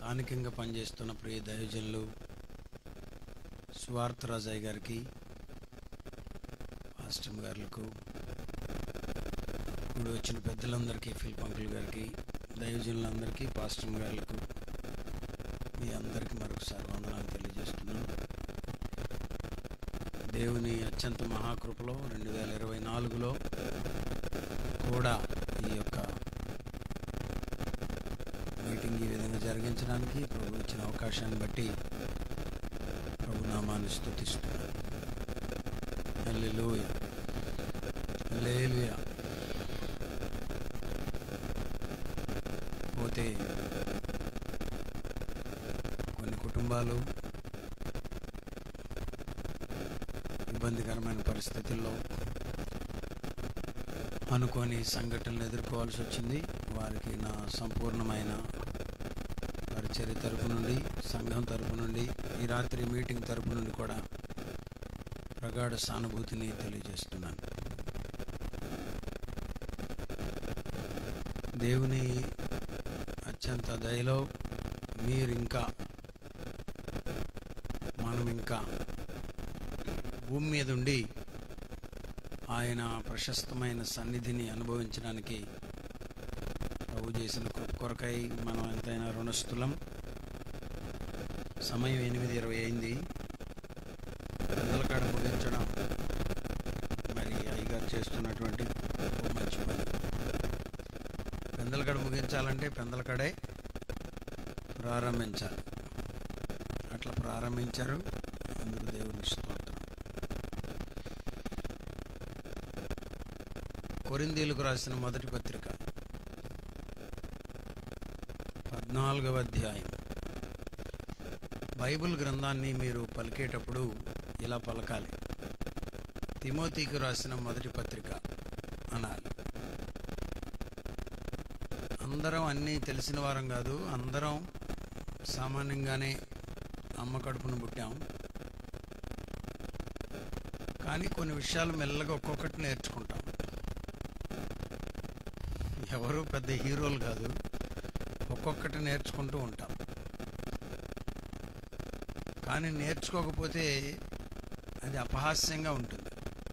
స్థానికంగా పనిచేస్తున్న ప్రియ దైవజనులు స్వార్థ రాజయ్య గారికి పాస్టమ్ గారులకు ఇప్పుడు వచ్చిన పెద్దలందరికీ ఫిల్ పంకుల్ గారికి దైవజనులందరికీ పాస్టమ్ గారులకు మీ అందరికీ మరొకసారి వందనాలు తెలియజేస్తున్నాను దేవుని అత్యంత మహాకృపలో రెండు వేల ఇరవై నాలుగులో కూడా ఈ యొక్క మీటింగ్ ఈ విధంగా జరిగించడానికి ప్రభు ఇచ్చిన అవకాశాన్ని బట్టి ప్రభు నామాన్ని స్థుతిస్తున్నాను హల్లెలూయా హల్లెలూయా పోతే కొన్ని కుటుంబాలు ఇబ్బందికరమైన పరిస్థితుల్లో అనుకోని సంఘటనలు ఎదుర్కోవాల్సి వచ్చింది వారికి నా సంపూర్ణమైన పరిచర్య తరపు నుండి సంఘం తరపు నుండి ఈ రాత్రి మీటింగ్ తరపు నుండి కూడా ప్రగాఢ సానుభూతిని తెలియజేస్తున్నాను దేవుని అత్యంత దయలో మీరు ఇంకా మనం ఇంకా భూమి మీద ఉండి ఆయన ప్రశస్తమైన సన్నిధిని అనుభవించడానికి ప్రభు చేసిన కృప కొరకై మనం ఎంతైనా రుణస్థులం సమయం ఎనిమిది ఇరవై అయింది పెందలకాడ ముగించడం మరి అయ్యగారు చేస్తున్నటువంటి ఒక మంచి పని పెందలకాడ ముగించాలంటే పెందలకాడే ప్రారంభించాలి అట్లా ప్రారంభించారు అందుకు దేవునికి స్తోత్రం కొరిందీలకు రాసిన మొదటి పత్రిక పద్నాలుగవ అధ్యాయం బైబిల్ గ్రంథాన్ని మీరు పలికేటప్పుడు ఇలా పలకాలి తిమోతికి రాసిన మొదటి పత్రిక అనాలి అందరం అన్నీ తెలిసిన వారం కాదు అందరం సామాన్యంగానే అమ్మ కడుపును పుట్టాం కానీ కొన్ని విషయాలు మెల్లగా ఒక్కొక్కటి నేర్చుకుంటాం ఎవరు పెద్ద హీరోలు కాదు ఒక్కొక్కటి నేర్చుకుంటూ ఉంటాం కానీ నేర్చుకోకపోతే అది అపహాస్యంగా ఉంటుంది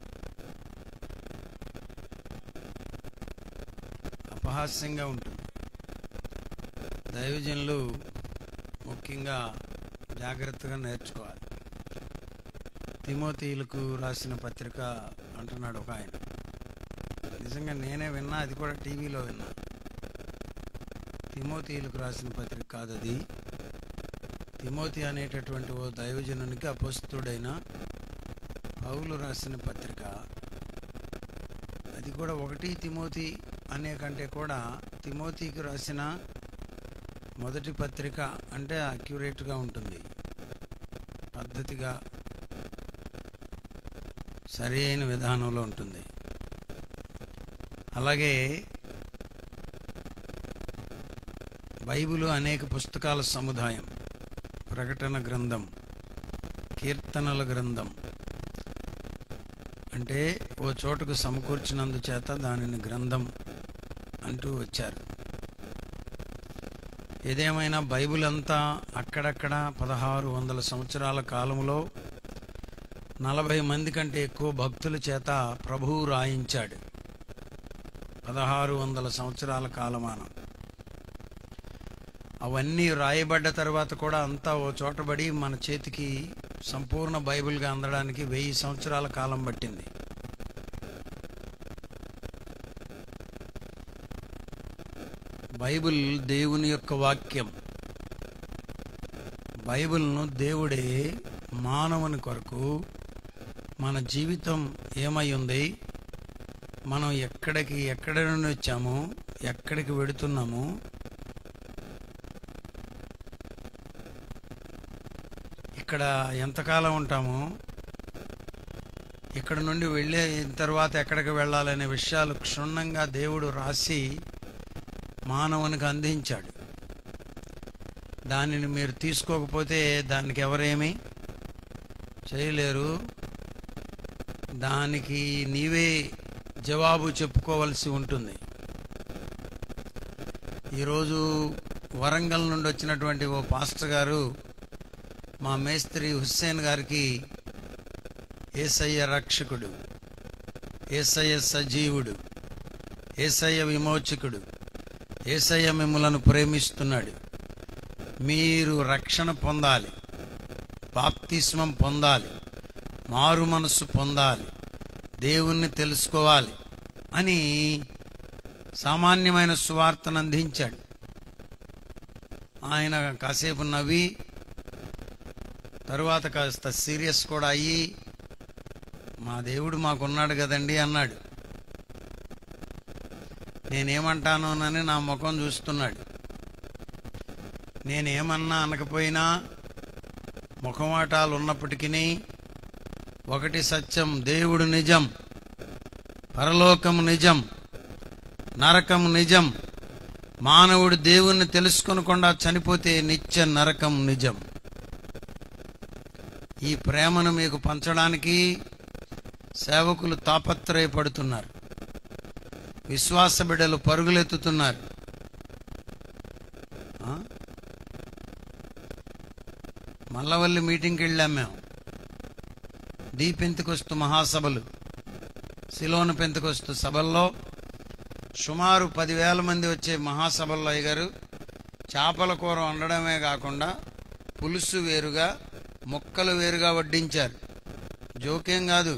అపహాస్యంగా ఉంటుంది దైవజనులు ముఖ్యంగా జాగ్రత్తగా నేర్చుకోవాలి తిమోతీలకు రాసిన పత్రిక అంటున్నాడు ఒక ఆయన నిజంగా నేనే విన్నా అది కూడా టీవీలో విన్నా తిమోతీలకు రాసిన పత్రిక కాదు అది తిమోతి అనేటటువంటి ఓ దైవజనునికి అపస్తుడైన పౌలు రాసిన పత్రిక అది కూడా ఒకటి తిమోతి అనే కంటే కూడా తిమోతికి రాసిన మొదటి పత్రిక అంటే అక్యురేట్గా ఉంటుంది పద్ధతిగా సరి అయిన విధానంలో ఉంటుంది అలాగే బైబిల్ అనేక పుస్తకాల సముదాయం ప్రకటన గ్రంథం కీర్తనల గ్రంథం అంటే ఓ చోటుకు సమకూర్చినందు చేత దానిని గ్రంథం అంటూ వచ్చారు ఏదేమైనా బైబిల్ అంతా అక్కడక్కడ పదహారు వందల సంవత్సరాల కాలంలో నలభై మంది కంటే ఎక్కువ భక్తుల చేత ప్రభువు రాయించాడు పదహారు వందల సంవత్సరాల కాలమానం అవన్నీ రాయబడ్డ తర్వాత కూడా అంతా ఓ చోటబడి మన చేతికి సంపూర్ణ బైబిల్గా అందడానికి వెయ్యి సంవత్సరాల కాలం పట్టింది బైబిల్ దేవుని యొక్క వాక్యం బైబిల్ను దేవుడే మానవుని కొరకు మన జీవితం ఏమై ఉంది మనం ఎక్కడికి ఎక్కడి నుండి వచ్చాము ఎక్కడికి వెడుతున్నాము ఇక్కడ ఎంతకాలం ఉంటాము ఇక్కడ నుండి వెళ్ళే తర్వాత ఎక్కడికి వెళ్ళాలనే విషయాలు క్షుణ్ణంగా దేవుడు రాసి మానవునికి అందించాడు దానిని మీరు తీసుకోకపోతే దానికి ఎవరేమి చేయలేరు దానికి నీవే జవాబు చెప్పుకోవలసి ఉంటుంది ఈరోజు వరంగల్ నుండి వచ్చినటువంటి ఓ పాస్టర్ గారు మా మేస్త్రి హుస్సేన్ గారికి ఏసయ్య రక్షకుడు ఏసయ్య సజీవుడు ఏసయ్య విమోచకుడు ఏసయ్య మిమ్మలను ప్రేమిస్తున్నాడు మీరు రక్షణ పొందాలి బాప్తిస్మం పొందాలి మారు మనస్సు పొందాలి దేవుణ్ణి తెలుసుకోవాలి అని సామాన్యమైన సువార్తను అందించాడు ఆయన కాసేపు నవ్వి తరువాత కాస్త సీరియస్ కూడా అయ్యి మా దేవుడు మాకున్నాడు కదండి అన్నాడు నేనేమంటానోనని నా ముఖం చూస్తున్నాడు నేనేమన్నా అనకపోయినా ముఖమాటాలు ఉన్నప్పటికీ ఒకటి సత్యం దేవుడు నిజం పరలోకము నిజం నరకం నిజం మానవుడు దేవుణ్ణి తెలుసుకొనకుండా చనిపోతే నిత్య నరకం నిజం ఈ ప్రేమను మీకు పంచడానికి సేవకులు తాపత్రయపడుతున్నారు విశ్వాస బిడ్డలు పరుగులెత్తుతున్నారు ఆ? మల్లవల్లి మీటింగ్కి వెళ్ళాం మేము డి పెంతుకొస్తు మహాసభలు సిలోను పెంతుకొస్తు సభల్లో సుమారు పదివేల మంది వచ్చే మహాసభల్లో అయ్యగారు చేపల కూర వండడమే కాకుండా పులుసు వేరుగా ముక్కలు వేరుగా వడ్డించారు జోకేం కాదు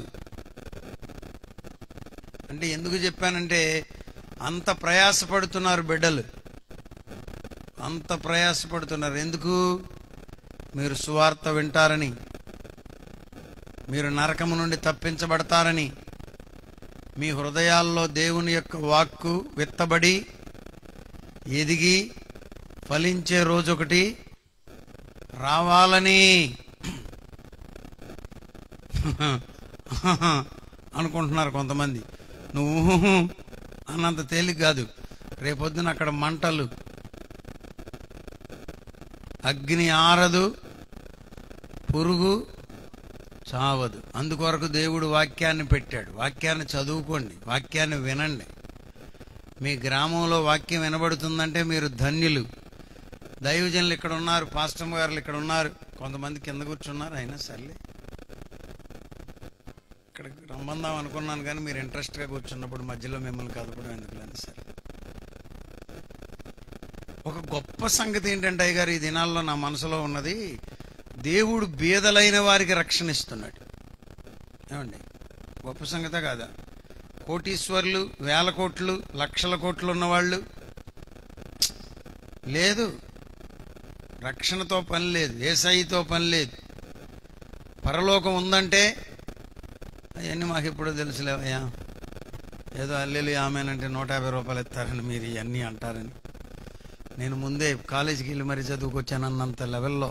అంటే ఎందుకు చెప్పానంటే అంత ప్రయాసపడుతున్నారు బిడ్డలు అంత ప్రయాసపడుతున్నారు ఎందుకు మీరు సువార్త వింటారని మీరు నరకము నుండి తప్పించబడతారని మీ హృదయాల్లో దేవుని యొక్క వాక్కు విత్తబడి ఎదిగి ఫలించే రోజొకటి రావాలని అనుకుంటున్నారు కొంతమంది నువ్వు అన్నంత తేలిక కాదు రేపొద్దున అక్కడ మంటలు అగ్ని ఆరదు పురుగు చావదు అందుకొరకు దేవుడు వాక్యాన్ని పెట్టాడు వాక్యాన్ని చదువుకోండి వాక్యాన్ని వినండి మీ గ్రామంలో వాక్యం వినబడుతుందంటే మీరు ధన్యులు దైవజనులు ఇక్కడ ఉన్నారు పాస్టమ్ గారులు ఇక్కడ ఉన్నారు కొంతమంది కింద కూర్చున్నారు అయినా సర్లే ఇక్కడ రమ్మందాం అనుకున్నాను కానీ మీరు ఇంట్రెస్ట్గా కూర్చున్నప్పుడు మధ్యలో మిమ్మల్ని కదపడం ఎందుకులేండి సరే ఒక గొప్ప సంగతి ఏంటంటే అయ్యగారు ఈ దినాల్లో నా మనసులో ఉన్నది దేవుడు బీదలైన వారికి రక్షణ ఇస్తున్నాడు ఏమండి గొప్ప సంగతే కాదా కోటీశ్వర్లు వేల కోట్లు లక్షల కోట్లు ఉన్నవాళ్ళు లేదు రక్షణతో పని లేదు ఏసైతో పని లేదు పరలోకం ఉందంటే అవన్నీ మాకు ఎప్పుడో తెలుసులేవయ్యా ఏదో అల్లెలు ఆమెనంటే నూట యాభై రూపాయలు ఇస్తారని మీరు ఇవన్నీ అంటారని నేను ముందే కాలేజీకి వెళ్ళి మరీ చదువుకొచ్చానన్నంత లెవెల్లో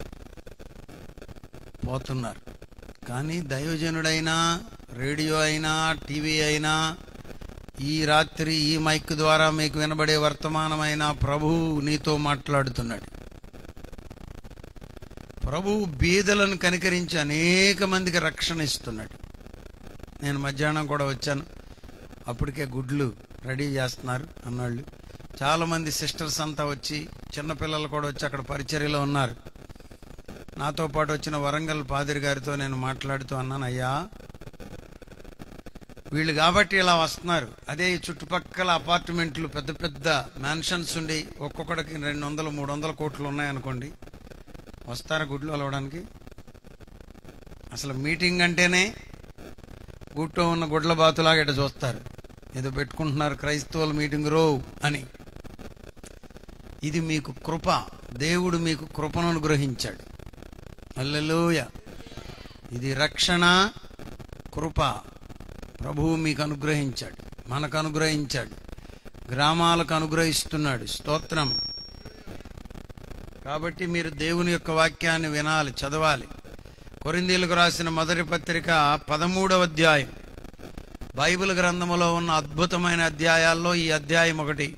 పోతున్నారు కానీ దైవజనుడైనా రేడియో అయినా టీవీ అయినా ఈ రాత్రి ఈ మైక్ ద్వారా మీకు వినబడే వర్తమానమైన ప్రభువు నీతో మాట్లాడుతున్నాడు ప్రభువు బీదలను కనికరించి అనేక మందికి రక్షణ ఇస్తున్నాడు నేను మధ్యాహ్నం కూడా వచ్చాను అప్పటికే గుడ్లు రెడీ చేస్తున్నారు అన్నాళ్ళు చాలామంది సిస్టర్స్ అంతా వచ్చి చిన్నపిల్లలు కూడా వచ్చి అక్కడ పరిచర్యలో ఉన్నారు నాతో పాటు వచ్చిన వరంగల్ పాదిరి గారితో నేను మాట్లాడుతూ అన్నాను అయ్యా వీళ్ళు కాబట్టి ఇలా వస్తున్నారు అదే ఈ చుట్టుపక్కల అపార్ట్మెంట్లు పెద్ద పెద్ద మ్యాన్షన్స్ ఉండి ఒక్కొక్కడికి రెండు వందలు మూడు వందల కోట్లు ఉన్నాయనుకోండి వస్తారా గుడ్లు అలవడానికి అసలు మీటింగ్ అంటేనే గుట్టో ఉన్న గుడ్ల బాతులాగా ఇట చూస్తారు ఏదో పెట్టుకుంటున్నారు క్రైస్తవుల మీటింగ్ రో అని ఇది మీకు కృప దేవుడు మీకు కృపను అనుగ్రహించాడు అల్లెలూయ ఇది రక్షణ కృప ప్రభువు మీకు అనుగ్రహించాడు మనకు అనుగ్రహించాడు గ్రామాలకు అనుగ్రహిస్తున్నాడు స్తోత్రం కాబట్టి మీరు దేవుని యొక్క వాక్యాన్ని వినాలి చదవాలి కొరిందీలకు రాసిన మొదటి పత్రిక పదమూడవ అధ్యాయం బైబిల్ గ్రంథములో ఉన్న అద్భుతమైన అధ్యాయాల్లో ఈ అధ్యాయం ఒకటి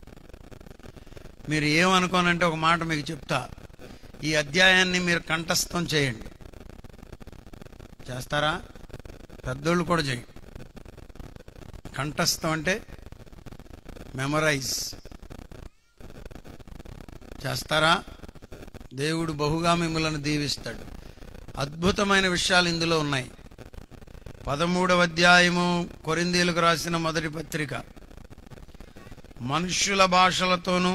మీరు ఏమనుకోనంటే ఒక మాట మీకు చెప్తా ఈ అధ్యాయాన్ని మీరు కంఠస్థం చేయండి చేస్తారా పెద్దోళ్ళు కూడా చేయండి కంఠస్థం అంటే మెమరైజ్ చేస్తారా దేవుడు బహుగా మిమ్మలను దీవిస్తాడు అద్భుతమైన విషయాలు ఇందులో ఉన్నాయి పదమూడవ అధ్యాయము కొరిందీలకు రాసిన మొదటి పత్రిక మనుష్యుల భాషలతోనూ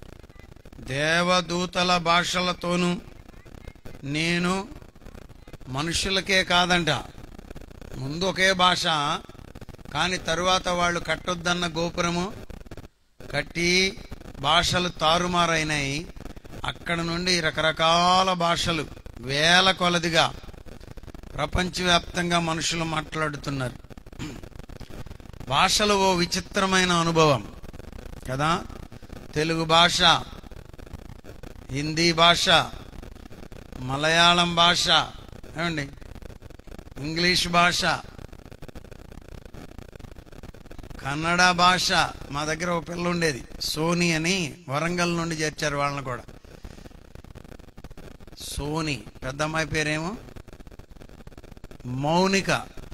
దేవదూతల భాషలతోనూ నేను మనుషులకే కాదంట ముందు ఒకే భాష కానీ తరువాత వాళ్ళు కట్టొద్దన్న గోపురము కట్టి భాషలు తారుమారైనాయి అక్కడ నుండి రకరకాల భాషలు వేల కొలదిగా ప్రపంచవ్యాప్తంగా మనుషులు మాట్లాడుతున్నారు భాషలు ఓ విచిత్రమైన అనుభవం కదా తెలుగు భాష హిందీ భాష మలయాళం భాష ఏమండి ఇంగ్లీష్ భాష కన్నడ భాష మా దగ్గర ఒక పిల్ల ఉండేది సోని అని వరంగల్ నుండి చేర్చారు వాళ్ళని కూడా సోని పెద్ద అమ్మాయి పేరేమో మౌనిక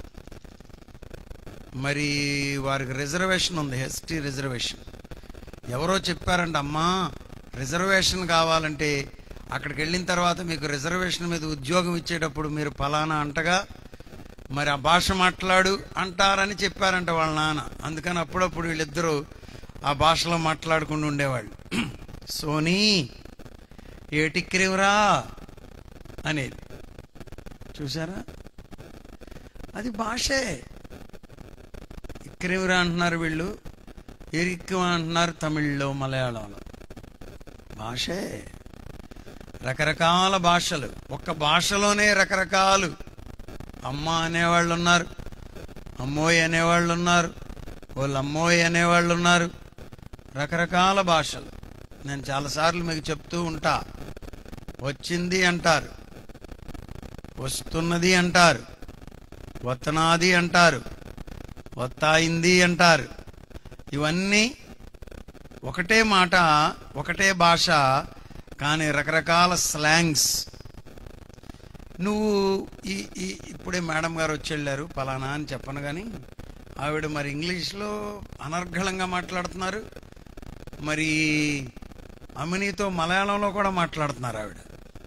మరి వారికి రిజర్వేషన్ ఉంది ఎస్టీ రిజర్వేషన్ ఎవరో చెప్పారంట అమ్మా రిజర్వేషన్ కావాలంటే అక్కడికి వెళ్ళిన తర్వాత మీకు రిజర్వేషన్ మీద ఉద్యోగం ఇచ్చేటప్పుడు మీరు ఫలానా అంటగా మరి ఆ భాష మాట్లాడు అంటారని చెప్పారంట వాళ్ళ నాన్న అందుకని అప్పుడప్పుడు వీళ్ళిద్దరూ ఆ భాషలో మాట్లాడుకుంటూ ఉండేవాళ్ళు సోనీ ఏటిక్కిరివరా అనేది చూసారా అది భాషే ఇక్కిరివరా అంటున్నారు వీళ్ళు ఎరిక్కు అంటున్నారు తమిళ్లో మలయాళంలో భాషే రకరకాల భాషలు ఒక్క భాషలోనే రకరకాలు అమ్మ అనేవాళ్ళు ఉన్నారు అమ్మోయ్ అనేవాళ్ళు ఉన్నారు వాళ్ళు అమ్మోయ్ అనేవాళ్ళు ఉన్నారు రకరకాల భాషలు నేను చాలాసార్లు మీకు చెప్తూ ఉంటా వచ్చింది అంటారు వస్తున్నది అంటారు వత్తనాది అంటారు వత్తాయింది అంటారు ఇవన్నీ ఒకటే మాట ఒకటే భాష కానీ రకరకాల స్లాంగ్స్ నువ్వు ఈ ఈ ఇప్పుడే మేడం గారు వచ్చి వెళ్ళారు పలానా అని చెప్పను కానీ ఆవిడ మరి ఇంగ్లీష్లో అనర్గళంగా మాట్లాడుతున్నారు మరి అమినీతో మలయాళంలో కూడా మాట్లాడుతున్నారు ఆవిడ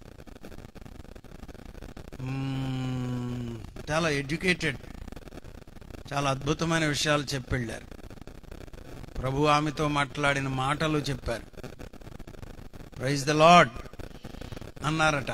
మ్మ్, చాలా ఎడ్యుకేటెడ్ చాలా అద్భుతమైన విషయాలు చెప్పి వెళ్ళారు ప్రభు ఆమెతో మాట్లాడిన మాటలు చెప్పారు ప్రైజ్ ద లాడ్ అన్నారట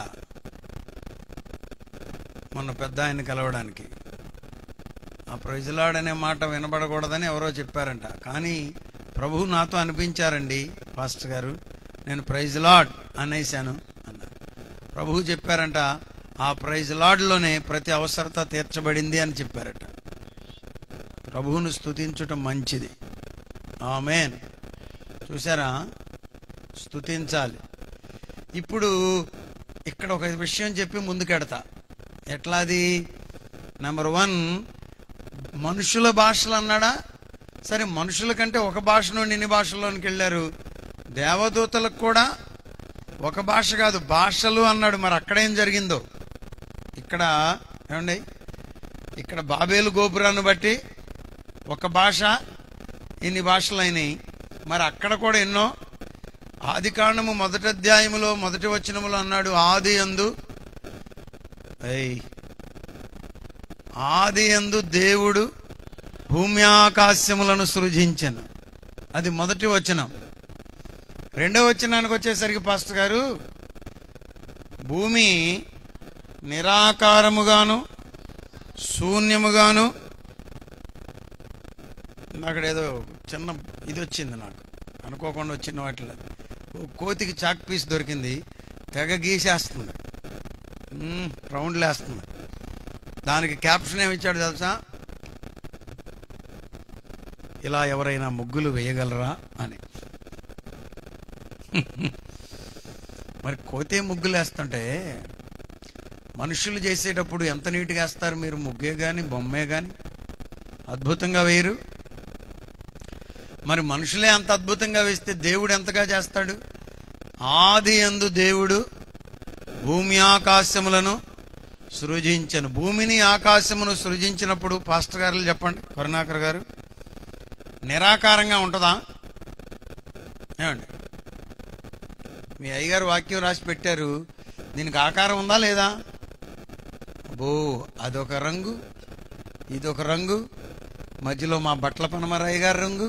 మొన్న పెద్ద ఆయన కలవడానికి ఆ ప్రైజ్ లాడ్ అనే మాట వినబడకూడదని ఎవరో చెప్పారంట కానీ ప్రభు నాతో అనిపించారండి పాస్టర్ గారు నేను ప్రైజ్ లాడ్ అనేశాను అన్నారు ప్రభు చెప్పారంట ఆ ప్రైజ్ లాడ్లోనే ప్రతి అవసరత తీర్చబడింది అని చెప్పారట ప్రభువును స్తుతించటం మంచిది ఆమెన్ చూసారా స్తుతించాలి ఇప్పుడు ఇక్కడ ఒక విషయం చెప్పి ముందుకెడతా ఎట్లాది నెంబర్ వన్ మనుషుల భాషలు అన్నాడా సరే మనుషుల కంటే ఒక భాష నుండి ఇన్ని భాషల్లోనికి వెళ్ళారు దేవదూతలకు కూడా ఒక భాష కాదు భాషలు అన్నాడు మరి అక్కడేం జరిగిందో ఇక్కడ ఏమండి ఇక్కడ బాబేలు గోపురాన్ని బట్టి ఒక భాష ఇన్ని భాషలైనవి మరి అక్కడ కూడా ఎన్నో ఆది కాండము మొదటి అధ్యాయములో మొదటి వచనములో అన్నాడు ఆది అందు ఏయ్ ఆది అందు దేవుడు భూమి ఆకాశములను సృజించను అది మొదటి వచనం రెండవ వచనానికి వచ్చేసరికి పాస్టర్ గారు భూమి నిరాకారముగాను శూన్యముగాను అక్కడ ఏదో చిన్న ఇది వచ్చింది నాకు అనుకోకుండా వచ్చిన వాటిలో ఓ కోతికి చాక్ పీస్ దొరికింది తెగ గీసేస్తుంది మ్మ్, రౌండ్లు వేస్తుంది దానికి క్యాప్షన్ ఏమి ఇచ్చాడు తెలుసా ఇలా ఎవరైనా ముగ్గులు వేయగలరా అని మరి కోతే ముగ్గులు వేస్తుంటే మనుషులు చేసేటప్పుడు ఎంత నీట్గా వేస్తారు మీరు ముగ్గే కానీ బొమ్మే కానీ అద్భుతంగా వేయరు మరి మనుషులే అంత అద్భుతంగా వేస్తే దేవుడు ఎంతగా చేస్తాడు ఆది ఎందు దేవుడు భూమి ఆకాశములను సృజించను భూమిని ఆకాశమును సృజించినప్పుడు పాస్టర్ గారు చెప్పండి కరుణాకర్ గారు నిరాకారంగా ఉంటుందా ఏమండి మీ అయ్యగారు వాక్యం రాసి పెట్టారు దీనికి ఆకారం ఉందా లేదా బో అదొక రంగు ఇదొక రంగు మధ్యలో మా బట్టల పనమరయ్య గారి రంగు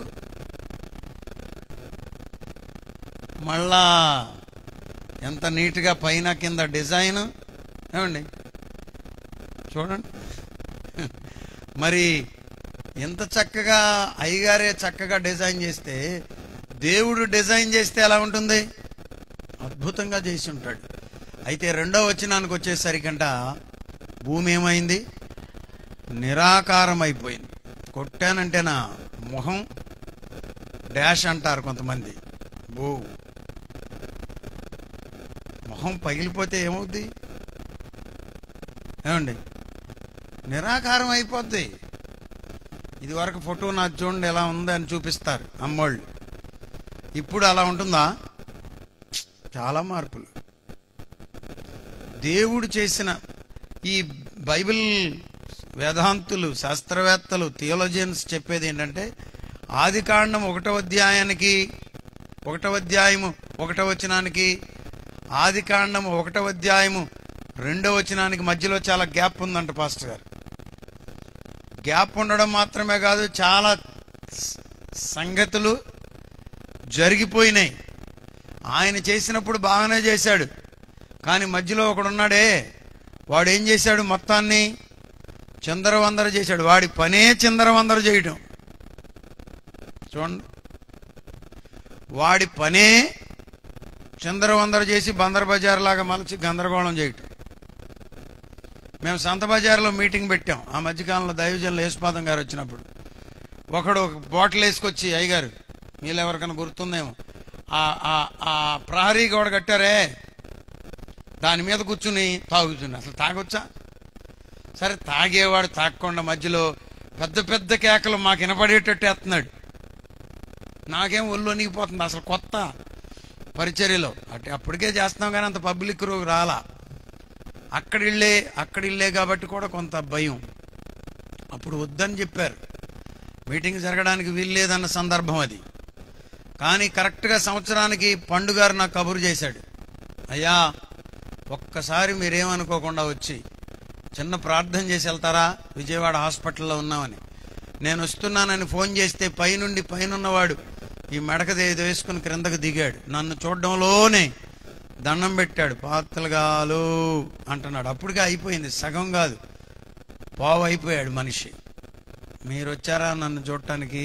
మళ్ళా ఎంత నీట్గా పైన కింద డిజైన్ ఏమండి చూడండి మరి ఎంత చక్కగా అయ్యగారే చక్కగా డిజైన్ చేస్తే దేవుడు డిజైన్ చేస్తే ఎలా ఉంటుంది అద్భుతంగా చేసి ఉంటాడు అయితే రెండో వచనానికి వచ్చేసరికంట భూమి ఏమైంది నిరాకారం అయిపోయింది కొట్టానంటేనా మొహం డాష్ అంటారు కొంతమంది భూ మొహం పగిలిపోతే ఏమవుద్ది ఏమండి నిరాకారం అయిపోద్ది ఇది వరకు ఫోటో నాకు చూడండి ఎలా ఉంది అని చూపిస్తారు అమ్మోళ్ళు ఇప్పుడు అలా ఉంటుందా చాలా మార్పులు దేవుడు చేసిన ఈ బైబిల్ వేదాంతులు శాస్త్రవేత్తలు థియోలజియన్స్ చెప్పేది ఏంటంటే ఆది కాండం ఒకటో అధ్యాయానికి ఒకటో అధ్యాయము ఒకటో వచనానికి ఆది కాండం ఒకటో అధ్యాయము రెండో వచనానికి మధ్యలో చాలా గ్యాప్ ఉందంట పాస్టర్ గారు గ్యాప్ ఉండడం మాత్రమే కాదు చాలా స- సంగతులు జరిగిపోయినాయి ఆయన చేసినప్పుడు బాగానే చేశాడు కానీ మధ్యలో ఒకడున్నాడే వాడు ఏం చేశాడు మొత్తాన్ని చిందరవందర చేశాడు వాడి పనే చిందరవందర చేయటం చూడండి వాడి పనే చిందరవందర చేసి బందర్ బజార్ లాగా మలచి గందరగోళం చేయటం మేము సంత బజార్లో మీటింగ్ పెట్టాం ఆ మధ్యకాలంలో దైవజనులు యేసుపాదం గారు వచ్చినప్పుడు ఒకడు ఒక బాటిల్ వేసుకొచ్చి అయ్యగారు మీరు ఎవరికైనా గుర్తుందేమో ఆ ఆ- ఆ ప్రహరీ గోడ కట్టారే దాని మీద కూర్చుని తాగుతుంది అసలు తాగొచ్చా సరే తాగేవాడు తాగకుండా మధ్యలో పెద్ద పెద్ద కేకలు మాకు వినపడేటట్టు వేస్తున్నాడు నాకేం ఒళ్ళు వణిగిపోతుంది అసలు కొత్త పరిచర్యలో అటు అప్పటికే చేస్తున్నాం కానీ అంత పబ్లిక్ రోగ్ రాలా అక్కడ ఇళ్ళే అక్కడ ఇళ్ళే కాబట్టి కూడా కొంత భయం అప్పుడు వద్దని చెప్పారు మీటింగ్ జరగడానికి వీల్లేదన్న సందర్భం అది కానీ కరెక్ట్గా సంవత్సరానికి పండుగారు నాకు కబురు చేశాడు అయ్యా ఒక్కసారి మీరేమనుకోకుండా వచ్చి చిన్న ప్రార్థన చేసి వెళ్తారా విజయవాడ హాస్పిటల్లో ఉన్నామని నేను వస్తున్నానని ఫోన్ చేస్తే పైనుండి పైనున్నవాడు ఈ మెడకది ఏదో వేసుకుని క్రిందకు దిగాడు నన్ను చూడడంలోనే దండం పెట్టాడు పాత్రలుగాలు అంటున్నాడు అప్పటికే అయిపోయింది సగం కాదు పావు అయిపోయాడు మనిషి మీరు వచ్చారా నన్ను చూడటానికి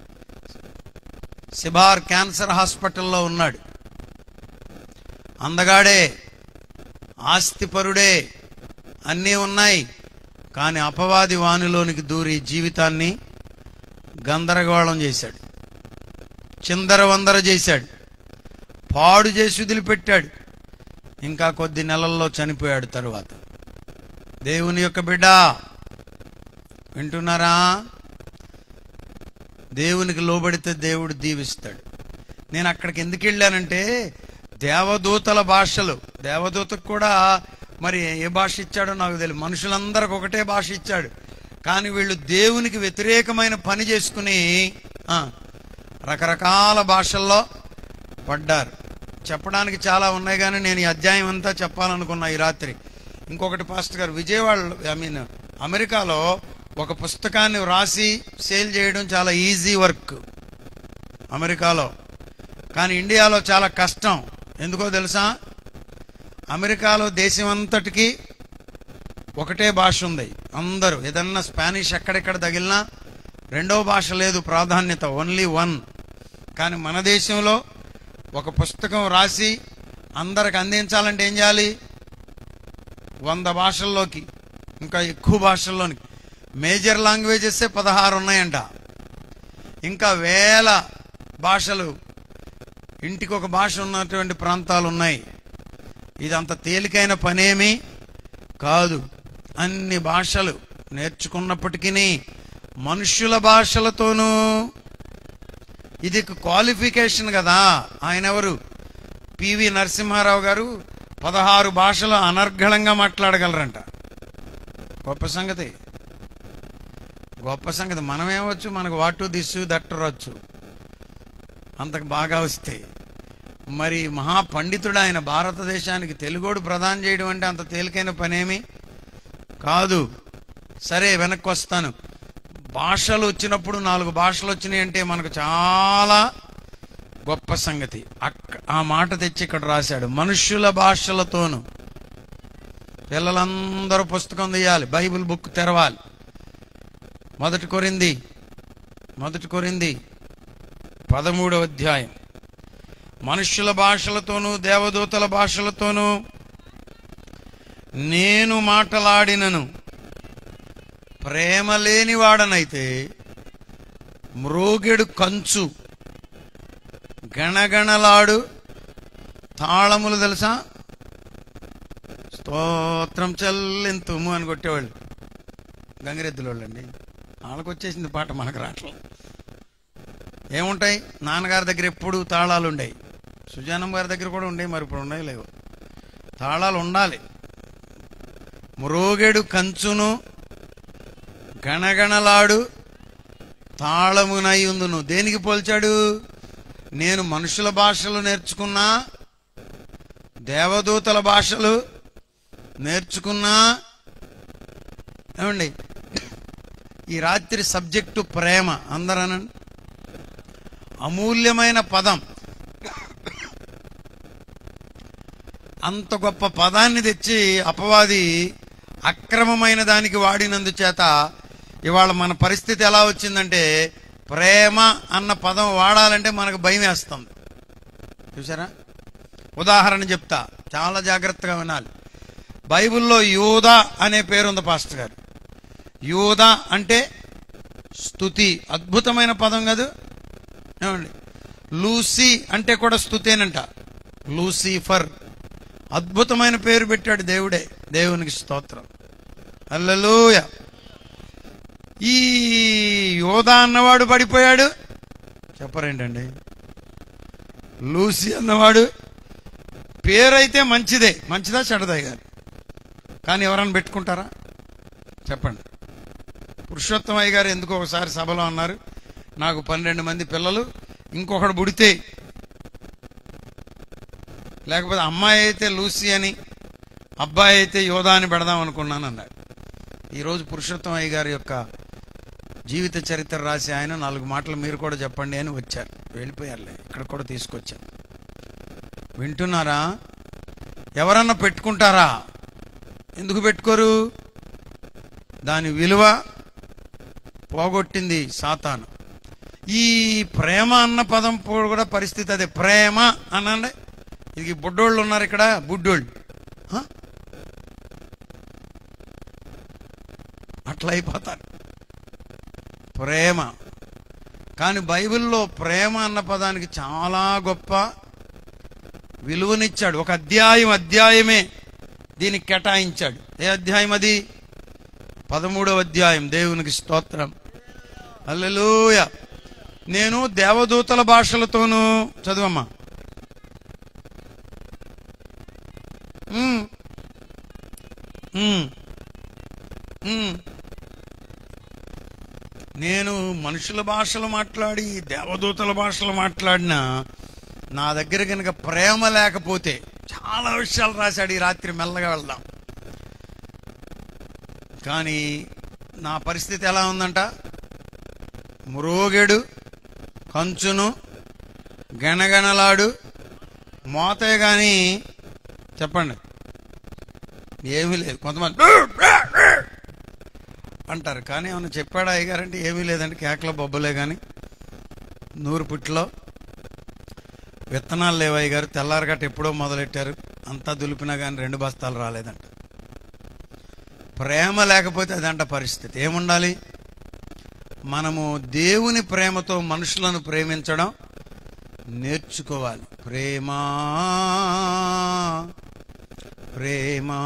సిబార్ క్యాన్సర్ హాస్పిటల్లో ఉన్నాడు అందగాడే ఆస్తిపరుడే అన్నీ ఉన్నాయి కానీ అపవాది వానిలోనికి దూరి జీవితాన్ని గందరగోళం చేశాడు చిందరవందర చేశాడు పాడు చేసి వదిలిపెట్టాడు ఇంకా కొద్ది నెలల్లో చనిపోయాడు తరువాత దేవుని యొక్క బిడ్డ వింటున్నారా దేవునికి లోబడితే దేవుడు దీవిస్తాడు నేను అక్కడికి ఎందుకు వెళ్ళానంటే దేవదూతల భాషలు దేవదూతకు కూడా మరి ఏ భాష ఇచ్చాడో నాకు తెలియదు మనుషులందరికి ఒకటే భాష ఇచ్చాడు కానీ వీళ్ళు దేవునికి వ్యతిరేకమైన పని చేసుకుని ఆ, రకరకాల భాషల్లో పడ్డారు చెప్పడానికి చాలా ఉన్నాయి కానీ నేను ఈ అధ్యాయం అంతా చెప్పాలనుకున్నా ఈ రాత్రి ఇంకొకటి పాస్టర్ గారు విజయవాడ ఐ మీన్ అమెరికాలో ఒక పుస్తకాన్ని వ్రాసి సేల్ చేయడం చాలా ఈజీ వర్క్ అమెరికాలో కానీ ఇండియాలో చాలా కష్టం ఎందుకో తెలుసా అమెరికాలో దేశం అంతటికి ఒకటే భాష ఉంది అందరూ ఏదన్నా స్పానిష్ ఎక్కడెక్కడ తగిలినా రెండో భాష లేదు ప్రాధాన్యత ఓన్లీ వన్ కానీ మన దేశంలో ఒక పుస్తకం రాసి అందరికి అందించాలంటే ఏం చేయాలి వంద భాషల్లోకి ఇంకా ఎక్కువ భాషల్లోనికి మేజర్ లాంగ్వేజెస్ పదహారు ఉన్నాయంట ఇంకా వేల భాషలు ఇంటికి ఒక భాష ఉన్నటువంటి ప్రాంతాలు ఉన్నాయి ఇది అంత తేలికైన పనేమీ కాదు అన్ని భాషలు నేర్చుకున్నప్పటికీ మనుష్యుల భాషలతోనూ ఇది క్వాలిఫికేషన్ కదా ఆయన ఎవరు పివి నరసింహారావు గారు పదహారు భాషలు అనర్గళంగా మాట్లాడగలరంట గొప్ప సంగతి గొప్ప సంగతి మనమేమొచ్చు మనకు వాటు దిస్సు దట్టరొచ్చు అంతకు బాగా వస్తే మరి మహాపండితుడు ఆయన భారతదేశానికి తెలుగోడు ప్రదానం చేయడం అంటే అంత తేలికైన పనేమి కాదు సరే వెనక్కి వస్తాను భాషలు వచ్చినప్పుడు నాలుగు భాషలు వచ్చినాయి అంటే మనకు చాలా గొప్ప సంగతి అక్క ఆ మాట తెచ్చి ఇక్కడ రాశాడు మనుష్యుల భాషలతోను పిల్లలందరూ పుస్తకం తీయాలి బైబిల్ బుక్ తెరవాలి మొదటి కొరింది మొదటి కొరింది పదమూడవ అధ్యాయం మనుష్యుల భాషలతోనూ దేవదూతల భాషలతోనూ నేను మాటలాడినను ప్రేమ లేనివాడనైతే మ్రోగెడు కంచు గణగణలాడు తాళములు తెలుసా స్తోత్రం చెల్లింతుము అని కొట్టేవాళ్ళు గంగిరెద్దుల వాళ్ళండి వాళ్ళకి వచ్చేసింది పాట మనకు రావట్లేదు ఏముంటాయి నాన్నగారి దగ్గర ఎప్పుడు తాళాలు ఉండేవి సుజానం గారి దగ్గర కూడా ఉండేవి మరి ఇప్పుడు ఉన్నాయి లేవు తాళాలు ఉండాలి మ్రోగెడు కంచును గణగణలాడు తాళమునై ఉందును దేనికి పోల్చాడు నేను మనుషుల భాషలు నేర్చుకున్నా దేవదూతల భాషలు నేర్చుకున్నా ఏమండి ఈ రాత్రి సబ్జెక్టు ప్రేమ అందరనండి అమూల్యమైన పదం అంత గొప్ప పదాన్ని తెచ్చి అపవాది అక్రమమైన దానికి వాడినందు చేత ఇవాళ మన పరిస్థితి ఎలా వచ్చిందంటే ప్రేమ అన్న పదం వాడాలంటే మనకు భయం వేస్తుంది చూసారా ఉదాహరణ చెప్తా చాలా జాగ్రత్తగా వినాలి బైబిల్లో యూద అనే పేరుంది పాస్టర్ గారు యూద అంటే స్థుతి అద్భుతమైన పదం కాదు ఏమండి లూసీ అంటే కూడా స్థుతేనంట లూసిఫర్ అద్భుతమైన పేరు పెట్టాడు దేవుడే దేవునికి స్తోత్రం అల్లలోయ ఈ యోధ అన్నవాడు పడిపోయాడు చెప్పరేంటండి లూసి అన్నవాడు పేరైతే మంచిదే మంచిదా చెడదా గారు కానీ ఎవరైనా పెట్టుకుంటారా చెప్పండి పురుషోత్తమయ్య గారు ఎందుకు ఒకసారి సభలో అన్నారు నాకు పన్నెండు మంది పిల్లలు ఇంకొకడు బుడితే లేకపోతే అమ్మాయి అయితే లూసి అని అబ్బాయి అయితే యోధా అని పెడదాం అనుకున్నాను అన్నాడు ఈరోజు పురుషోత్తమయ్య గారి యొక్క జీవిత చరిత్ర రాసి ఆయన నాలుగు మాటలు మీరు కూడా చెప్పండి అని వచ్చారు వెళ్ళిపోయారులే ఇక్కడ కూడా తీసుకొచ్చాను వింటున్నారా ఎవరన్నా పెట్టుకుంటారా ఎందుకు పెట్టుకోరు దాని విలువ పోగొట్టింది సాతాను ఈ ప్రేమ అన్న పదం పో- కూడా పరిస్థితి అదే ప్రేమ అనండి ఇది బుడ్డోళ్ళు ఉన్నారు ఇక్కడ బుడ్డోళ్ళు హ? అట్లా అయిపోతారు ప్రేమ కానీ బైబిల్లో ప్రేమ అన్న పదానికి చాలా గొప్ప విలువనిచ్చాడు ఒక అధ్యాయం అధ్యాయమే దీనికి కేటాయించాడు ఏ అధ్యాయం అది పదమూడవ అధ్యాయం దేవునికి స్తోత్రం అల్లెలూయ నేను దేవదూతల భాషలతోనూ చదువమ్మా ఉమ్. ఉమ్. ఉమ్. నేను మనుషుల భాషలు మాట్లాడి దేవదూతల భాషలు మాట్లాడినా నా దగ్గర కనుక ప్రేమ లేకపోతే చాలా విషయాలు రాశాడు ఈ రాత్రి మెల్లగా వెళ్దాం కానీ నా పరిస్థితి ఎలా ఉందంట మ్రోగెడు కంచును గణగణలాడు మోతే గాని చెప్పండి ఏమీ లేదు కొంతమంది అంటారు కానీ ఏమన్నా చెప్పాడా అయ్యగారంటే ఏమీ లేదంటే కేకల బొబ్బలే కానీ నూరు పుట్లో విత్తనాలు లేవు అయ్యగారు తెల్లారగట్ట ఎప్పుడో మొదలెట్టారు అంతా దులిపినా కానీ రెండు బస్తాలు రాలేదంట ప్రేమ లేకపోతే అదంట పరిస్థితి ఏముండాలి మనము దేవుని ప్రేమతో మనుషులను ప్రేమించడం నేర్చుకోవాలి ప్రేమా ప్రేమా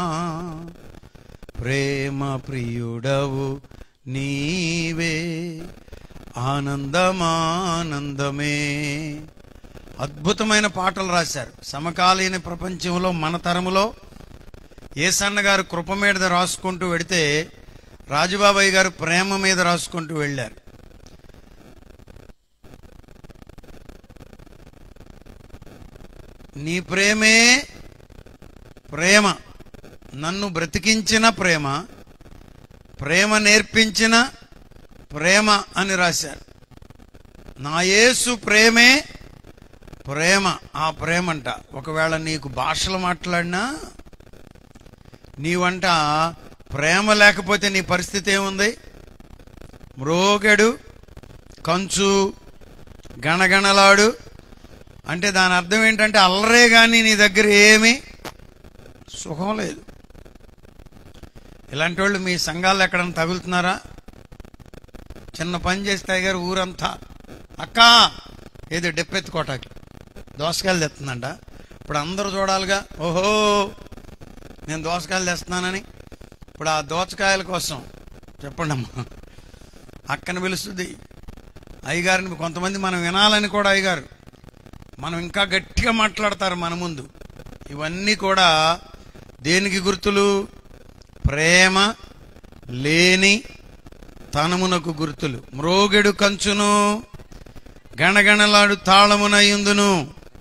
ప్రేమ ప్రియుడవు నీవే ఆనందమానందమే అద్భుతమైన పాటలు రాశారు సమకాలీన ప్రపంచంలో మన తరములో ఏసన్న గారు కృప మీద రాసుకుంటూ వెడితే రాజుబాబాయ్ గారు ప్రేమ మీద రాసుకుంటూ వెళ్ళారు నీ ప్రేమే ప్రేమ నన్ను బ్రతికించిన ప్రేమ ప్రేమ నేర్పించిన ప్రేమ అని రాశారు నా యేసు ప్రేమే ప్రేమ ఆ ప్రేమంట ఒకవేళ నీకు భాషలు మాట్లాడినా నీవంట ప్రేమ లేకపోతే నీ పరిస్థితి ఏముంది మ్రోగెడు కంచు గణగణలాడు అంటే దాని అర్థం ఏంటంటే అల్లరే కానీ నీ దగ్గర ఏమీ సుఖం లేదు ఇలాంటి వాళ్ళు మీ సంఘాల్లో ఎక్కడన్నా తగులుతున్నారా చిన్న పని చేస్తే గారు ఊరంతా అక్క ఏది డెప్పెత్తుకోటాకి దోసకాయలు తెస్తుందంట ఇప్పుడు అందరూ చూడాలిగా ఓహో నేను దోసకాయలు తెస్తున్నానని ఇప్పుడు ఆ దోసకాయల కోసం చెప్పండి అమ్మా అక్కని పిలుస్తుంది అయ్యగారిని కొంతమంది మనం వినాలని కూడా అయ్యగారు మనం ఇంకా గట్టిగా మాట్లాడతారు మన ముందు ఇవన్నీ కూడా దేనికి గుర్తులు ప్రేమ లేని తనమునకు గుర్తులు మ్రోగెడు కంచును గణగణలాడు తాళమునయుందును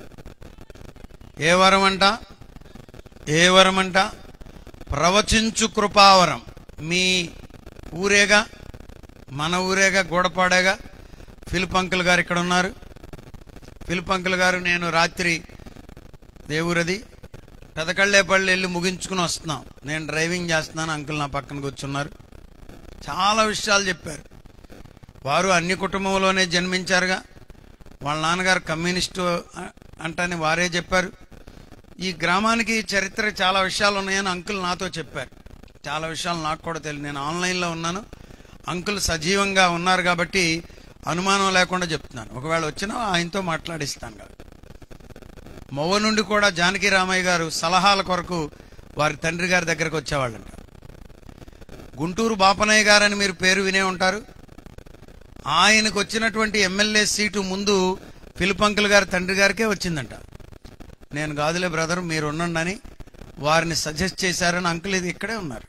ఏ వరం అంట ఏ వరం అంట ప్రవచించు కృపావరం మీ ఊరేగా మన ఊరేగా గూడపాడేగా ఫిలిప్ అంకుల్ గారు ఇక్కడ ఉన్నారు ఫిలిప్ అంకుల్ గారు నేను రాత్రి దేవురది పెదకళ్ళేపల్లి వెళ్ళి ముగించుకుని వస్తున్నాం నేను డ్రైవింగ్ చేస్తున్నాను అంకుల్ నా పక్కన కూర్చున్నారు చాలా విషయాలు చెప్పారు వారు అన్ని కుటుంబంలోనే జన్మించారుగా వాళ్ళ నాన్నగారు కమ్యూనిస్టు అ- అంటని వారే చెప్పారు ఈ గ్రామానికి చరిత్ర చాలా విషయాలు ఉన్నాయని అంకుల్ నాతో చెప్పారు చాలా విషయాలు నాకు కూడా తెలియదు నేను ఆన్లైన్లో ఉన్నాను అంకుల్ సజీవంగా ఉన్నారు కాబట్టి అనుమానం లేకుండా చెప్తున్నాను ఒకవేళ వచ్చినా ఆయనతో మాట్లాడిస్తాను కదా మొవ్వ నుండి కూడా జానకి రామయ్య గారు సలహాల కొరకు వారి తండ్రి గారి దగ్గరకు వచ్చేవాళ్ళంట గుంటూరు బాపనయ్య గారని మీరు పేరు వినే ఉంటారు ఆయనకు వచ్చినటువంటి ఎమ్మెల్యే సీటు ముందు ఫిలిప్ అంకుల్ గారి తండ్రి గారికే వచ్చిందంట నేను కాదులే బ్రదర్ మీరు ఉండండి అని వారిని సజెస్ట్ చేశారని అంకుల్ ఇది ఇక్కడే ఉన్నారు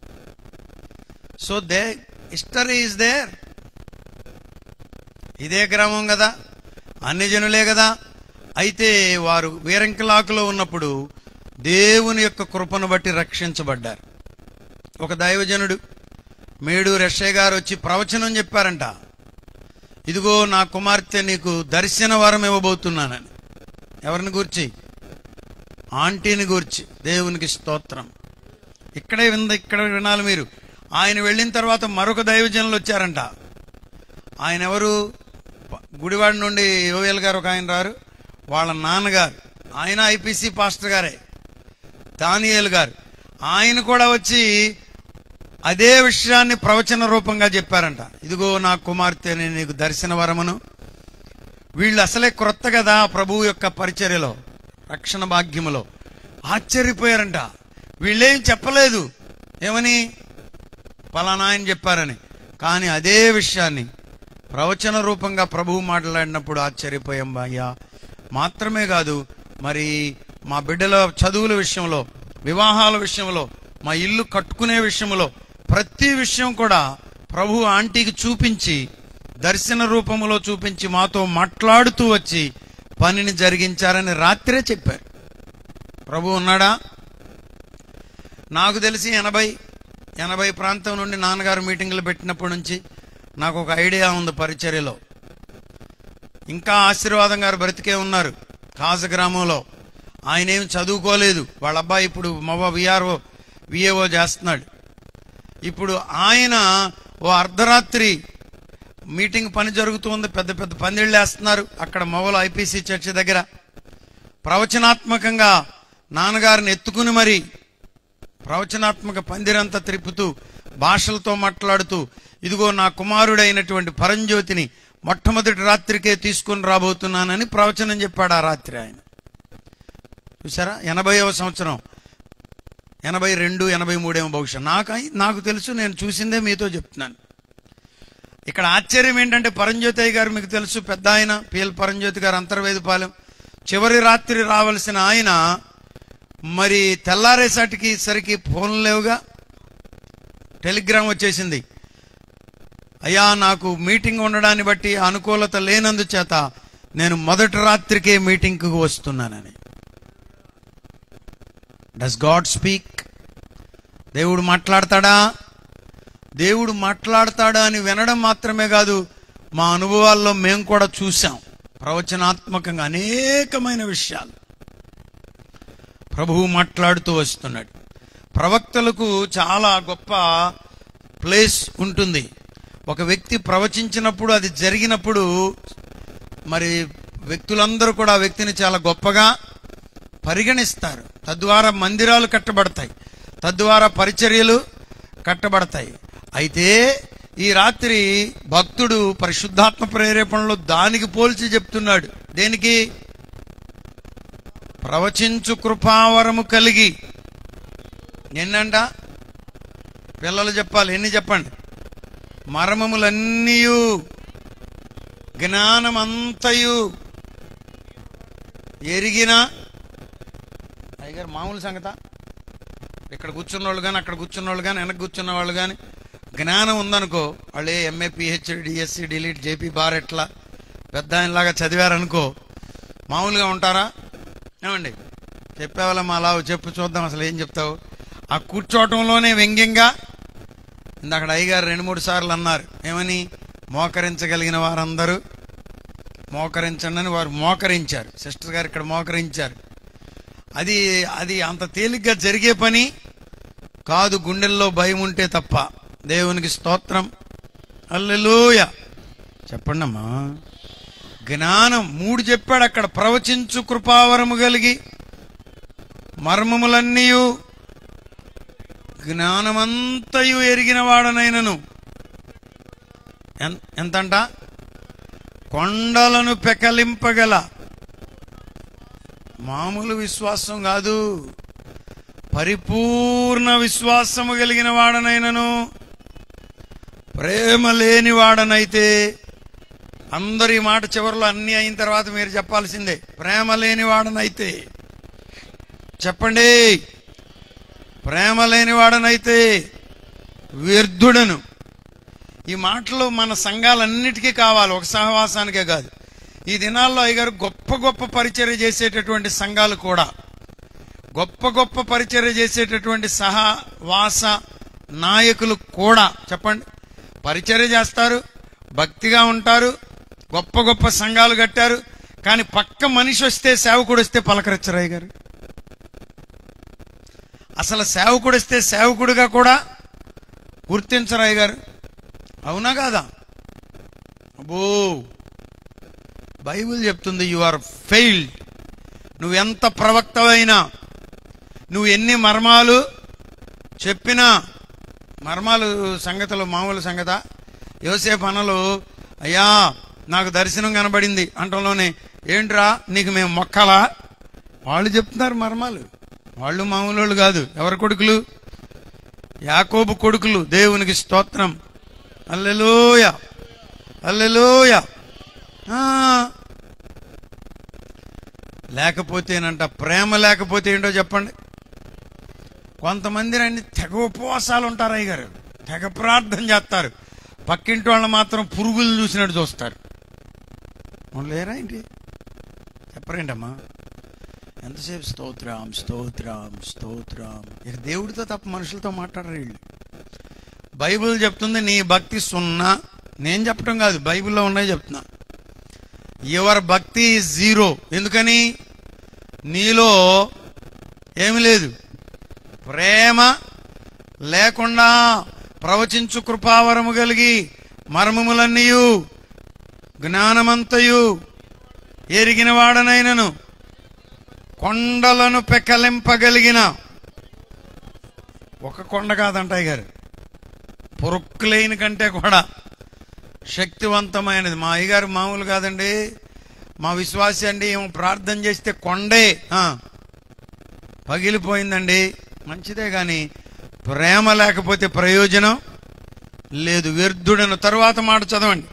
so the history is there ఇదే గ్రామం కదా అన్ని జనులే కదా అయితే వారు వీరంకిలాకులో ఉన్నప్పుడు దేవుని యొక్క కృపను బట్టి రక్షించబడ్డారు ఒక దైవజనుడు మేడు రెషయ్య గారు వచ్చి ప్రవచనం చెప్పారంట ఇదిగో నా కుమార్తె నీకు దర్శన వరం ఇవ్వబోతున్నానని ఎవరిని గూర్చి ఆంటీని గూర్చి దేవునికి స్తోత్రం ఇక్కడే వింద ఇక్కడ వినాలి మీరు ఆయన వెళ్ళిన తర్వాత మరొక దైవజనులు వచ్చారంట ఆయన ఎవరు ప- గుడివాడ నుండి యోవేల్ గారు ఒక ఆయన రారు వాళ్ళ నాన్నగారు ఆయన ఐపీసీ పాస్టర్ గారే దానియేలు గారు ఆయన కూడా వచ్చి అదే విషయాన్ని ప్రవచన రూపంగా చెప్పారంట ఇదిగో నా కుమార్తెని నీకు దర్శన వరమును వీళ్ళు అసలే క్రొత్త కదా ప్రభువు యొక్క పరిచర్యలో రక్షణ భాగ్యములో ఆశ్చర్యపోయారంట వీళ్ళేం చెప్పలేదు ఏమని పలానా ఆయన చెప్పారని కానీ అదే విషయాన్ని ప్రవచన రూపంగా ప్రభువు మాట్లాడినప్పుడు ఆశ్చర్యపోయాం అయ్యా మాత్రమే కాదు మరి మా బిడ్డల చదువుల విషయంలో వివాహాల విషయంలో మా ఇల్లు కట్టుకునే విషయంలో ప్రతి విషయం కూడా ప్రభు ఆంటీకి చూపించి దర్శన రూపంలో చూపించి మాతో మాట్లాడుతూ వచ్చి పనిని జరిగించారని రాత్రే చెప్పారు ప్రభు ఉన్నాడా నాకు తెలిసి ఎనభై ఎనభై ప్రాంతం నుండి నాన్నగారు మీటింగులు పెట్టినప్పటి నుంచి నాకు ఒక ఐడియా ఉంది పరిచర్యలో ఇంకా ఆశీర్వాదం గారు బ్రతికే ఉన్నారు కాజ గ్రామంలో ఆయన ఏమి చదువుకోలేదు వాళ్ళ అబ్బాయి ఇప్పుడు మవ విఆర్ఓ విఏఓ చేస్తున్నాడు ఇప్పుడు ఆయన ఓ అర్ధరాత్రి మీటింగ్ పని జరుగుతుంది పెద్ద పెద్ద పందిళ్ళు వేస్తున్నారు అక్కడ మొవలు ఐపీసీ చర్చి దగ్గర ప్రవచనాత్మకంగా నాన్నగారిని ఎత్తుకుని మరి ప్రవచనాత్మక పందిరంతా త్రిప్పుతూ భాషలతో మాట్లాడుతూ ఇదిగో నా కుమారుడైనటువంటి పరంజ్యోతిని మొట్టమొదటి రాత్రికే తీసుకుని రాబోతున్నానని ప్రవచనం చెప్పాడు ఆ రాత్రి ఆయన చూసారా ఎనభైవ సంవత్సరం ఎనభై రెండు ఎనభై మూడేమో బహుశా నాకు నాకు తెలుసు నేను చూసిందే మీతో చెప్తున్నాను ఇక్కడ ఆశ్చర్యం ఏంటంటే పరంజ్యోతి గారు మీకు తెలుసు పెద్ద ఆయన పిఎల్ పరంజ్యోతి గారు అంతర్వేదిపాలెం చివరి రాత్రి రావలసిన ఆయన మరి తెల్లారేసటికి సరికి ఫోన్లు లేవుగా టెలిగ్రామ్ వచ్చేసింది అయ్యా నాకు మీటింగ్ ఉండడాన్ని బట్టి అనుకూలత లేనందుచేత నేను మొదటి రాత్రికే మీటింగ్కి వస్తున్నానని డస్ గాడ్ స్పీక్ దేవుడు మాట్లాడతాడా దేవుడు మాట్లాడతాడా అని వినడం మాత్రమే కాదు మా అనుభవాల్లో మేము కూడా చూసాం ప్రవచనాత్మకంగా అనేకమైన విషయాలు ప్రభువు మాట్లాడుతూ వస్తున్నాడు ప్రవక్తలకు చాలా గొప్ప ప్లేస్ ఉంటుంది ఒక వ్యక్తి ప్రవచించినప్పుడు అది జరిగినప్పుడు మరి వ్యక్తులందరూ కూడా ఆ వ్యక్తిని చాలా గొప్పగా పరిగణిస్తారు తద్వారా మందిరాలు కట్టబడతాయి తద్వారా పరిచర్యలు కట్టబడతాయి అయితే ఈ రాత్రి భక్తుడు పరిశుద్ధాత్మ ప్రేరేపణలో దానికి పోల్చి చెప్తున్నాడు దేనికి ప్రవచించు కృపావరము కలిగి ఎన్నంట పిల్లలు చెప్పాలి ఎన్ని చెప్పండి మర్మములన్నీయు జ్ఞానమంతయు ఎరిగిన అయ్యగారు మామూలు సంగత ఇక్కడ కూర్చున్న వాళ్ళు కానీ అక్కడ కూర్చున్న వాళ్ళు కానీ వెనక కూర్చున్న వాళ్ళు కానీ జ్ఞానం ఉందనుకో వాళ్ళు MA PhD DSc DLitt JP bar ఎట్లా పెద్ద ఆయనలాగా చదివారనుకో మామూలుగా ఉంటారా ఏమండి చెప్పేవాళ్ళం అలా చెప్పు చూద్దాం అసలు ఏం చెప్తావు ఆ కూర్చోవటంలోనే వ్యంగ్యంగా ఇందాక అయ్యగారు రెండు మూడు సార్లు అన్నారు ఏమని మోకరించగలిగిన వారందరూ మోకరించండి అని వారు మోకరించారు సిస్టర్ గారు ఇక్కడ మోకరించారు అది అది అంత తేలిగ్గా జరిగే పని కాదు గుండెల్లో భయం ఉంటే తప్ప దేవునికి స్తోత్రం అల్లెలూయ చెప్పండమ్మా జ్ఞానం మూడు చెప్పాడు అక్కడ ప్రవచించు కృపావరము కలిగి మర్మములన్నీయు జ్ఞానమంతయు ఎరిగిన వాడనైనను ఎన్- ఎంతంట కొండలను పెకలింపగల మామూలు విశ్వాసం కాదు పరిపూర్ణ విశ్వాసము కలిగిన వాడనైనను ప్రేమ లేని వాడనైతే అందరి మాట చివరిలో అన్ని అయిన తర్వాత మీరు చెప్పాల్సిందే ప్రేమ లేని వాడనైతే చెప్పండి ప్రేమ లేని వాడనైతే వ్యర్థుడను ఈ మాటలు మన సంఘాలన్నిటికీ కావాలి ఒక సహవాసానికే కాదు ఈ దినాల్లో అయ్యగారు గొప్ప గొప్ప పరిచర్య చేసేటటువంటి సంఘాలు కూడా గొప్ప గొప్ప పరిచర్య చేసేటటువంటి సహవాస నాయకులు కూడా చెప్పండి పరిచర్య చేస్తారు భక్తిగా ఉంటారు గొప్ప గొప్ప సంఘాలు కట్టారు కానీ పక్క మనిషి వస్తే సేవకుడు వస్తే పలకరించరాయి గారు అసలు సేవకుడు వస్తే సేవకుడిగా కూడా గుర్తించరాయి గారు అవునా కాదా అబ్బో బైబిల్ చెప్తుంది యు ఆర్ ఫెయిల్డ్ నువ్వెంత ప్రవక్తవైనా నువ్వు ఎన్ని మర్మాలు చెప్పినా మర్మాలు సంగతులు మామూలు సంగత యోసేపు అనలు అయ్యా నాకు దర్శనం కనబడింది అంటంలోనే ఏంట్రా నీకు మేము మొక్కలా వాళ్ళు చెప్తున్నారు మర్మాలు వాళ్ళు మామూలు వాళ్ళు కాదు ఎవరి కొడుకులు యాకోబు కొడుకులు దేవునికి స్తోత్రం అల్లెలోయ అల్లెలోయ ఆ. లేకపోతేనంట ప్రేమ లేకపోతే ఏంటో చెప్పండి కొంతమంది రండి తెగ ఉపవాసాలు ఉంటారు అయ్యగారు తెగ ప్రార్థన చేస్తారు పక్కింటి వాళ్ళు మాత్రం పురుగులు చూసినట్టు చూస్తారు వాళ్ళు లేరా ఏంటి చెప్పరేంటమ్మా ఎంతసేపు స్తోత్రం స్తోత్రం స్తోత్రం ఇక దేవుడితో తప్ప మనుషులతో మాట్లాడరు వీళ్ళు బైబిల్ చెప్తుంది నీ భక్తి సున్నా నేను చెప్పడం కాదు బైబిల్లో ఉన్నాయి చెప్తున్నా యువర్ భక్తి జీరో ఎందుకని నీలో ఏమి లేదు ప్రేమ లేకుండా ప్రవచించు కృపావరము కలిగి మర్మములన్నీయు జ్ఞానమంతయు ఎరిగిన వాడనైనను కొండలను పెకలింపగలిగిన ఒక కొండ కాదంటాయి గారు పొరుక్కులేని కంటే కూడా శక్తివంతమైనది మా అయ్యగారు మామూలు కాదండి మా విశ్వాసి అండి ఏమో ప్రార్థన చేస్తే కొండే ఆ, పగిలిపోయిందండి మంచిదే కానీ ప్రేమ లేకపోతే ప్రయోజనం లేదు వ్యర్థుడను తరువాత మాట చదవండి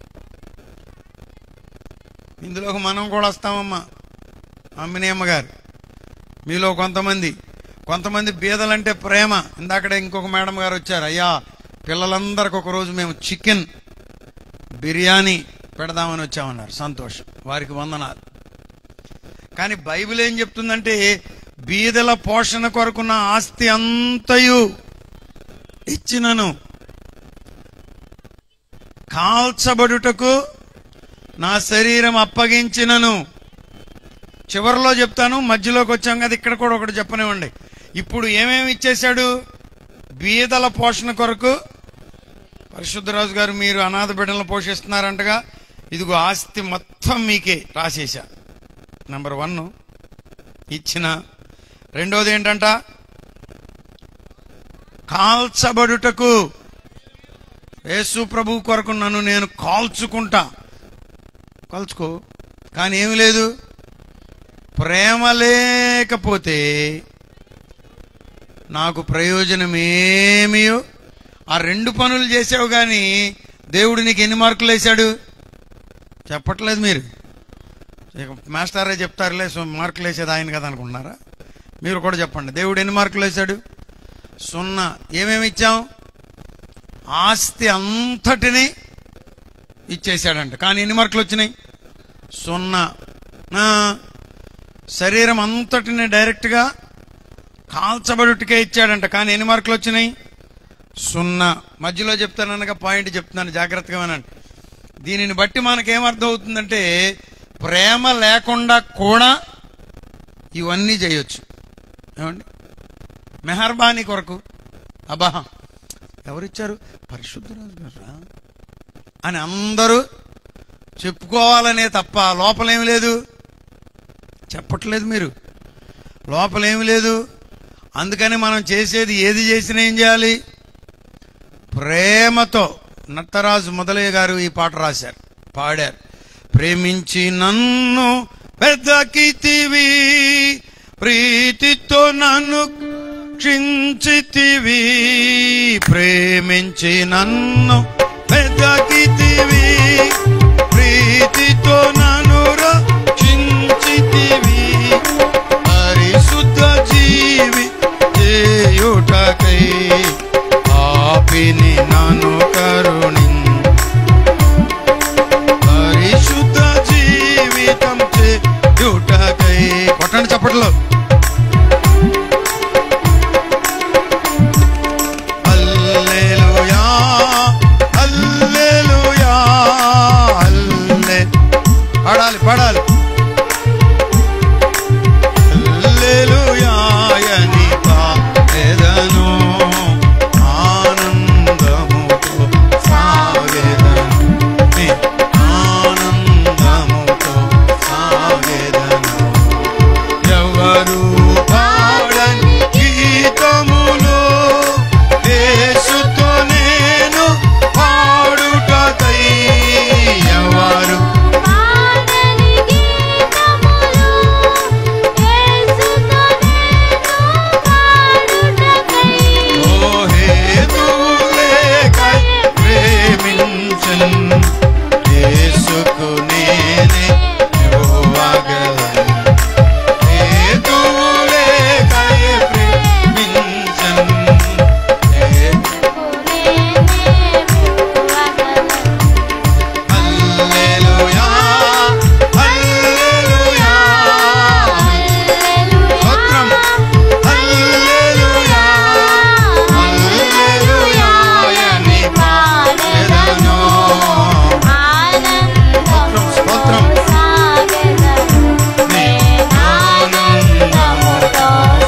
ఇందులోకి మనం కూడా వస్తామమ్మా అమ్మినేమ్మ గారు మీలో కొంతమంది కొంతమంది బీదలంటే ప్రేమ ఇందాకడే ఇంకొక మేడం గారు వచ్చారు అయ్యా పిల్లలందరికి ఒక రోజు మేము చికెన్ బిర్యానీ పెడదామని వచ్చామన్నారు సంతోషం వారికి వందనాలు కానీ బైబిల్ ఏం చెప్తుందంటే బీదల పోషణ కొరకున్న ఆస్తి అంతయు ఇచ్చినను కాల్చబడుటకు నా శరీరం అప్పగించినను చివరిలో చెప్తాను మధ్యలోకి వచ్చాం కదా ఇక్కడ కూడా ఒకటి చెప్పనివ్వండి ఇప్పుడు ఏమేమి ఇచ్చేశాడు బీదల పోషణ కొరకు పరిశుద్ధరాజు గారు మీరు అనాథ బిడ్డలను పోషిస్తున్నారంటగా ఇదిగో ఆస్తి మొత్తం మీకే రాసేశా నెంబర్ వన్ ఇచ్చిన రెండోది ఏంటంట కాల్చబడుటకు యేసు ప్రభు కొరకు నన్ను నేను కాల్చుకుంటా కాల్చుకో కానీ ఏమి లేదు ప్రేమ లేకపోతే నాకు ప్రయోజనం ఏమీ ఆ రెండు పనులు చేసావు కానీ దేవుడు నీకు ఎన్ని మార్కులు వేశాడు చెప్పట్లేదు మీరు ఇక మాస్టరే చెప్తారులే సో మార్కులు వేసేది ఆయన కదా అనుకుంటున్నారా మీరు కూడా చెప్పండి దేవుడు ఎన్ని మార్కులు వేశాడు సున్నా ఏమేమి ఇచ్చాం ఆస్తి అంతటిని ఇచ్చేసాడంట కానీ ఎన్ని మార్కులు వచ్చినాయి సున్నా ఆ, శరీరం అంతటిని డైరెక్ట్గా కాల్చబడుటికే ఇచ్చాడంట కానీ ఎన్ని మార్కులు వచ్చినాయి సున్నా మధ్యలో చెప్తాననగా పాయింట్ చెప్తున్నాను జాగ్రత్తగా వినండి దీనిని బట్టి మనకేమర్థం అవుతుందంటే ప్రేమ లేకుండా కూడా ఇవన్నీ చేయొచ్చు ఏమండి మెహర్బానీ కొరకు అబ్బా ఎవరిచ్చారు పరిశుద్ధరాజు గారా అని అందరూ చెప్పుకోవాలనే తప్ప లోపలేమి లేదు చెప్పట్లేదు మీరు లోపలేమి లేదు అందుకని మనం చేసేది ఏది చేసినా ఏం చేయాలి ప్రేమతో నత్తరాజు మొదలయ్య గారు ఈ పాట రాశారు పాడారు ప్రేమించి నన్ను పెద్దకితివి ప్రీతితో నన్ను క్షించితివి ప్రేమించి నన్ను పెద్దకితివి ప్రీతితో నన్ను రక్షించితివి పరిశుద్ధ జీవి చేయుటకై ఆపిని నన్ను కరుణి పరిశుద్ధ జీవితం చేయుటకై కొట్టండి చప్పట్లో హల్లెలూయా హల్లెలూయా హల్లె పాడాలి పాడాలి హల్లెలూయాయని పాడెదను ఆనందముతో సాగెదను నీ ఆనందముతో సాగెదను ఎవరు పాడని గీతములు యేసుతో నేను పాడుటకై ఎవరు పాడని గీతములు యేసుతో నేను పాడుటకై ఓహేతులేకై ప్రేమించన్ యేసుకు నేనే యెహోవాగలను. హేతులేకై ప్రేమించన్ హే- హల్లెలూయా, హల్లెలూయా. స్తోత్రం. హల్లెలూయా, హల్లెలూయాయని పాడెదను. స్తోత్రం. నీ ఆనందముతో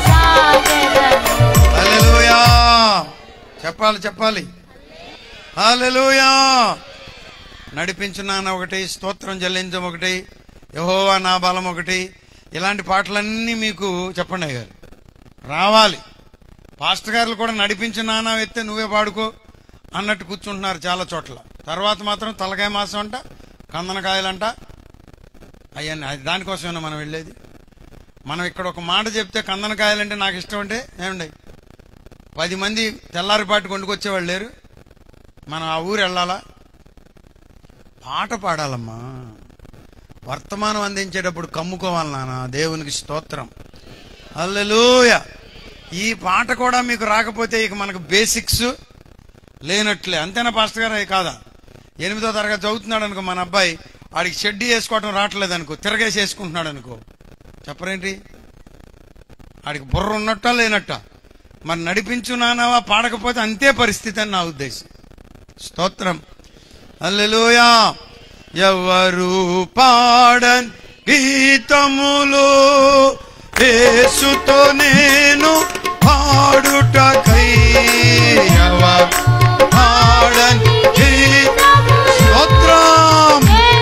హల్లెలూయా చెప్పాలి చెప్పాలి హల్లెలూయా నడిపించున్నాను ఒకటి స్తోత్రం చెల్లించం ఒకటి యహోవా నా బలం ఒకటి ఇలాంటి పాటలన్నీ మీకు చెప్పండి అయ్య గారు రావాలి పాస్టర్ గారులు కూడా నడిపించు నానా ఎత్తే నువ్వే పాడుకో అన్నట్టు కూర్చుంటున్నారు చాలా చోట్ల తర్వాత మాత్రం తలకాయ మాసం అంట కందనకాయలంట అవన్నీ అది దానికోసమేనా మనం వెళ్ళేది మనం ఇక్కడ ఒక మాట చెప్తే కందనకాయలంటే నాకు ఇష్టం అంటే ఏమండి పది మంది తెల్లారిపాటి కొండుకొచ్చేవాళ్ళు లేరు మనం ఆ ఊరు వెళ్ళాలా పాట పాడాలమ్మా వర్తమానం అందించేటప్పుడు కమ్ముకోవాలి నాన్న దేవునికి స్తోత్రం అల్లెలూయ ఈ పాట కూడా మీకు రాకపోతే ఇక మనకు బేసిక్స్ లేనట్లే అంతేనా పాస్టర్ గారు అది కాదా ఎనిమిదో తరగతి చదువుతున్నాడు అనుకో మన అబ్బాయి ఆడికి షెడ్డీ వేసుకోవటం రావట్లేదు అనుకో తిరగేసి వేసుకుంటున్నాడు అనుకో చెప్పరేంటి ఆడికి బుర్ర ఉన్నట్ట లేనట్ట మరి నడిపించు నానవా పాడకపోతే అంతే పరిస్థితి అని నా ఉద్దేశం స్తోత్రం అల్లెలుయా ఎవరు పాడన్ గీతములు యేసుతో నేను పాడుటకై ఎవరు పాడన్ గీత స్తోత్రం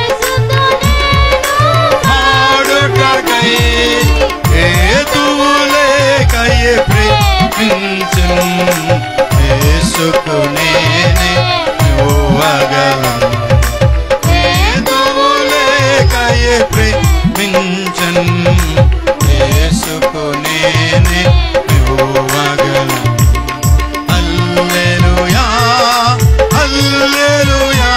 పాడుటకై హేతువులే కయ్యే ప్రేమించును యేసుకు నేనే ఇవ్వగలను హేతువులే కయ్యే ప్రేమించను యేసుకు నేనే ఇవ్వగలను హల్లెలూయా హల్లెలూయా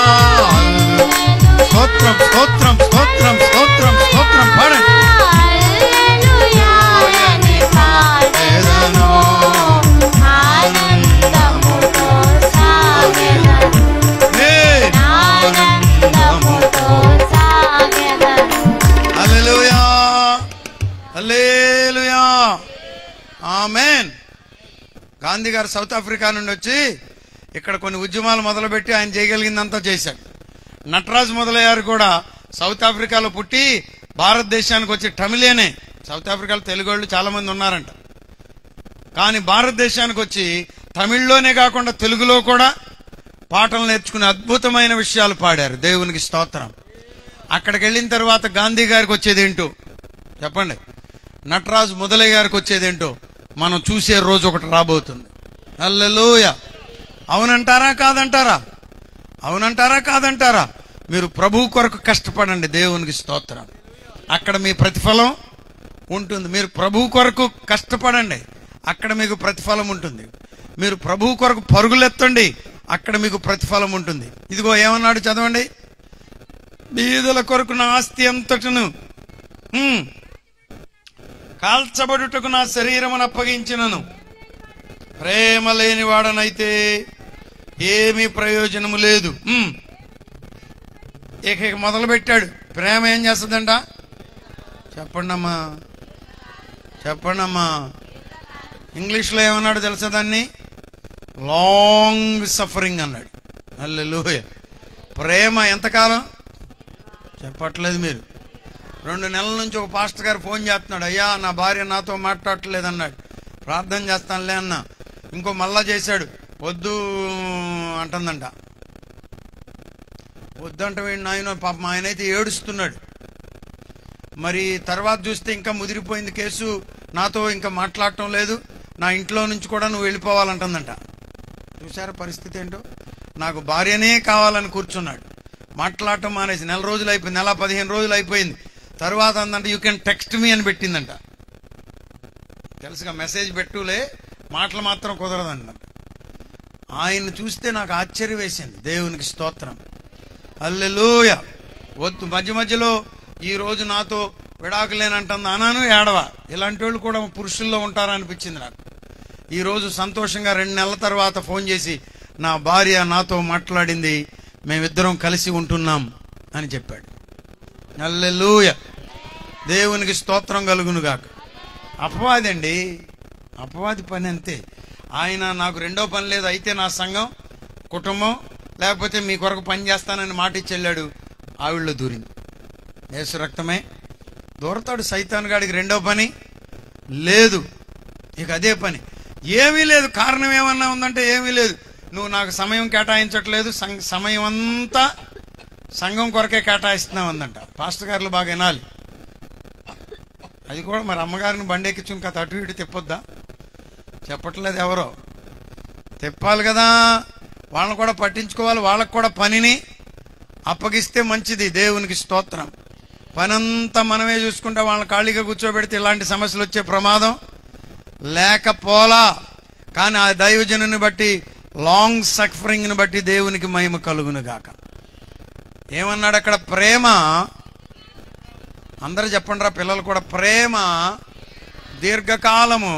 స్తోత్రం స్తోత్రం స్తోత్రం స్తోత్రం స్తోత్రం పాడండి ఏదనో నే హల్లెలూయా హల్లెలూయా ఆమేన్ గాంధీ గారు సౌత్ ఆఫ్రికా నుండి వచ్చి ఇక్కడ కొన్ని ఉద్యమాలు మొదలుపెట్టి ఆయన చేయగలిగిందంతా చేశాడు నటరాజు మొదలయ్యారు కూడా సౌత్ ఆఫ్రికాలో పుట్టి భారతదేశానికి వచ్చి తమిళేనే సౌత్ ఆఫ్రికాలో తెలుగు వాళ్ళు చాలా మంది ఉన్నారంట కానీ భారతదేశానికి వచ్చి తమిళ్లోనే కాకుండా తెలుగులో కూడా పాటలు నేర్చుకుని అద్భుతమైన విషయాలు పాడారు దేవునికి స్తోత్రం అక్కడికి వెళ్ళిన తర్వాత గాంధీ గారికి వచ్చేదేంటో చెప్పండి నటరాజు మొదలయ్య గారికి వచ్చేదేంటో మనం చూసే రోజు ఒకటి రాబోతుంది అల్లెలోయ అవునంటారా కాదంటారా అవునంటారా కాదంటారా మీరు ప్రభు కొరకు కష్టపడండి దేవునికి స్తోత్రం అక్కడ మీ ప్రతిఫలం ఉంటుంది మీరు ప్రభు కొరకు కష్టపడండి అక్కడ మీకు ప్రతిఫలం ఉంటుంది మీరు ప్రభు కొరకు పరుగులెత్తండి అక్కడ మీకు ప్రతిఫలం ఉంటుంది ఇదిగో ఏమన్నాడు చదవండి బీదల కొరకు నా ఆస్తి అంతటను ఉమ్, కాల్చబడుటకు నా శరీరమును అప్పగించినను ప్రేమ లేని వాడనైతే ఏమీ ప్రయోజనము లేదు ఉమ్. ఇక ఇక మొదలు పెట్టాడు ప్రేమ ఏం చేస్తుందంట చెప్పండమ్మా చెప్పండమ్మా ఇంగ్లీష్లో ఏమన్నాడు తెలుసా దాన్ని లాంగ్ సఫరింగ్ అన్నాడు అల్లెలూయ ప్రేమ ఎంతకాలం చెప్పట్లేదు మీరు రెండు నెలల నుంచి ఒక పాస్టర్ గారు ఫోన్ చేస్తున్నాడు అయ్యా నా భార్య నాతో మాట్లాడట్లేదు అన్నాడు ప్రార్థన చేస్తానులే అన్న ఇంకో మళ్ళా చేశాడు వద్దు అంటుందంట వద్దంట వీడు నాయన పాపం ఆయన అయితే ఏడుస్తున్నాడు మరి తర్వాత చూస్తే ఇంకా ముదిరిపోయింది కేసు నాతో ఇంకా మాట్లాడటం లేదు నా ఇంట్లో నుంచి కూడా నువ్వు వెళ్ళిపోవాలంటుందంట చూసారా పరిస్థితి ఏంటో నాకు భార్యనే కావాలని కూర్చున్నాడు మాట్లాడటం మానేసి నెల రోజులు అయిపోయింది నెల పదిహేను రోజులు అయిపోయింది తర్వాత అందంటే యూ కెన్ టెక్స్ట్ మీ అని పెట్టిందంట తెలుసుగా మెసేజ్ పెట్టులే మాటలు మాత్రం కుదరదంట ఆయన చూస్తే నాకు ఆశ్చర్యం వేసింది దేవునికి స్తోత్రం అల్లెలూయ వద్దు మధ్య మధ్యలో ఈ రోజు నాతో విడాకులేనంటుంది అనాను ఏడవ ఇలాంటి వాళ్ళు కూడా పురుషుల్లో ఉంటారనిపించింది నాకు ఈ రోజు సంతోషంగా రెండు నెలల తర్వాత ఫోన్ చేసి నా భార్య నాతో మాట్లాడింది మేమిద్దరం కలిసి ఉంటున్నాం అని చెప్పాడు అల్లెలూయ దేవునికి స్తోత్రం కలుగును గాక అపవాది అండి అపవాది పని అంతే ఆయన నాకు రెండో పని లేదు అయితే నా సంఘం కుటుంబం లేకపోతే మీ కొరకు పని చేస్తానని మాట ఇచ్చి వెళ్ళాడు ఆవిళ్ళలో దూరింది యేసు రక్తమే దూరతాడు సైతాన్ గాడికి రెండో పని లేదు ఇక అదే పని ఏమీ లేదు కారణం ఏమన్నా ఉందంటే ఏమీ లేదు నువ్వు నాకు సమయం కేటాయించట్లేదు సం- సమయం అంతా సంఘం కొరకే కేటాయిస్తున్నావు అందంట పాస్టర్ గారులు బాగా వినాలి అది కూడా మరి అమ్మగారిని బండి ఎక్కించుకుని కథ అటు ఇటు తిప్పొద్దా చెప్పట్లేదు ఎవరో తిప్పాలి కదా వాళ్ళని కూడా పట్టించుకోవాలి వాళ్ళకు కూడా పనిని అప్పగిస్తే మంచిది దేవునికి స్తోత్రం పనంతా మనమే చూసుకుంటే వాళ్ళని ఖాళీగా కూర్చోబెడితే ఇలాంటి సమస్యలు వచ్చే ప్రమాదం లేకపోలా కానీ ఆ దైవజనుని బట్టి లాంగ్ సఫరింగ్ని బట్టి దేవునికి మహిమ కలుగును గాక ఏమన్నాడు అక్కడ ప్రేమ అందరూ చెప్పండి రా పిల్లలు కూడా ప్రేమ దీర్ఘకాలము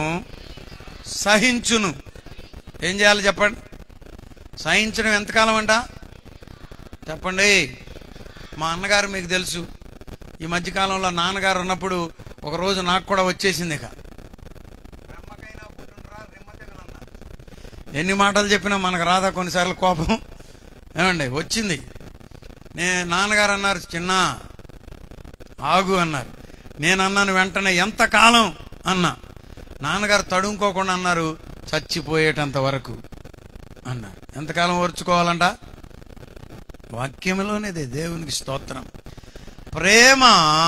సహించును ఏం చేయాలి చెప్పండి సహించడం ఎంతకాలం అంట చెప్పండి మా అన్నగారు మీకు తెలుసు ఈ మధ్యకాలంలో నాన్నగారు ఉన్నప్పుడు ఒక రోజు నాకు కూడా వచ్చేసింది ఇక ఎన్ని మాటలు చెప్పినా మనకు రాదా కొన్నిసార్లు కోపం ఏమండి వచ్చింది నే నాన్నగారు అన్నారు చిన్న ఆగు అన్నారు నేను అన్నాను వెంటనే ఎంతకాలం అన్నా నాన్నగారు తడుముకోకుండా అన్నారు చచ్చిపోయేటంత వరకు అన్నారు ఎంతకాలం ఓర్చుకోవాలంట వాక్యంలోనేదే దేవునికి స్తోత్రం ప్రేమ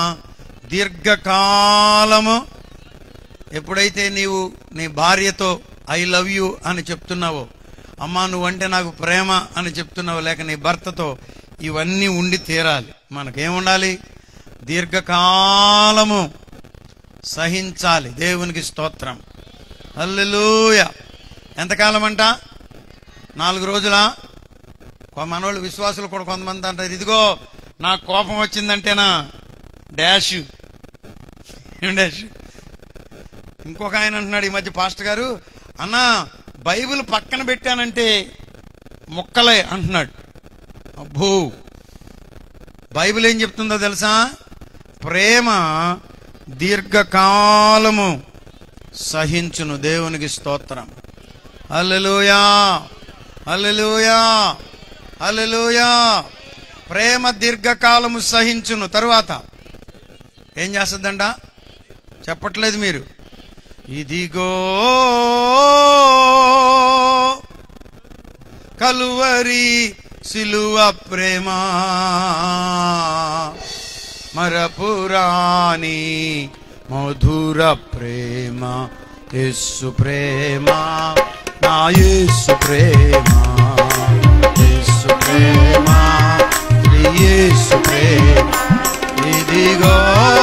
దీర్ఘకాలము ఎప్పుడైతే నీవు నీ భార్యతో ఐ లవ్ యూ అని చెప్తున్నావో అమ్మా నువ్వంటే నాకు ప్రేమ అని చెప్తున్నావు లేక నీ భర్తతో ఇవన్నీ ఉండి తీరాలి మనకేముండాలి దీర్ఘకాలము సహించాలి దేవునికి స్తోత్రం హల్లెలూయ ఎంతకాలం అంట నాలుగు రోజులా కొ- మనోళ్ళు విశ్వాసులు కూడా కొంతమంది అంటారు ఇదిగో నాకు కోపం వచ్చిందంటేనా డాష్ ఏం డాష్ ఇంకొక ఆయన అంటున్నాడు ఈ మధ్య పాస్టర్ గారు అన్న బైబిల్ పక్కన పెట్టానంటే ముక్కలే అంటున్నాడు అబ్బో బైబిల్ ఏం చెప్తుందో తెలుసా ప్రేమ దీర్ఘకాలము సహించును దేవునికి స్తోత్రం అల్లెలుయా అల్లెలుయా అల్లెలుయా ప్రేమ దీర్ఘకాలము సహించును తరువాత ఏం చేస్తుందంట చెప్పట్లేదు మీరు ఇదిగో కలువరి సిలువ ప్రేమ మరపురాని మధుర ప్రేమ యేసు ప్రేమ నా యేసు ప్రేమ యేసు ప్రేమ శ్రీ యేసు ప్రేమ ఇదిగో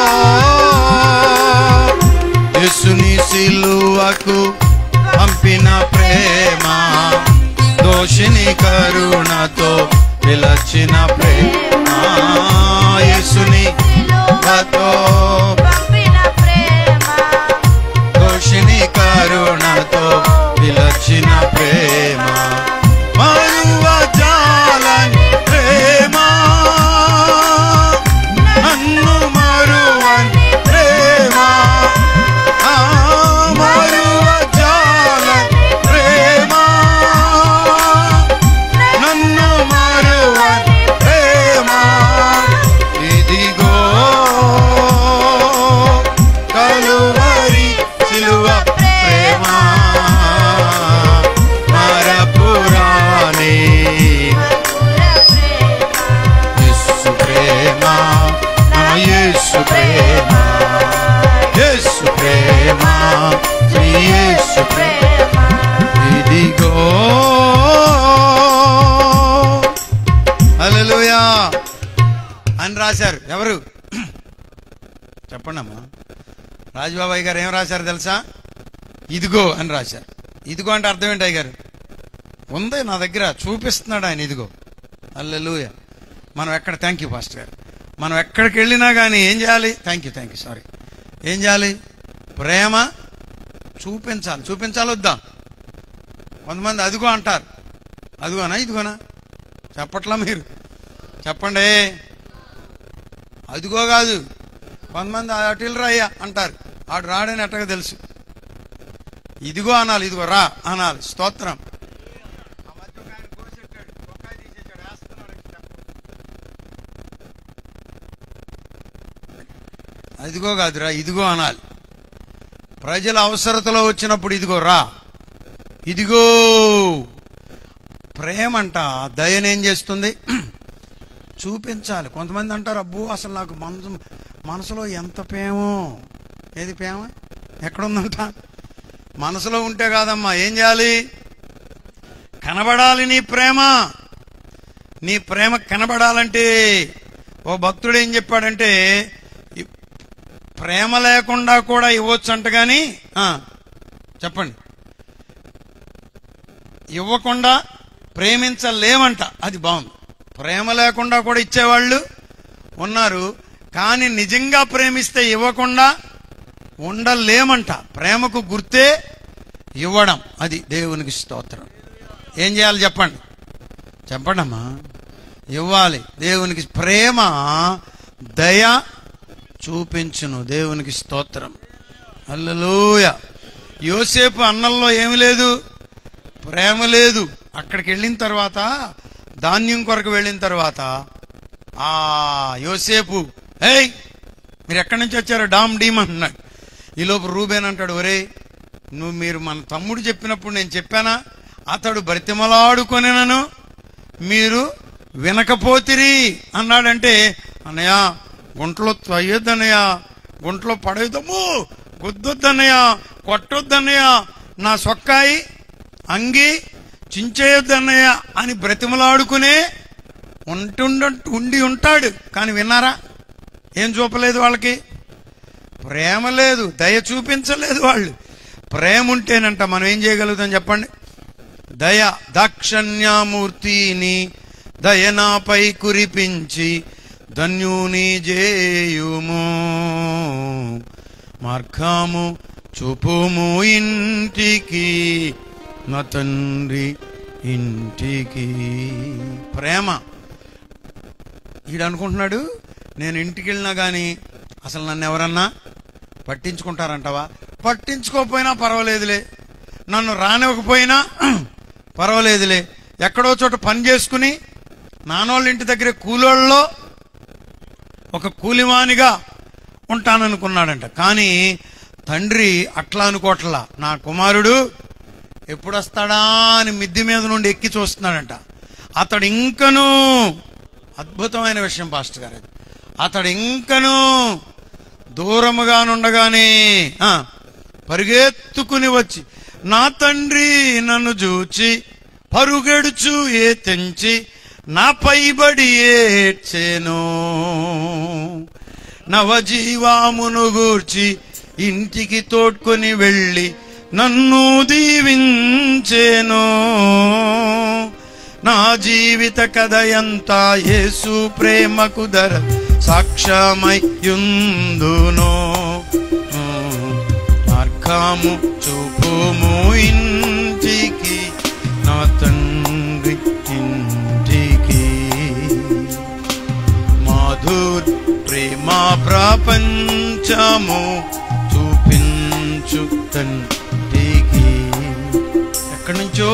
యేసుని సిలువకు పంపిన ప్రేమ దోషిని కరుణతో పిలచిన ప్రేమ యేసుని కృపతో పంపిన ప్రేమ దోషిని కరుణతో పిలచిన ప్రేమ మరువ జాలని ప్రేమ నన్ను మరువని ప్రేమ ఆ మరువ జాలని ప్రేమ నన్ను మరువని ప్రేమ ఇదిగో కలువరి సిలువ ప్రేమ మరపురాణి యేసు ప్రేమ మన యేసు ప్రేమ యేసు ప్రేమ శ్రీ యేసు ప్రేమ ఇదిగో హల్లెలూయా అని రాశారు ఎవరు చెప్పండి అమ్మా రాజబాబాయ్ గారు ఏం రాశారు తెలుసా ఇదిగో అని రాశారు ఇదిగో అంటే అర్థం ఏంటి అయ్య గారు ఉంది నా దగ్గర చూపిస్తున్నాడు ఆయన ఇదిగో అల్లెలూయ మనం ఎక్కడ థ్యాంక్ యూ పాస్టర్ గారు మనం ఎక్కడికి వెళ్ళినా కానీ ఏం చేయాలి thank you thank you sorry ఏం చేయాలి ప్రేమ చూపించాలి చూపించాలి వద్దా కొంతమంది అదిగో అంటారు అదిగోనా ఇదిగోనా చెప్పట్లా మీరు చెప్పండి అదిగో కాదు కొంతమంది అటు రాయ్యా అంటారు ఆడు రాడని ఎట్టగా తెలుసు ఇదిగో అనాలి ఇదిగో రా అనాలి స్తోత్రం అదిగో కాదురా ఇదిగో అనాలి ప్రజల అవసరతలో వచ్చినప్పుడు ఇదిగో రా ఇదిగో ప్రేమంట దయనేం చేస్తుంది చూపించాలి కొంతమంది అంటారు అబ్బో అసలు నాకు మనసు మనసులో ఎంత ప్రేమో ఏది ప్రేమ ఎక్కడుందంట మనసులో ఉంటే కాదమ్మా ఏం చేయాలి కనబడాలి నీ ప్రేమ నీ ప్రేమ కనబడాలంటే ఓ భక్తుడు ఏం చెప్పాడంటే ఈ ప్రేమ లేకుండా కూడా ఇవ్వచ్చు అంట కానీ చెప్పండి ఇవ్వకుండా ప్రేమించలేమంట అది బాగుంది ప్రేమ లేకుండా కూడా ఇచ్చేవాళ్ళు ఉన్నారు కానీ నిజంగా ప్రేమిస్తే ఇవ్వకుండా ఉండలేమంట ప్రేమకు గుర్తే ఇవ్వడం అది దేవునికి స్తోత్రం ఏం చేయాలి చెప్పండి చెప్పండి అమ్మా ఇవ్వాలి దేవునికి ప్రేమ దయ చూపించును దేవునికి స్తోత్రం అల్లలోయ యోసేపు అన్నంలో ఏమి లేదు ప్రేమ లేదు అక్కడికి వెళ్ళిన తర్వాత ధాన్యం కొరకు వెళ్ళిన తర్వాత ఆ యోసేపు ఏయ్ మీరు ఎక్కడి నుంచి వచ్చారో డామ్ డీమ్ అంటున్నాడు ఈలోపు రూబేన్ అంటాడు ఒరే నువ్వు మీరు మన తమ్ముడు చెప్పినప్పుడు నేను చెప్పానా అతడు బ్రతిమలాడుకొనినను మీరు వినకపోతిరి అన్నాడంటే అన్నయ్య గుంటలో తొయ్యొద్దన్నయ్య గుంటలో పడేద్దాము గుద్దొద్దన్నయ్య కొట్టొద్దన్నయ్య నా సొక్కాయి అంగి చించేయొద్దన్నయ్య అని బ్రతిమలాడుకునే ఉంటుండ ఉండి ఉంటాడు కానీ విన్నారా ఏం చూపలేదు వాళ్ళకి ప్రేమ లేదు దయ చూపించలేదు వాళ్ళు ప్రేమ ఉంటేనంట మనం ఏం చేయగలుగుతాం చెప్పండి దయ దాక్షణ్యామూర్తిని దయనాపై కురిపించి ధన్యుని జేయుము మార్గము చూపుము ఇంటికి నా తండ్రి ఇంటికి ప్రేమ ఈడు అనుకుంటున్నాడు నేను ఇంటికి వెళ్ళినా కానీ అసలు నన్ను ఎవరన్నా పట్టించుకుంటారంటావా పట్టించుకోకపోయినా పర్వాలేదులే నన్ను రానివ్వకపోయినా పర్వాలేదులే ఎక్కడో చోట పని చేసుకుని నానోళ్ళ ఇంటి దగ్గర కూలోళ్ళలో ఒక కూలివానిగా ఉంటాననుకున్నాడంట కానీ తండ్రి అట్లా అనుకోవట్లా నా కుమారుడు ఎప్పుడు వస్తాడా అని మిద్ది మీద నుండి ఎక్కి చూస్తున్నాడంట అతడు ఇంకను అద్భుతమైన విషయం పాస్టర్ గారు ఇది. అతడు ఇంకను దూరముగా నుండగానే ఆ, పరిగెత్తుకుని వచ్చి నా తండ్రి నన్ను చూచి పరుగెడుచు ఏ తెంచి నా పైబడి ఏడ్చేను నవజీవామును గూర్చి ఇంటికి తోడ్కొని వెళ్ళి నన్ను దీవించేను నా జీవిత కథ ఎంత యేసు ప్రేమకు ధర సాక్ష్యమయ్యుందును మార్గము చూపుము ఇంటికి నా తండ్రి ఇంటికి మాధుర్ ప్రేమ ప్రపంచము చూపించు తండ్రికి ఎక్కడి నుంచో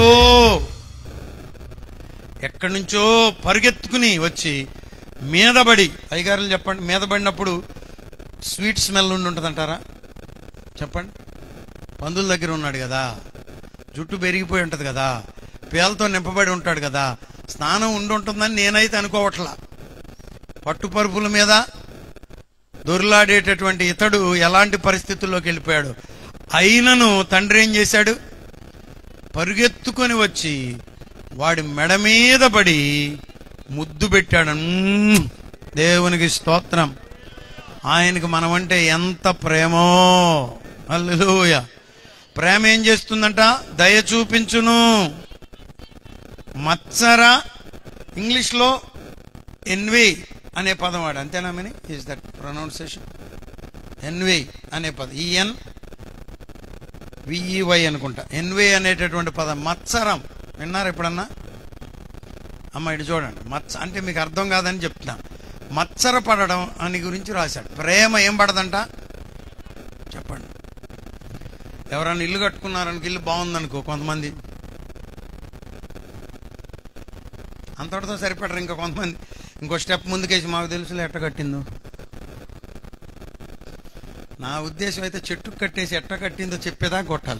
ఎక్కడి నుంచో పరిగెత్తుకుని వచ్చి మీదబడి అయ్యగారులు చెప్పండి మీదబడినప్పుడు స్వీట్ స్మెల్ ఉండి ఉంటుందంటారా చెప్పండి పందుల దగ్గర ఉన్నాడు కదా జుట్టు పెరిగిపోయి ఉంటుంది కదా పేలతో నింపబడి ఉంటాడు కదా స్నానం ఉండి ఉంటుందని నేనైతే అనుకోవట్లా పట్టుపరుపుల మీద దొర్లాడేటటువంటి ఇతడు ఎలాంటి పరిస్థితుల్లోకి వెళ్ళిపోయాడు అయినను తండ్రి ఏం చేశాడు పరుగెత్తుకొని వచ్చి వాడి మెడ మీద పడి ముద్దు పెట్టాడు మ్మ్. దేవునికి స్తోత్రం ఆయనకి మనమంటే ఎంత ప్రేమో అల్లెలూయ ప్రేమ ఏం చేస్తుందంట దయ చూపించును మత్సర ఇంగ్లీష్లో ఎన్వి అనే పదం వాడు అంతేనా money is that pronunciation envy అనే పదం ఈఎన్ విఈవై అనుకుంటా ఎన్వి అనేటటువంటి పదం మత్సరం విన్నారు ఎప్పుడన్నా అమ్మ ఇటు చూడండి మత్స అంటే మీకు అర్థం కాదని చెప్తున్నా మత్సర పడడం అని గురించి రాశాడు ప్రేమ ఏం పడదంట చెప్పండి ఎవరైనా ఇల్లు కట్టుకున్నారనుకో ఇల్లు బాగుందనుకో కొంతమంది అంతటితో సరిపడరు ఇంకా కొంతమంది ఇంకో స్టెప్ ముందుకేసి మాకు తెలుసులే ఎట్ట కట్టిందో నా ఉద్దేశం అయితే చెట్టు కట్టేసి ఎట్ట కట్టిందో చెప్పేదా కొట్టాలి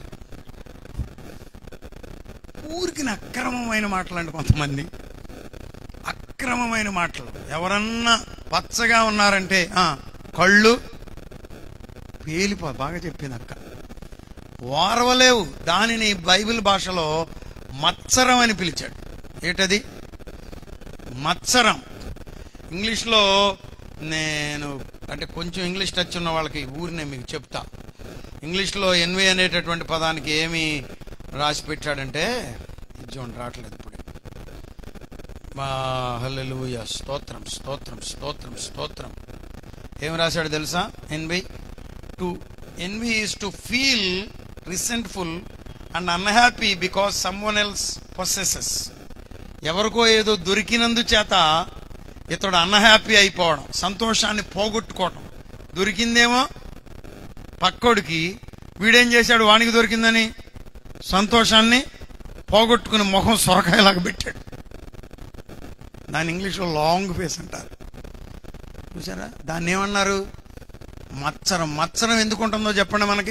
ఊరికి అక్రమమైన మాటలు అండి కొంతమంది అక్రమమైన మాటలు ఎవరన్నా పచ్చగా ఉన్నారంటే ఆ, కళ్ళు పేలిపో బాగా చెప్పింది అక్క వారవలేవు దానిని బైబిల్ భాషలో మత్సరం అని పిలిచాడు ఏంటది మత్సరం ఇంగ్లీష్లో నేను అంటే కొంచెం ఇంగ్లీష్ టచ్ ఉన్న వాళ్ళకి ఊరినే మీకు చెప్తా ఇంగ్లీష్లో ఎన్వి అనేటటువంటి పదానికి ఏమి రాసి పెట్టాడంటే ఇది చూడండి రావట్లేదు ఇప్పుడు మా హల్లెలూయా స్తోత్రం స్తోత్రం స్తోత్రం స్తోత్రం ఏం రాశాడు తెలుసా envy to envy is to feel resentful and unhappy because someone else possesses ఎవరికో ఏదో దొరికినందు చేత ఇతడు అన్హ్యాపీ అయిపోవడం సంతోషాన్ని పోగొట్టుకోవడం దొరికిందేమో పక్కోడికి వీడేం చేశాడు వానికి దొరికిందని సంతోషాన్ని పోగొట్టుకుని ముఖం సొరకాయలాగా పెట్టాడు దాని ఇంగ్లీష్లో లాంగ్ ఫేస్ అంటారు చూసారా దాన్ని ఏమన్నారు మత్సరం మత్సరం ఎందుకు ఉంటుందో చెప్పండి మనకి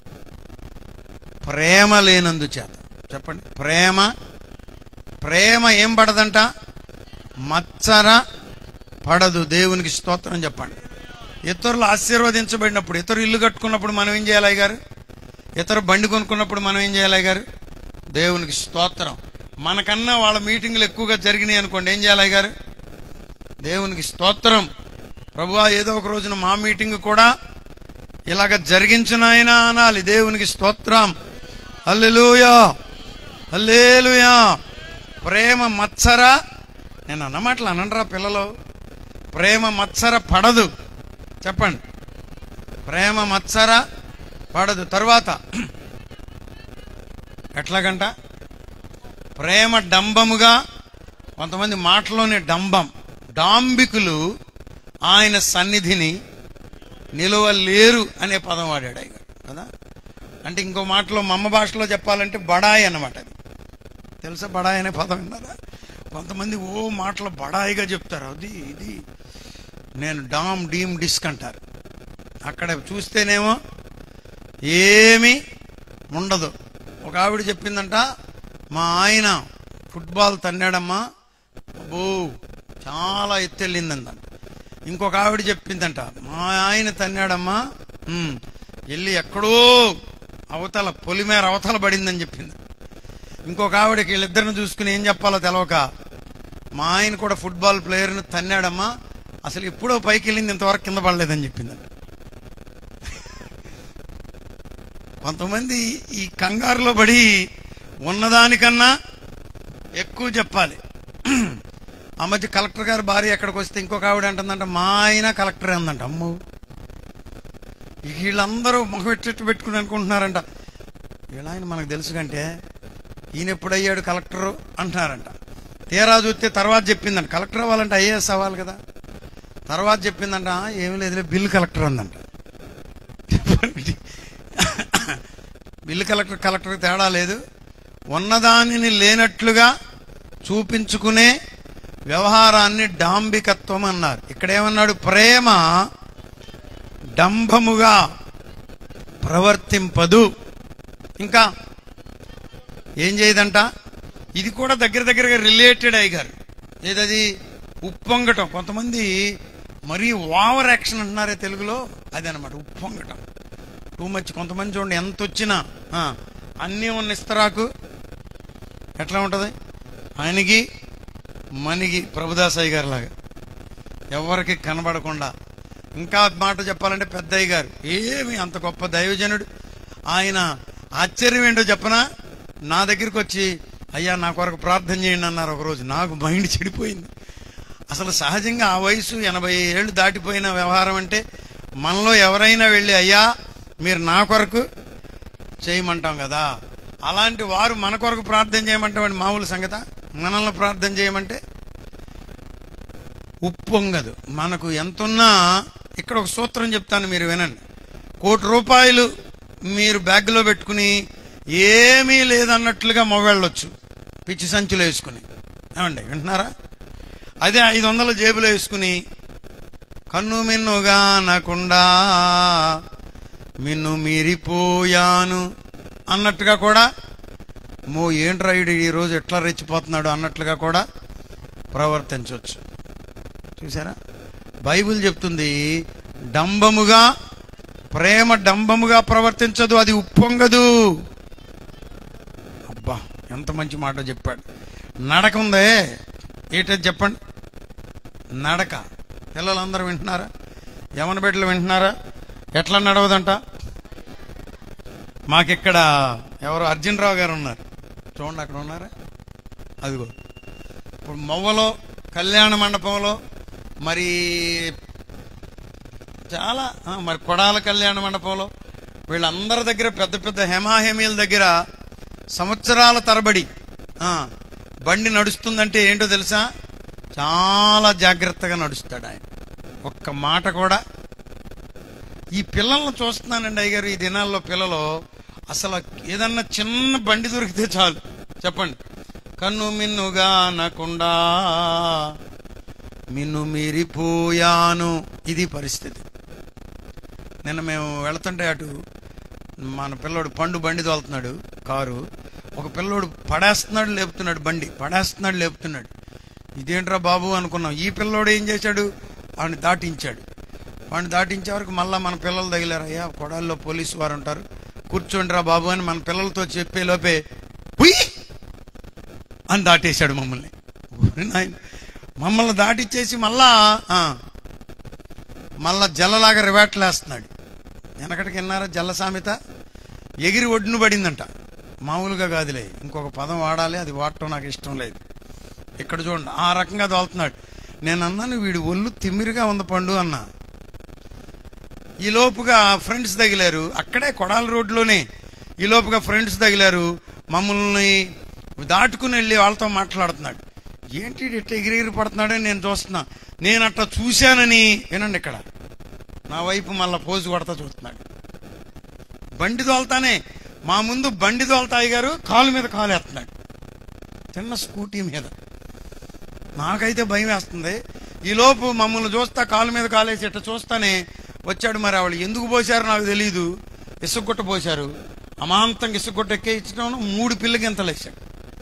ప్రేమ లేనందు చేత చెప్పండి ప్రేమ ప్రేమ ఏం పడదంట మత్సర పడదు దేవునికి స్తోత్రం చెప్పండి ఇతరులు ఆశీర్వదించబడినప్పుడు ఇతరు ఇల్లు కట్టుకున్నప్పుడు మనం ఏం చేయాలి గారు ఇతరు బండి కొనుక్కున్నప్పుడు మనం ఏం చేయాలి గారు దేవునికి స్తోత్రం మనకన్నా వాళ్ళ మీటింగ్లు ఎక్కువగా జరిగినాయి అనుకోండి ఏం చేయాలి గారు దేవునికి స్తోత్రం ప్రభువా ఏదో ఒక రోజున మా మీటింగ్ కూడా ఇలాగ జరిగించునాయనా అనాలి దేవునికి స్తోత్రం హల్లెలూయా హల్లేలుయా ప్రేమ మత్సర నేను అన్నమాటలు అనండ్రా పిల్లలు ప్రేమ మత్సర పడదు చెప్పండి ప్రేమ మత్సర పడదు తరువాత ఎట్లాగంట ప్రేమ డంబముగా కొంతమంది మాటలోనే డంబం డాంబికులు ఆయన సన్నిధిని నిలవలేరు అనే పదం వాడాడు ఆయన కదా అంటే ఇంకో మాటలో మా అమ్మ భాషలో చెప్పాలంటే బడాయి అన్నమాట అది తెలుసా బడాయి అనే పదం విన్నారా కొంతమంది ఓ మాటలు బడాయిగా చెప్తారు అది ఇది నేను డామ్ డీమ్ డిస్క్ అంటారు అక్కడ చూస్తేనేమో ఏమీ ఉండదు ఒక ఆవిడ చెప్పిందంట మా ఆయన ఫుట్బాల్ తన్నాడమ్మా అబ్బో చాలా ఎత్తెళ్ళిందంట ఇంకొక ఆవిడ చెప్పిందంట మా ఆయన తన్నాడమ్మా ఉమ్, వెళ్ళి ఎక్కడో అవతల పొలిమేర అవతల పడిందని చెప్పింది ఇంకొక ఆవిడకి వీళ్ళిద్దరిని చూసుకుని ఏం చెప్పాలో తెలవక మా ఆయన కూడా ఫుట్బాల్ ప్లేయర్ని తన్నాడమ్మా అసలు ఎప్పుడో పైకి వెళ్ళింది ఇంతవరకు కింద పడలేదని చెప్పిందంట కొంతమంది ఈ కంగారులో పడి ఉన్నదానికన్నా ఎక్కువ చెప్పాలి ఆ మధ్య కలెక్టర్ గారు భార్య ఎక్కడికి వస్తే ఇంకొక ఆవిడ అంటుందంట మా ఆయన కలెక్టర్ అందంట అమ్మో ఇక వీళ్ళందరూ ముఖం ఎట్టెట్టు పెట్టుకుని అనుకుంటున్నారంట వీళ్ళ ఆయన మనకు తెలుసు కంటే ఈయన ఎప్పుడయ్యాడు కలెక్టర్ అంటున్నారంట తీరా చూస్తే తర్వాత చెప్పిందంట కలెక్టర్ అవ్వాలంటే ఐఏఎస్ అవ్వాలి కదా తర్వాత చెప్పిందంట "ఆ, ఏమీ లేదులే బిల్ కలెక్టర్ అందంట బిల్లు కలెక్టర్ కలెక్టర్ తేడా లేదు ఉన్నదానిని లేనట్లుగా చూపించుకునే వ్యవహారాన్ని డాంబికత్వం అన్నారు ఇక్కడేమన్నాడు ప్రేమ డంభముగా ప్రవర్తింపదు ఇంకా ఏం చేయదంట ఇది కూడా దగ్గర దగ్గరగా రిలేటెడ్ అయ్యారు ఏదది ఉప్పొంగటం కొంతమంది మరీ ఓవర్ యాక్షన్ అంటున్నారే తెలుగులో అది అనమాట ఉప్పొంగటం టూ మచ్ కొంతమంది చూడండి ఎంత వచ్చినా ఆ, అన్నీ ఉన్న ఇస్తరాకు ఎట్లా ఉంటుంది ఆయనకి మనిగి ప్రభుదాసయ్య గారి లాగా ఎవరికి కనబడకుండా ఇంకా మాట చెప్పాలంటే పెద్దయ్య గారు ఏమి అంత గొప్ప దైవజనుడు ఆయన ఆశ్చర్యం ఏంటో చెప్పనా నా దగ్గరికి వచ్చి అయ్యా నా కొరకు ప్రార్థన చేయండి అన్నారు ఒకరోజు నాకు మైండ్ చెడిపోయింది అసలు సహజంగా ఆ వయసు ఎనభై ఏళ్ళు దాటిపోయిన వ్యవహారం అంటే మనలో ఎవరైనా వెళ్ళి అయ్యా మీరు నా కొరకు చేయమంటాం కదా అలాంటి వారు మన కొరకు ప్రార్థన చేయమంటాం మామూలు సంగత మనల్ని ప్రార్థన చేయమంటే ఉప్పొంగదు మనకు ఎంతున్నా ఇక్కడ ఒక సూత్రం చెప్తాను మీరు వినండి కోటి రూపాయలు మీరు బ్యాగ్లో పెట్టుకుని ఏమీ లేదన్నట్లుగా మొగళ్ళొచ్చు పిచ్చి సంచులు వేసుకుని ఏమండి వింటున్నారా అదే ఐదు వందల జేబులో వేసుకుని కన్ను మిన్నుగా నాకుండా మిన్ను మీరిపోయాను అన్నట్టుగా కూడా మో ఏంట్రా ఈడు ఈ రోజు ఎట్లా రెచ్చిపోతున్నాడు అన్నట్లుగా కూడా ప్రవర్తించవచ్చు చూసారా బైబిల్ చెప్తుంది డంబముగా ప్రేమ డంబముగా ప్రవర్తించదు అది ఉప్పొంగదు అబ్బా ఎంత మంచి మాట చెప్పాడు నడక ఉందే ఏంటది చెప్పండి నడక పిల్లలందరూ వింటున్నారా యమన బిడ్డలు వింటున్నారా ఎట్లా నడవదంట మాకిక్కడ ఎవరు అర్జున్ రావు గారు ఉన్నారు చూడండి అక్కడ ఉన్నారా అదిగో ఇప్పుడు మొవ్వలో కళ్యాణ మండపంలో మరి చాలా ఆ, మరి కొడాల కళ్యాణ మండపంలో వీళ్ళందరి దగ్గర పెద్ద పెద్ద హెమాహెమీల దగ్గర సంవత్సరాల తరబడి ఆ, బండి నడుస్తుందంటే ఏంటో తెలుసా చాలా జాగ్రత్తగా నడుస్తాడు ఆయన ఒక్క మాట కూడా ఈ పిల్లల్ని చూస్తున్నానండి అయ్యగారు ఈ దినాల్లో పిల్లలు అసలు ఏదన్నా చిన్న బండి దొరికితే చాలు చెప్పండి కన్ను మిన్నుగా అనకుండా మిన్ను మీరిపోయాను ఇది పరిస్థితి నిన్న మేము వెళుతుంటే అటు మన పిల్లోడు పండు బండి తోలుతున్నాడు కారు ఒక పిల్లోడు పడేస్తున్నాడు లేపుతున్నాడు బండి పడేస్తున్నాడు లేపుతున్నాడు ఇదేంట్రా బాబు అనుకున్నాం ఈ పిల్లోడు ఏం చేశాడు వాడిని దాటించాడు వాడిని దాటించే వరకు మళ్ళీ మన పిల్లలు తగిలారు అయ్యా కొడాల్లో పోలీసు వారు ఉంటారు కూర్చోండిరా బాబు అని మన పిల్లలతో చెప్పే లోపే "ఉయ్!" అని దాటేశాడు మమ్మల్ని ఊరి నాయన మమ్మల్ని దాటిచ్చేసి మళ్ళా ఆ, మళ్ళా జల్లలాగా రివాట్లేస్తున్నాడు వెనకటికి విన్నారా జల్ల సామెత ఎగిరి ఒడ్డును పడిందంట మామూలుగా కాదులే ఇంకొక పదం వాడాలి అది వాడటం నాకు ఇష్టం లేదు ఇక్కడ చూడండి ఆ రకంగా తోలుతున్నాడు నేను అన్నాను వీడి ఒళ్ళు తిమ్మిరిగా ఉంది పండు అన్నా ఈ లోపుగా ఫ్రెండ్స్ తగిలారు అక్కడే కొడాల రోడ్లోనే ఈ లోపుగా ఫ్రెండ్స్ తగిలారు మమ్మల్ని దాటుకుని వెళ్ళి వాళ్ళతో మాట్లాడుతున్నాడు ఏంటి ఈడు ఇట్ట ఎగిరెగిరి పడుతున్నాడని నేను చూస్తున్నా నేను అట్లా చూశానని వినండి ఇక్కడ నా వైపు మళ్ళా పోజు కొడతా చూస్తున్నాడు బండి తోలుతానే మా ముందు బండి తోలుతాయి గారు కాలు మీద కాలు వేస్తున్నాడు చిన్న స్కూటీ మీద నాకైతే భయం వేస్తుంది ఈ లోపు మమ్మల్ని చూస్తా కాలు మీద కాలేసి ఇట్ట చూస్తానే వచ్చాడు మరి ఆవిడ ఎందుకు పోశారు నాకు తెలియదు ఇసుగుట్ట పోశారు అమాంతంగా ఇసుగుట్ట ఎక్కించడం మూడు పిల్ల గింతలు వేశాడు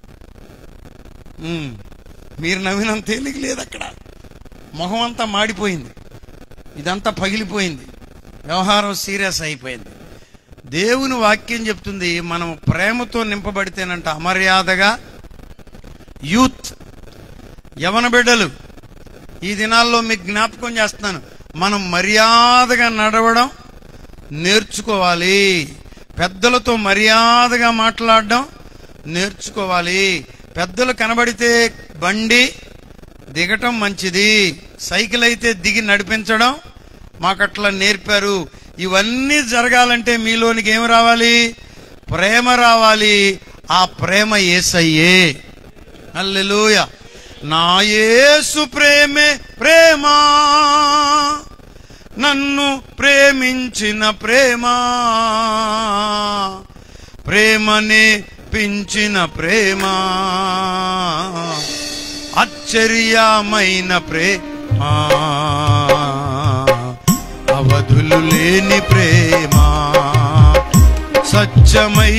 ఉమ్. మీరు నవ్వినంత తేలిక లేదు అక్కడ మొహం అంతా మాడిపోయింది ఇదంతా పగిలిపోయింది వ్యవహారం సీరియస్ అయిపోయింది దేవుని వాక్యం చెప్తుంది మనం ప్రేమతో నింపబడితేనంట అమర్యాదగా యూత్ యవన బిడ్డలు ఈ దినాల్లో మీకు జ్ఞాపకం చేస్తున్నాను మనం మర్యాదగా నడవడం నేర్చుకోవాలి పెద్దలతో మర్యాదగా మాట్లాడడం నేర్చుకోవాలి పెద్దలు కనబడితే బండి దిగటం మంచిది సైకిల్ అయితే దిగి నడిపించడం మాకట్లా నేర్పారు ఇవన్నీ జరగాలంటే మీలోనికి ఏం రావాలి ప్రేమ రావాలి ఆ ప్రేమ ఏసయ్యే హల్లెలూయ నా యేసు ప్రేమే ప్రేమ నన్ను ప్రేమించిన ప్రేమ ప్రేమనే పించిన ప్రేమ ఆశ్చర్యమైన ప్రేమ అవధులు లేని ప్రేమ సత్యమై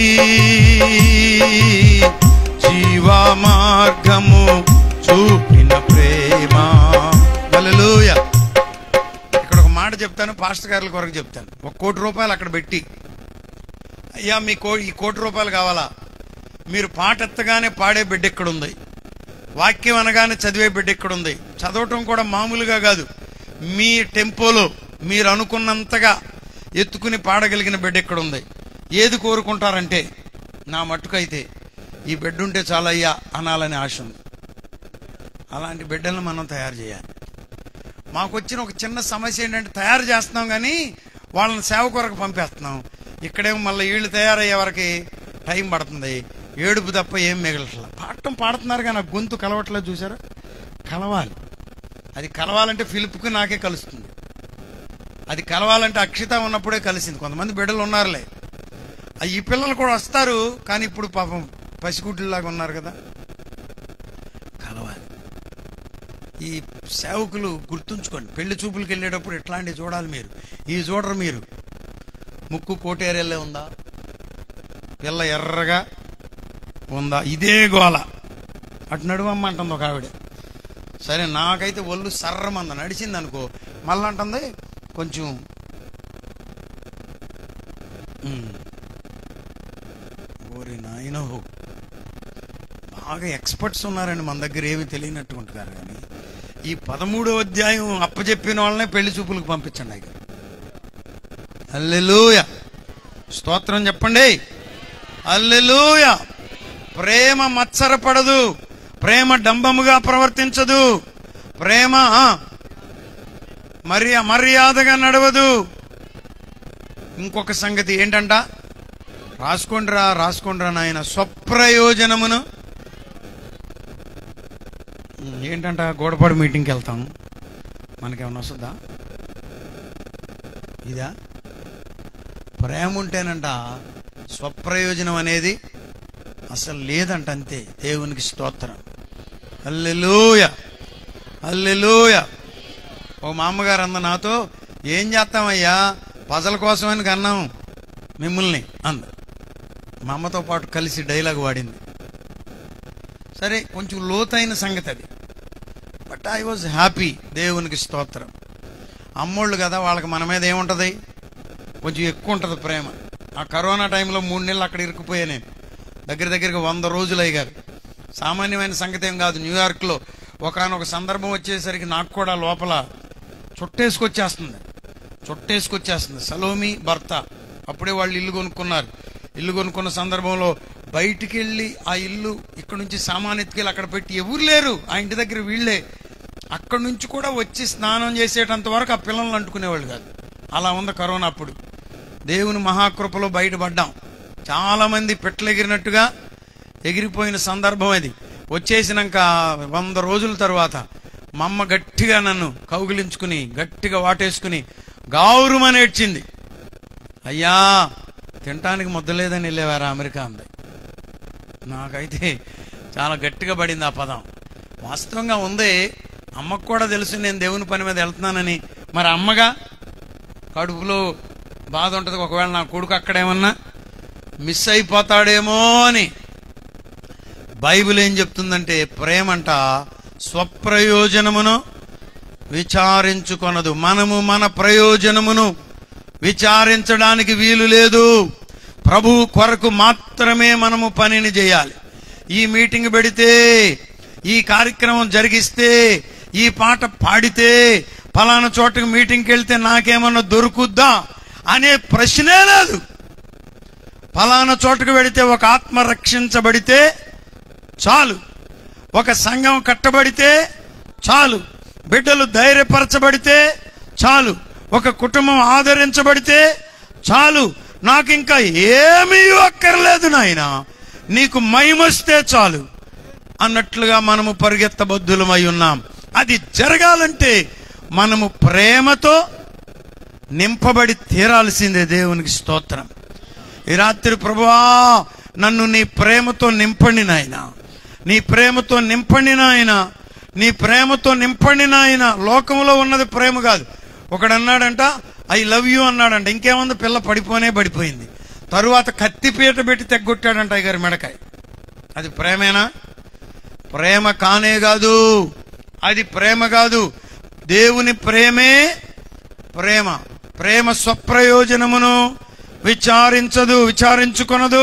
జీవా మార్గము చూపిన ప్రేమ హల్లెలూయా ఇక్కడ ఒక మాట చెప్తాను పాస్టర్ గారుల కొరకు చెప్తాను ఒక కోటి రూపాయలు అక్కడ పెట్టి అయ్యా మీ కో ఈ కోటి రూపాయలు కావాలా మీరు పాట ఎత్తగానే పాడే బిడ్డ ఇక్కడ ఉంది వాక్యం అనగానే చదివే బిడ్డ ఇక్కడ ఉంది చదవటం కూడా మామూలుగా కాదు మీ టెంపోలో మీరు అనుకున్నంతగా ఎత్తుకుని పాడగలిగిన బిడ్డ ఇక్కడ ఉంది ఏది కోరుకుంటారంటే నా మట్టుకైతే ఈ బిడ్డ ఉంటే చాలా అయ్యా అనాలని ఆశ ఉంది అలాంటి బిడ్డలను మనం తయారు చేయాలి మాకు వచ్చిన ఒక చిన్న సమస్య ఏంటంటే తయారు చేస్తున్నాం కానీ వాళ్ళని సేవ కొరకు పంపేస్తున్నాం ఇక్కడేమో మళ్ళీ వీళ్ళు తయారయ్యే వరకు టైం పడుతుంది ఏడుపు తప్ప ఏం మిగలట్లా పాడటం పాడుతున్నారు కానీ ఆ గొంతు కలవట్లేదు చూసారా కలవాలి అది కలవాలంటే ఫిలిప్కి నాకే కలుస్తుంది అది కలవాలంటే అక్షిత ఉన్నప్పుడే కలిసింది కొంతమంది బిడ్డలు ఉన్నారులే ఆ ఈ పిల్లలు కూడా వస్తారు కానీ ఇప్పుడు పాపం పసిగుడ్డులాగా ఉన్నారు కదా కలవాలి ఈ సేవకులు గుర్తుంచుకోండి పెళ్లి చూపులకు వెళ్ళేటప్పుడు ఇట్లాంటివి చూడాలి మీరు ఇవి చూడరు మీరు ముక్కు కోటేరెల్లే ఉందా పిల్ల ఎర్రగా ఉందా ఇదే గోల అటు నడువమ్మంటుంది ఒక ఆవిడ సరే నాకైతే ఒళ్ళు సర్రమంద నడిచింది అనుకో మళ్ళీ అంటుంది కొంచెం ఉమ్. ఓరి నాయనో బాగా ఎక్స్పర్ట్స్ ఉన్నారండి మన దగ్గర ఏమి తెలియనట్టుకుంటున్నారు కానీ ఈ పదమూడో అధ్యాయం అప్పచెప్పిన వాళ్ళనే పెళ్లి చూపులకు పంపించండి అయ్య అల్లెలూయ స్తోత్రం చెప్పండి అల్లెలూయ ప్రేమ మత్సరపడదు ప్రేమ డంబముగా ప్రవర్తించదు ప్రేమ ఆ, మరి మర్యాదగా నడవదు ఇంకొక సంగతి ఏంటంట రాసుకోండిరా రాసుకోండిరా నాయన స్వప్రయోజనమును ఏంటంట గోడపాడు మీటింగ్కి వెళ్తాం మనకేమన్నా వస్తుందా ఇదా ప్రేమ ఉంటేనంట స్వప్రయోజనం అనేది అసలు లేదంట అంతే దేవునికి స్తోత్రం అల్లెలూయ అల్లెలూయ ఓ మా అమ్మగారు అంద నాతో ఏం చేస్తామయ్యా పజల కోసమని కన్నాం మిమ్మల్ని అంద మా అమ్మతో పాటు కలిసి డైలాగ్ వాడింది సరే కొంచెం లోతైన సంగతి అది బట్ ఐ వాజ్ హ్యాపీ దేవునికి స్తోత్రం అమ్మోళ్ళు కదా వాళ్ళకి మన మీద ఏముంటుంది కొంచెం ఎక్కువ ఉంటుంది ప్రేమ ఆ కరోనా టైంలో మూడు నెలలు అక్కడ ఇరుక్కుపోయా నేను దగ్గర దగ్గరగా వంద రోజులు అయ్యారు సామాన్యమైన సంగతి ఏం కాదు న్యూయార్క్లో ఒకనొక సందర్భం వచ్చేసరికి నాకు కూడా లోపల చుట్టేసుకొచ్చేస్తుంది చుట్టేసుకొచ్చేస్తుంది సలోమి భర్త అప్పుడే వాళ్ళు ఇల్లు కొనుక్కున్నారు ఇల్లు కొనుక్కున్న సందర్భంలో బయటికి వెళ్ళి ఆ ఇల్లు ఇక్కడ నుంచి సామాన్ ఎత్తుకెళ్ళి అక్కడ పెట్టి ఎవరు లేరు ఆ ఇంటి దగ్గర వీళ్ళే అక్కడి నుంచి కూడా వచ్చి స్నానం చేసేటంత వరకు ఆ పిల్లల్ని అంటుకునేవాళ్ళు కాదు అలా ఉంది కరోనా అప్పుడు దేవుని మహాకృపలో బయటపడ్డాం చాలా మంది పెట్లెగిరినట్టుగా ఎగిరిపోయిన సందర్భం అది వచ్చేసినాక వంద రోజుల తర్వాత మా అమ్మ గట్టిగా నన్ను కౌగిలించుకుని గట్టిగా వాటేసుకుని గావురుమని ఏడ్చింది అయ్యా తినటానికి ముద్ద లేదని వెళ్ళేవారా అమెరికా అంది నాకైతే చాలా గట్టిగా పడింది ఆ పదం వాస్తవంగా ఉంది అమ్మకు కూడా తెలుసు నేను దేవుని పని మీద వెళ్తున్నానని మరి అమ్మగా కడుపులో బాధ ఉంటుంది ఒకవేళ నా కొడుకు అక్కడేమన్నా మిస్ అయిపోతాడేమో అని బైబిల్ ఏం చెప్తుందంటే ప్రేమంట స్వప్రయోజనమును విచారించుకొనదు మనము మన ప్రయోజనమును విచారించడానికి వీలు లేదు ప్రభు కొరకు మాత్రమే మనము పనిని చేయాలి ఈ మీటింగ్ పెడితే ఈ కార్యక్రమం జరిగిస్తే ఈ పాట పాడితే ఫలానా చోటకి మీటింగ్కి వెళ్తే నాకేమన్నా దొరుకుద్దా అనే ప్రశ్నే లేదు ఫలానా చోటుకు వెడితే ఒక ఆత్మ రక్షించబడితే చాలు ఒక సంఘం కట్టబడితే చాలు బిడ్డలు ధైర్యపరచబడితే చాలు ఒక కుటుంబం ఆదరించబడితే చాలు నాకు ఇంకా ఏమీ అక్కర్లేదు నాయన నీకు మైమొస్తే చాలు అన్నట్లుగా మనము పరిగెత్తబద్దులమై ఉన్నాం అది జరగాలంటే మనము ప్రేమతో నింపబడి తీరాల్సిందే దేవునికి స్తోత్రం ఈ రాత్రి ప్రభువా నన్ను నీ ప్రేమతో నింపండి నాయన నీ ప్రేమతో నింపండి నాయన నీ ప్రేమతో నింపండి నాయన లోకంలో ఉన్నది ప్రేమ కాదు ఒకడు అన్నాడంట ఐ లవ్ యూ అన్నాడంట ఇంకేముంది పిల్ల పడిపోనే పడిపోయింది తరువాత కత్తిపీట పెట్టి తెగ్గొట్టాడంట అయ్య గారి మెడకాయ అది ప్రేమేనా ప్రేమ కానే కాదు అది ప్రేమ కాదు దేవుని ప్రేమే ప్రేమ ప్రేమ స్వప్రయోజనమును విచారించదు విచారించుకొనదు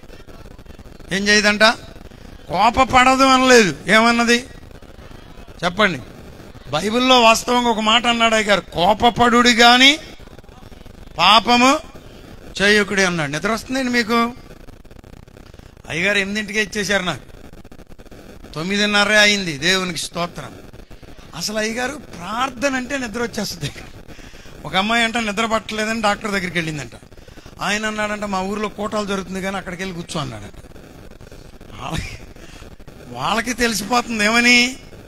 ఏం చేయదంట కోపపడదు అనలేదు ఏమన్నది చెప్పండి బైబిల్లో వాస్తవంగా ఒక మాట అన్నాడు అయ్య గారు కోపపడుడి గాని పాపము చేయకుడి అన్నాడు నిద్ర వస్తుందండి మీకు అయ్యగారు ఎనిమిదింటికే ఇచ్చేశారు నాకు తొమ్మిదిన్నరే అయింది దేవునికి స్తోత్రం అసలు అయ్యగారు ప్రార్థన అంటే నిద్ర వచ్చేస్తుంది ఒక అమ్మాయి అంట నిద్ర పట్టలేదని డాక్టర్ దగ్గరికి వెళ్ళిందంట ఆయన అన్నాడంట మా ఊర్లో కోటాలు జరుగుతుంది కానీ అక్కడికి వెళ్ళి కూర్చో అన్నాడంట వాళ్ళకి వాళ్ళకి తెలిసిపోతుంది ఏమని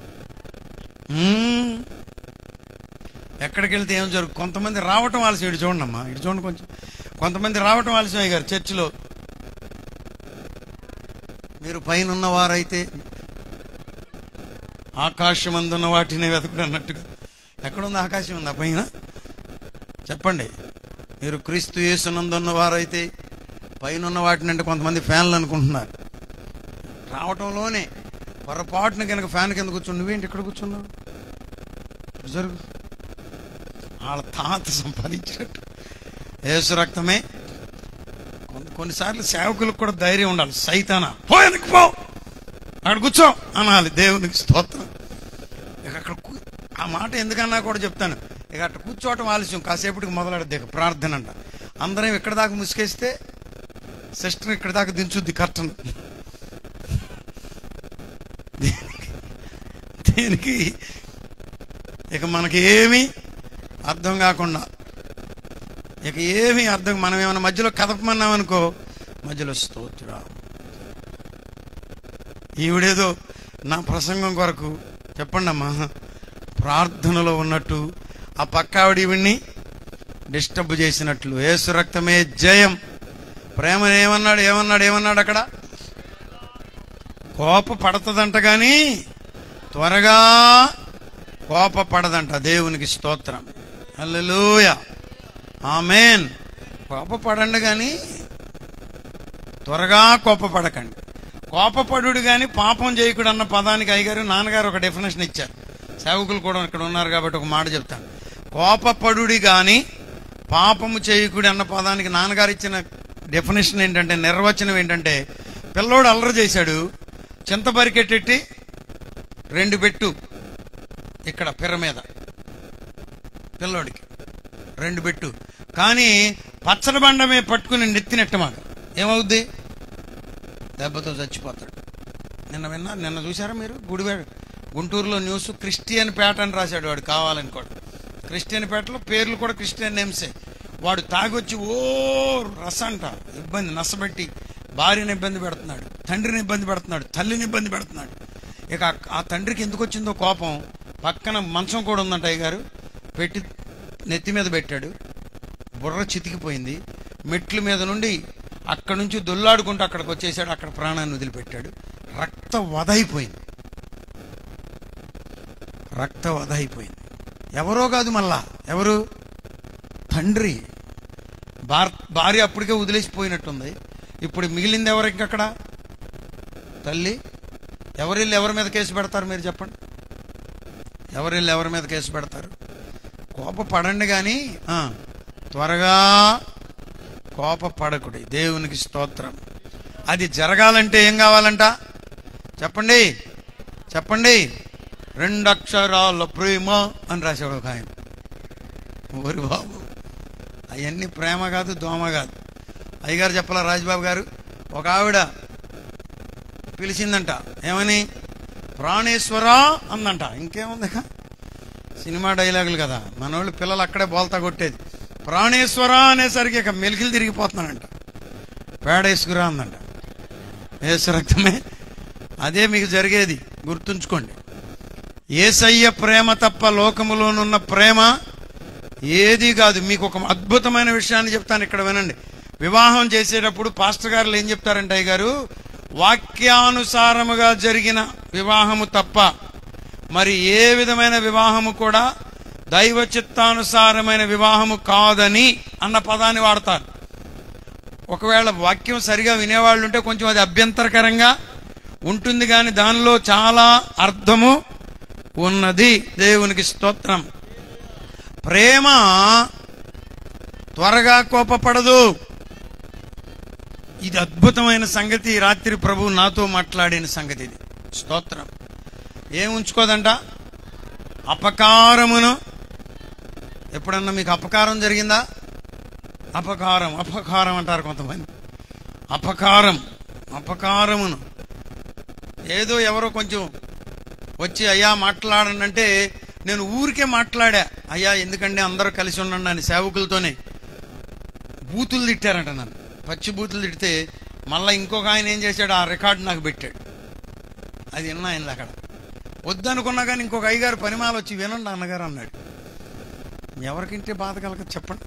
మ్మ్. ఎక్కడికి వెళ్తే ఏం జరుగు కొంతమంది రావటం ఆలస్యం ఇటు చూడండి అమ్మా ఇటు చూడండి కొంచెం కొంతమంది రావటం ఆలస్యం అయ్యారు చర్చిలో మీరు పైన ఉన్నవారైతే ఆకాశం అందున్న వాటిని వెతకుడు అన్నట్టుగా ఎక్కడుంది ఆకాశం ఉందా పైన చెప్పండి మీరు క్రీస్తు యేసునందున్న వారైతే పైన ఉన్న వాటిని అంటే కొంతమంది ఫ్యాన్లు అనుకుంటున్నారు రావటంలోనే పొరపాటున కనుక ఫ్యాన్ కింద కూర్చుని నువ్వేంటి ఇక్కడ కూర్చున్నావు ఇటు జరుగు వాళ్ళ తాత సంపాదించినట్టు యేసు రక్తమే కొన్ని కొన్నిసార్లు సేవకులకు కూడా ధైర్యం ఉండాలి సైతానా పో ఎందుకు పో అక్కడ కూర్చో అనాలి దేవునికి స్తోత్రం ఇక అక్కడ కూ- ఆ మాట ఎందుకన్నా కూడా చెప్తాను ఇక అక్కడ కూర్చోవటం ఆలస్యం కాసేపటికి మొదలెడద్ది ఇక ప్రార్థన అంట అందరం ఇక్కడ దాకా ముసుకేస్తే సిస్టర్ ఇక్కడ దాకా దించుద్ది కర్టన్ దేనికి దేనికి ఇక మనకి ఏమీ అర్థం కాకుండా ఇక ఏమీ అర్థం మనం ఏమైనా మధ్యలో కదపమన్నాం అనుకో మధ్యలో స్తోత్రం ఈవిడేదో నా ప్రసంగం కొరకు చెప్పండి అమ్మా ప్రార్థనలో ఉన్నట్టు ఆ పక్క ఆవిడ ఈవిడ్ని డిస్టర్బ్ చేసినట్లు ఏసు రక్తమే జయం ప్రేమను ఏమన్నాడు ఏమన్నాడు ఏమన్నాడు అక్కడ కోప పడతదంట కానీ త్వరగా కోప పడదంట దేవునికి స్తోత్రం హల్లెలూయా ఆమెన్ కోప పడండి కానీ త్వరగా కోపపడకండి కోపపడు కానీ పాపం చేయకుడు అన్న పదానికి అయ్యగారు నాన్నగారు ఒక డెఫినేషన్ ఇచ్చారు సేవకులు కూడా ఇక్కడ ఉన్నారు కాబట్టి ఒక మాట చెప్తాను కోపపడుడి కానీ పాపము చేయకుడి అన్న పదానికి నాన్నగారు ఇచ్చిన డెఫినేషన్ ఏంటంటే నిర్వచనం ఏంటంటే పిల్లోడు అల్లరి చేశాడు చింత బరికెట్టెట్టి రెండు పెట్టు ఇక్కడ పిర్ర మీద పిల్లోడికి రెండు పెట్టు కానీ పచ్చడి బండమే పట్టుకుని నెత్తినెట్టమాక ఏమవుద్ది దెబ్బతో చచ్చిపోతాడు నిన్న విన్నా నిన్న చూసారా మీరు గుడివాడ గుంటూరులో న్యూస్ క్రిస్టియన్ పేట అని రాశాడు వాడు కావాలని కూడా క్రిస్టియన్ పేటలో పేర్లు కూడా క్రిస్టియన్ నేమ్సే వాడు తాగొచ్చి ఓ రసంట ఇబ్బంది నష్టపెట్టి భార్యని ఇబ్బంది పెడుతున్నాడు తండ్రిని ఇబ్బంది పెడుతున్నాడు తల్లిని ఇబ్బంది పెడుతున్నాడు ఇక ఆ- ఆ తండ్రికి ఎందుకు వచ్చిందో కోపం పక్కన మంచం కూడా ఉందంట అయ్యగారు పెట్టి నెత్తి మీద పెట్టాడు బుర్ర చితికిపోయింది మెట్ల మీద నుండి అక్కడి నుంచి దొల్లాడుకుంటూ అక్కడికి వచ్చేసాడు అక్కడ ప్రాణాన్ని వదిలిపెట్టాడు రక్త వధ అయిపోయింది రక్త వధ అయిపోయింది ఎవరో కాదు మళ్ళా ఎవరు తండ్రి భార్ భార్య అప్పటికే వదిలేసిపోయినట్టుంది ఇప్పుడు మిగిలింది ఎవరు ఇంకక్కడ తల్లి ఎవరిల్లు ఎవరి మీద కేసు పెడతారు మీరు చెప్పండి ఎవరిల్లు ఎవరి మీద కేసు పెడతారు కోప పడండి కానీ ఆ, త్వరగా కోప పడకుడి దేవునికి స్తోత్రం అది జరగాలంటే ఏం కావాలంట చెప్పండి చెప్పండి రెండు అక్షరాల ప్రేమ అని రాశాడు ఒక ఆయన ఓరి బాబు అవన్నీ ప్రేమ కాదు దోమ కాదు అయ్యగారు చెప్పాలా రాజబాబు గారు ఒక ఆవిడ పిలిచిందంట ఏమని ప్రాణేశ్వరా అందంట ఇంకేముంది సినిమా డైలాగులు కదా మనోళ్ళు పిల్లలు అక్కడే బోల్తా కొట్టేది ప్రాణేశ్వర అనేసరికి ఇక మెలికిలు తిరిగిపోతున్నానంట పేడేసుకురా అందంట ఏసు రక్తమే అదే మీకు జరిగేది గుర్తుంచుకోండి ఏసయ్య ప్రేమ తప్ప లోకములోనున్న ప్రేమ ఏది కాదు మీకు ఒక అద్భుతమైన విషయాన్ని చెప్తాను ఇక్కడ వినండి వివాహం చేసేటప్పుడు పాస్టర్ గారు ఏం చెప్తారంటే అయ్య గారు వాక్యానుసారముగా జరిగిన వివాహము తప్ప మరి ఏ విధమైన వివాహము కూడా దైవ చిత్తానుసారమైన వివాహము కాదని అన్న పదాన్ని వాడతారు ఒకవేళ వాక్యం సరిగా వినేవాళ్ళు ఉంటే కొంచెం అది అభ్యంతరకరంగా ఉంటుంది కానీ దానిలో చాలా అర్థము ఉన్నది దేవునికి స్తోత్రం ప్రేమ త్వరగా కోపపడదు ఇది అద్భుతమైన సంగతి ఈ రాత్రి ప్రభు నాతో మాట్లాడిన సంగతి ఇది స్తోత్రం ఏం ఉంచుకోదంట అపకారమును ఎప్పుడన్నా మీకు అపకారం జరిగిందా అపకారం అపకారం అంటారు కొంతమంది అపకారం అపకారమును ఏదో ఎవరో కొంచెం వచ్చి అయ్యా మాట్లాడండి అంటే నేను ఊరికే మాట్లాడా అయ్యా ఎందుకంటే అందరూ కలిసి ఉండండి అని సేవకులతోనే బూతులు తిట్టారంట నన్ను పచ్చి బూతులు తిడితే మళ్ళీ ఇంకొక ఆయన ఏం చేశాడు ఆ రికార్డు నాకు పెట్టాడు అది విన్నా ఆయన అక్కడ వద్దనుకున్నా కానీ ఇంకొక అయ్యగారు పనిమాల వచ్చి వినండి అన్నగారు అన్నాడు ఎవరికింటే బాధ కలగదు చెప్పండి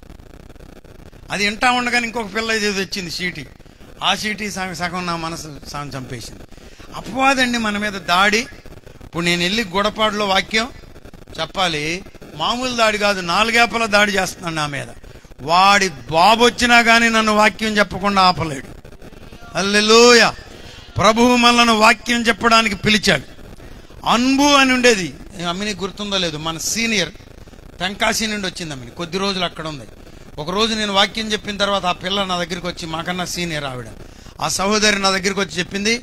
అది వింటా ఉండగానే ఇంకొక పిల్ల ఏదో వచ్చింది సీటీ ఆ సీటీ సగం సగం నా మనసు సగం చంపేసింది అపవాదండి మన మీద దాడి ఇప్పుడు నేను వెళ్ళి గుడపాడులో వాక్యం చెప్పాలి మామూలు దాడి కాదు నాలుగేపల దాడి చేస్తున్నాడు నా మీద వాడి బాబు వచ్చినా కానీ నన్ను వాక్యం చెప్పకుండా ఆపలేడు అల్లెలూయ ప్రభువు మనను వాక్యం చెప్పడానికి పిలిచాడు అన్బు అని ఉండేది అమ్మిని గుర్తుందో లేదు మన సీనియర్ తెంకాసి నుండి వచ్చింది అమ్మిని కొద్ది రోజులు అక్కడ ఉంది ఒక రోజు నేను వాక్యం చెప్పిన తర్వాత ఆ పిల్ల నా దగ్గరికి వచ్చి మాకన్నా సీనియర్ ఆవిడ ఆ సహోదరి నా దగ్గరికి వచ్చి చెప్పింది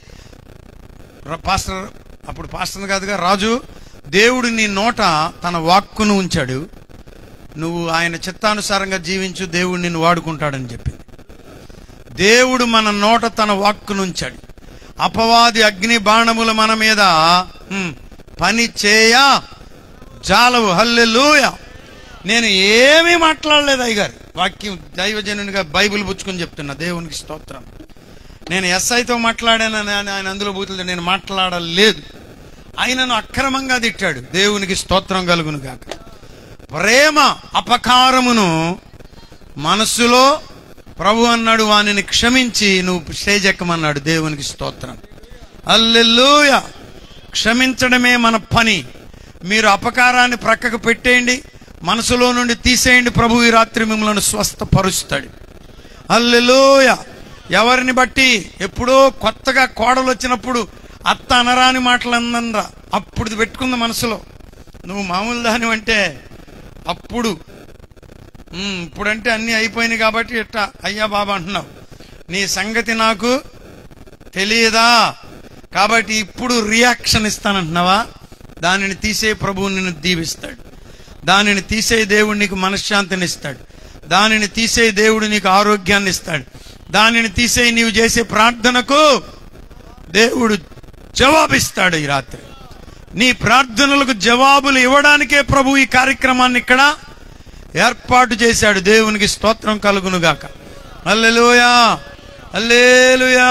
ర- పాస్టర్ అప్పుడు పాస్టర్ కాదుగా రాజు దేవుడు నీ నోట తన వాక్కును ఉంచాడు నువ్వు ఆయన చిత్తానుసారంగా జీవించు దేవుడు నిన్ను వాడుకుంటాడని చెప్పింది దేవుడు మన నోట తన వాక్కును ఉంచాడు అపవాది అగ్ని బాణములు మన మీద హ్మ్, పని చేయ జాలవు హల్లెలూయ నేను ఏమీ మాట్లాడలేదు అయ్యగారు వాక్యం దైవజనునిగా బైబిల్ పుచ్చుకొని చెప్తున్నా దేవునికి స్తోత్రం నేను ఎస్ఐతో మాట్లాడానని ఆయన ఆయన అందులో బూతులు నేను మాట్లాడలేదు ఆయనను అక్రమంగా తిట్టాడు దేవునికి స్తోత్రం కలుగును గాక ప్రేమ అపకారమును మనస్సులో ప్రభు అన్నాడు వానిని క్షమించి నువ్వు స్టేజ్ ఎక్కమన్నాడు దేవునికి స్తోత్రం అల్లెల్లుయ క్షమించడమే మన పని మీరు అపకారాన్ని ప్రక్కకు పెట్టేయండి మనసులో నుండి తీసేయండి ప్రభు ఈ రాత్రి మిమ్మల్ని స్వస్థపరుస్తాడు అల్లెలోయ ఎవరిని బట్టి ఎప్పుడో కొత్తగా కోడలు వచ్చినప్పుడు అత్త అనరాని మాటలు అందనరా అప్పుడు ఇది పెట్టుకుంది మనసులో నువ్వు మామూలు దాని అంటే అప్పుడు ఉమ్, ఇప్పుడంటే అన్నీ అయిపోయినాయి కాబట్టి ఇట్టా అయ్యా బాబా అంటున్నావు నీ సంగతి నాకు తెలియదా కాబట్టి ఇప్పుడు రియాక్షన్ ఇస్తానంటున్నావా దానిని తీసే ప్రభువు నిన్ను దీవిస్తాడు దానిని తీసే దేవుడు నీకు మనశ్శాంతిని ఇస్తాడు దానిని తీసే దేవుడు నీకు ఆరోగ్యాన్ని ఇస్తాడు దానిని తీసే నీవు చేసే ప్రార్థనకు దేవుడు జవాబిస్తాడు ఈ రాత్రి నీ ప్రార్థనలకు జవాబులు ఇవ్వడానికే ప్రభు ఈ కార్యక్రమాన్ని ఇక్కడ ఏర్పాటు చేశాడు దేవునికి స్తోత్రం కలుగునుగాక అల్లెలుయా అల్లేలుయా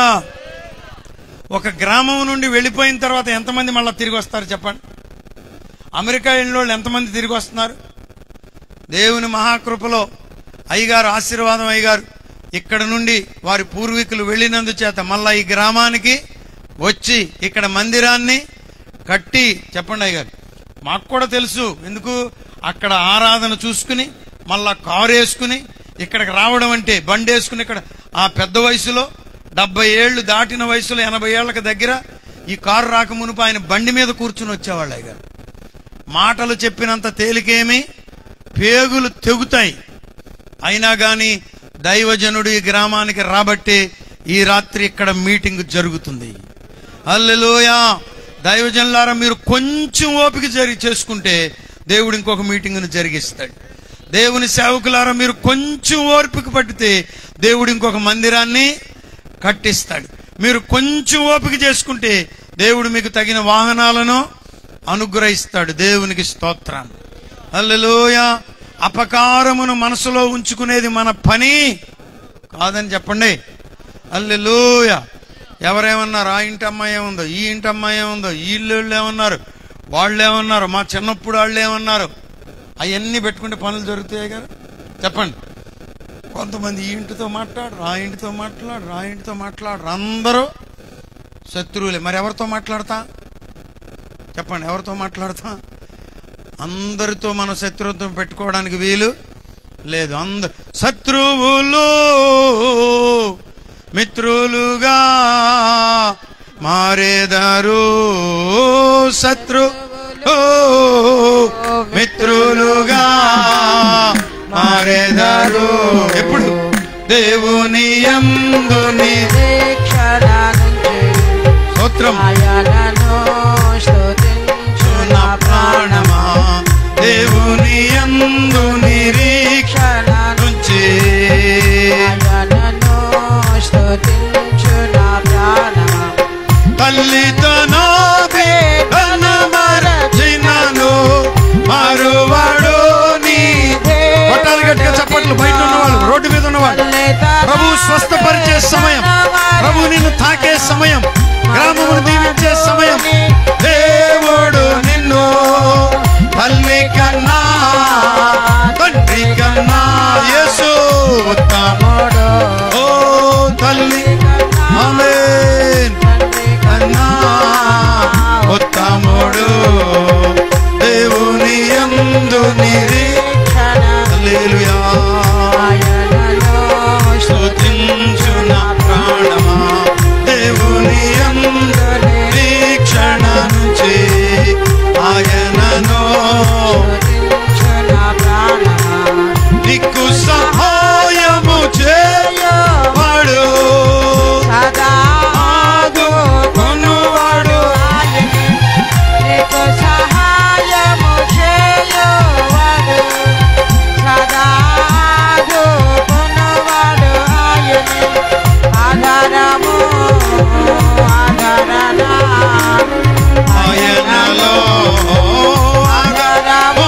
ఒక గ్రామం నుండి వెళ్ళిపోయిన తర్వాత ఎంతమంది మళ్ళీ తిరిగి వస్తారు చెప్పండి అమెరికా వెళ్ళిన వాళ్ళు ఎంతమంది తిరిగి వస్తున్నారు దేవుని మహాకృపలో అయ్యగారు ఆశీర్వాదం అయ్యగారు ఇక్కడ నుండి వారి పూర్వీకులు వెళ్ళినందుచేత మళ్ళా ఈ గ్రామానికి వచ్చి ఇక్కడ మందిరాన్ని కట్టి చెప్పండి అయ్యగారు మాకు కూడా తెలుసు ఎందుకు అక్కడ ఆరాధన చూసుకుని మళ్ళా కారు వేసుకుని ఇక్కడికి రావడం అంటే బండి వేసుకుని ఇక్కడ ఆ పెద్ద వయసులో డెబ్బై ఏళ్ళు దాటిన వయసులో ఎనభై ఏళ్ళకి దగ్గర ఈ కారు రాక మునుపు ఆయన బండి మీద కూర్చుని వచ్చేవాళ్ళు అయ్యగారు మాటలు చెప్పినంత తేలికేమి పేగులు తెగుతాయి అయినా గాని దైవజనుడు ఈ గ్రామానికి రాబట్టి ఈ రాత్రి ఇక్కడ మీటింగ్ జరుగుతుంది అల్లెలోయా దైవజనులారా మీరు కొంచెం ఓపిక జరి చేసుకుంటే దేవుడు ఇంకొక మీటింగ్ను జరిగిస్తాడు దేవుని సేవకులారా మీరు కొంచెం ఓపిక పట్టితే దేవుడు ఇంకొక మందిరాన్ని కట్టిస్తాడు మీరు కొంచెం ఓపిక చేసుకుంటే దేవుడు మీకు తగిన వాహనాలను అనుగ్రహిస్తాడు దేవునికి స్తోత్రం అల్లెలోయ అపకారమును మనసులో ఉంచుకునేది మన పని కాదని చెప్పండి అల్లెలోయ ఎవరేమన్నారు ఆ ఇంటి అమ్మాయి ఏముందో ఈ ఇంటి అమ్మాయి ఏముందో వీళ్ళు ఏమన్నారు వాళ్ళు ఏమన్నారు మా చిన్నప్పుడు వాళ్ళు ఏమన్నారు అవన్నీ పెట్టుకుంటే పనులు జరుగుతాయి కదా చెప్పండి కొంతమంది ఈ ఇంటితో మాట్లాడరు ఆ ఇంటితో మాట్లాడరు ఆ ఇంటితో మాట్లాడరు అందరూ శత్రువులే మరి ఎవరితో మాట్లాడతా చెప్పండి ఎవరితో మాట్లాడతా అందరితో మనం శత్రుత్వం పెట్టుకోవడానికి వీలు లేదు అందరు శత్రువులు మిత్రులుగా మారేదారు శత్రు మిత్రులుగా మారేదారు ఎప్పుడు దేవుని యందుని నిరీక్షణ నుంచి స్తోత్రం ఆయనను స్తుతించు నా ప్రాణమా దేవుని యందు నిరీక్షణ నుంచి ఆయనను స్తుతించు నా ప్రాణమా తల్లితో నాది మరచినను మరువాడు నీ కొట్టాలి గట్టిగా చప్పట్లు బయట ఉన్నవాళ్ళు రోడ్డు మీద ఉన్నవాళ్ళు ప్రభు స్వస్థపరిచే సమయం ప్రభు నిన్ను తాకే సమయం గ్రామమును దీవించే సమయం దేవుడు నిన్ను తల్లి కన్నా తండ్రి కన్నా యేసు ఉత్తముడు ఓ తల్లి ఆమేన్ కన్నా ఉత్తముడు దేవుని యందు నిరీక్షణ హల్లెలూయా స్తుతించు నా ప్రాణమా దేవుని యందు నిరీక్షణ నుంచి ఆయనను నీకు సహాయము చేయవాడు ఆదు కొనువాడు ఆయనలో ఆధారము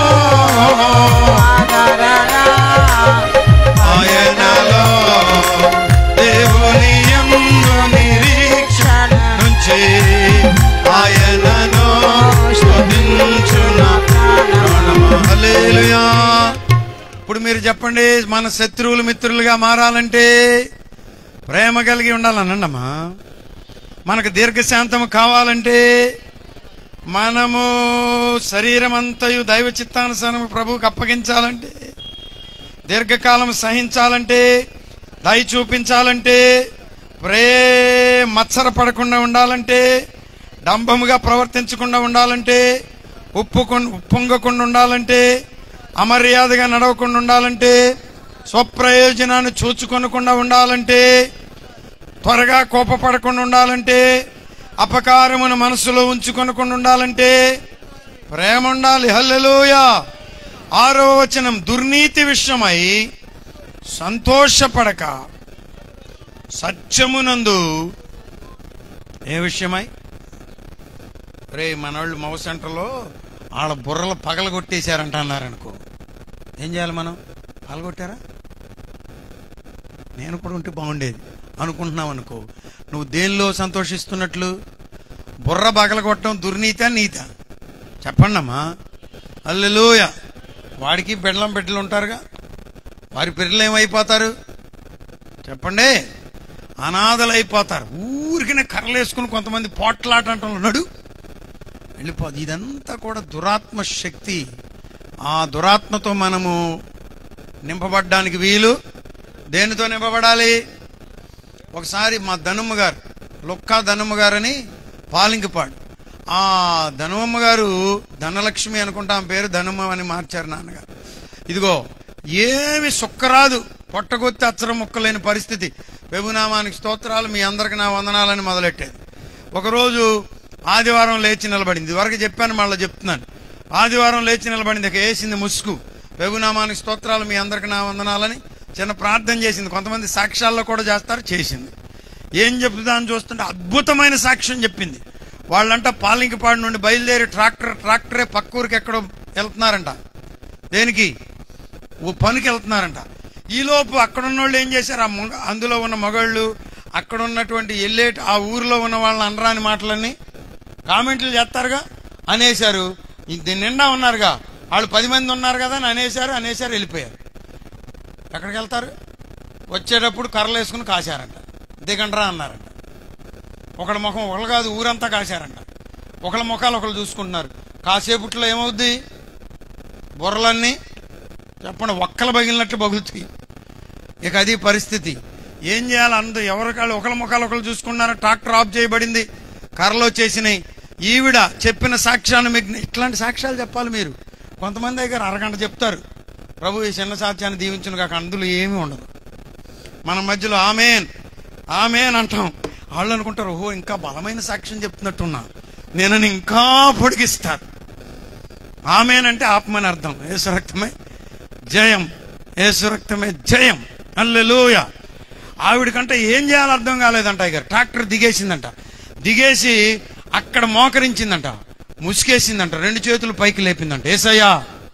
ఆయనలో దేవుని యందు నిరీక్షణ నుంచి ఆయనను స్తుతించున ప్రాణమా. హల్లెలూయా. ఇప్పుడు మీరు చెప్పండి మన శత్రువులు మిత్రులుగా మారాలంటే ప్రేమ కలిగి ఉండాలనండి అమ్మా మనకు దీర్ఘశాంతము కావాలంటే మనము శరీరం అంతయు దైవ చిత్తానుసారం ప్రభువుకి అప్పగించాలంటే దీర్ఘకాలం సహించాలంటే దయ చూపించాలంటే ప్రే మత్సర పడకుండా ఉండాలంటే డంబముగా ప్రవర్తించకుండా ఉండాలంటే ఉప్పుకొ ఉప్పొంగకుండా ఉండాలంటే అమర్యాదగా నడవకుండా ఉండాలంటే స్వప్రయోజనాన్ని చూచుకొనకుండా ఉండాలంటే త్వరగా కోపపడకుండా ఉండాలంటే అపకారమును మనసులో ఉంచుకొనకుండా ఉండాలంటే ప్రేమ ఉండాలి హల్లెలూయ ఆరవ వచనం దుర్నీతి విషయమై సంతోషపడక సత్యమునందు ఏ విషయమై రే మనోళ్ళు మవ సెంటర్లో వాళ్ళ బుర్రలు పగలగొట్టేశారంట అన్నారనుకో ఏం చేయాలి మనం పగలగొట్టారా నేను కూడా ఉంటే బాగుండేది అనుకుంటున్నావు అనుకో నువ్వు దేనిలో సంతోషిస్తున్నట్లు బుర్ర పగలగొట్టడం దుర్నీత నీత చెప్పండి అమ్మా అల్లెలోయ వాడికి బెడ్లం బిడ్డలు ఉంటారుగా వారి పిల్లలు ఏమైపోతారు చెప్పండి అనాథలు అయిపోతారు ఊరికనే కర్రలేసుకుని కొంతమంది పోట్లాట అంటారు నడు వెళ్ళిపోదు ఇదంతా కూడా దురాత్మ శక్తి ఆ దురాత్మతో మనము నింపబడ్డానికి వీలు దేనితో నింపబడాలి ఒకసారి మా ధనుమ్మ గారు లొక్కా ధనుమ్మ గారని పాలింకపాడు ఆ ధనుమ్మ గారు ధనలక్ష్మి అనుకుంటా ఆమె పేరు ధనుమ్మ అని మార్చారు నాన్నగారు ఇదిగో ఏమి సుక్కరాదు పొట్టగొత్తి అచ్చరం ముక్కలేని పరిస్థితి ప్రభునామానికి స్తోత్రాలు మీ అందరికి నా వందనాలని మొదలెట్టేది ఒకరోజు ఆదివారం లేచి నిలబడింది ఇదివరకు చెప్పాను మళ్ళీ చెప్తున్నాను ఆదివారం లేచి నిలబడింది ఇక వేసింది ముసుగు ప్రభునామానికి స్తోత్రాలు మీ అందరికి నా వందనాలని చిన్న ప్రార్థన చేసింది కొంతమంది సాక్ష్యాల్లో కూడా చేస్తారు చేసింది ఏం చెప్తుందా అని చూస్తుంటే అద్భుతమైన సాక్ష్యం చెప్పింది వాళ్ళంట పాలింకపాడు నుండి బయలుదేరి ట్రాక్టర్ ట్రాక్టరే పక్క ఊరికి ఎక్కడో వెళ్తున్నారంట దేనికి ఓ పనికి వెళ్తున్నారంట ఈలోపు అక్కడ ఉన్న వాళ్ళు ఏం చేశారు ఆ మొగ- అందులో ఉన్న మగళ్ళు అక్కడ ఉన్నటువంటి ఎల్లేటి ఆ ఊరిలో ఉన్న వాళ్ళని అనరాని మాటలన్నీ కామెంట్లు చేస్తారుగా అనేశారు దీని నిండా ఉన్నారుగా వాళ్ళు పది మంది ఉన్నారు కదా అని అనేశారు అనేశారు వెళ్ళిపోయారు ఎక్కడికి వెళ్తారు వచ్చేటప్పుడు కర్రలు వేసుకుని కాశారంట దిగండ్రా అన్నారంట ఒకళ్ళ ముఖం ఒకళ్ళు కాదు ఊరంతా కాశారంట ఒకళ్ళ ముఖాలు ఒకళ్ళు చూసుకుంటున్నారు కాసేపట్లో ఏమవుద్ది బుర్రలన్నీ చెప్పండి ఒక్కలు పగిలినట్లు పగులుతాయి ఇక అది పరిస్థితి ఏం చేయాలి అందరూ ఎవరికాళ్ళు ఒకళ్ళ ముఖాలు ఒకళ్ళు చూసుకున్నారు ట్రాక్టర్ ఆఫ్ చేయబడింది కర్రలో చేసినాయి ఈవిడ చెప్పిన సాక్ష్యాన్ని మీకు ఇట్లాంటి సాక్ష్యాలు చెప్పాలి మీరు కొంతమంది దగ్గర అరగంట చెప్తారు ప్రభు ఈ చిన్న సాక్ష్యాన్ని దీవించిన కాక అందులో ఏమీ ఉండదు మన మధ్యలో ఆమెన్ ఆమెన్ అంటాం వాళ్ళు అనుకుంటారు ఓహో ఇంకా బలమైన సాక్ష్యం చెప్తున్నట్టున్నా నేను ఇంకా పొడిగిస్తారు ఆమెన్ అంటే ఆత్మని అర్థం ఏసు రక్తమే జయం ఏసు రక్తమే జయం అల్లెలూయ ఆవిడకంటే ఏం చేయాలో అర్థం కాలేదంట ఇక ట్రాక్టర్ దిగేసిందంట దిగేసి అక్కడ మోకరించిందంట ముసుకేసిందంట రెండు చేతులు పైకి లేపిందంట ఏసయ్యా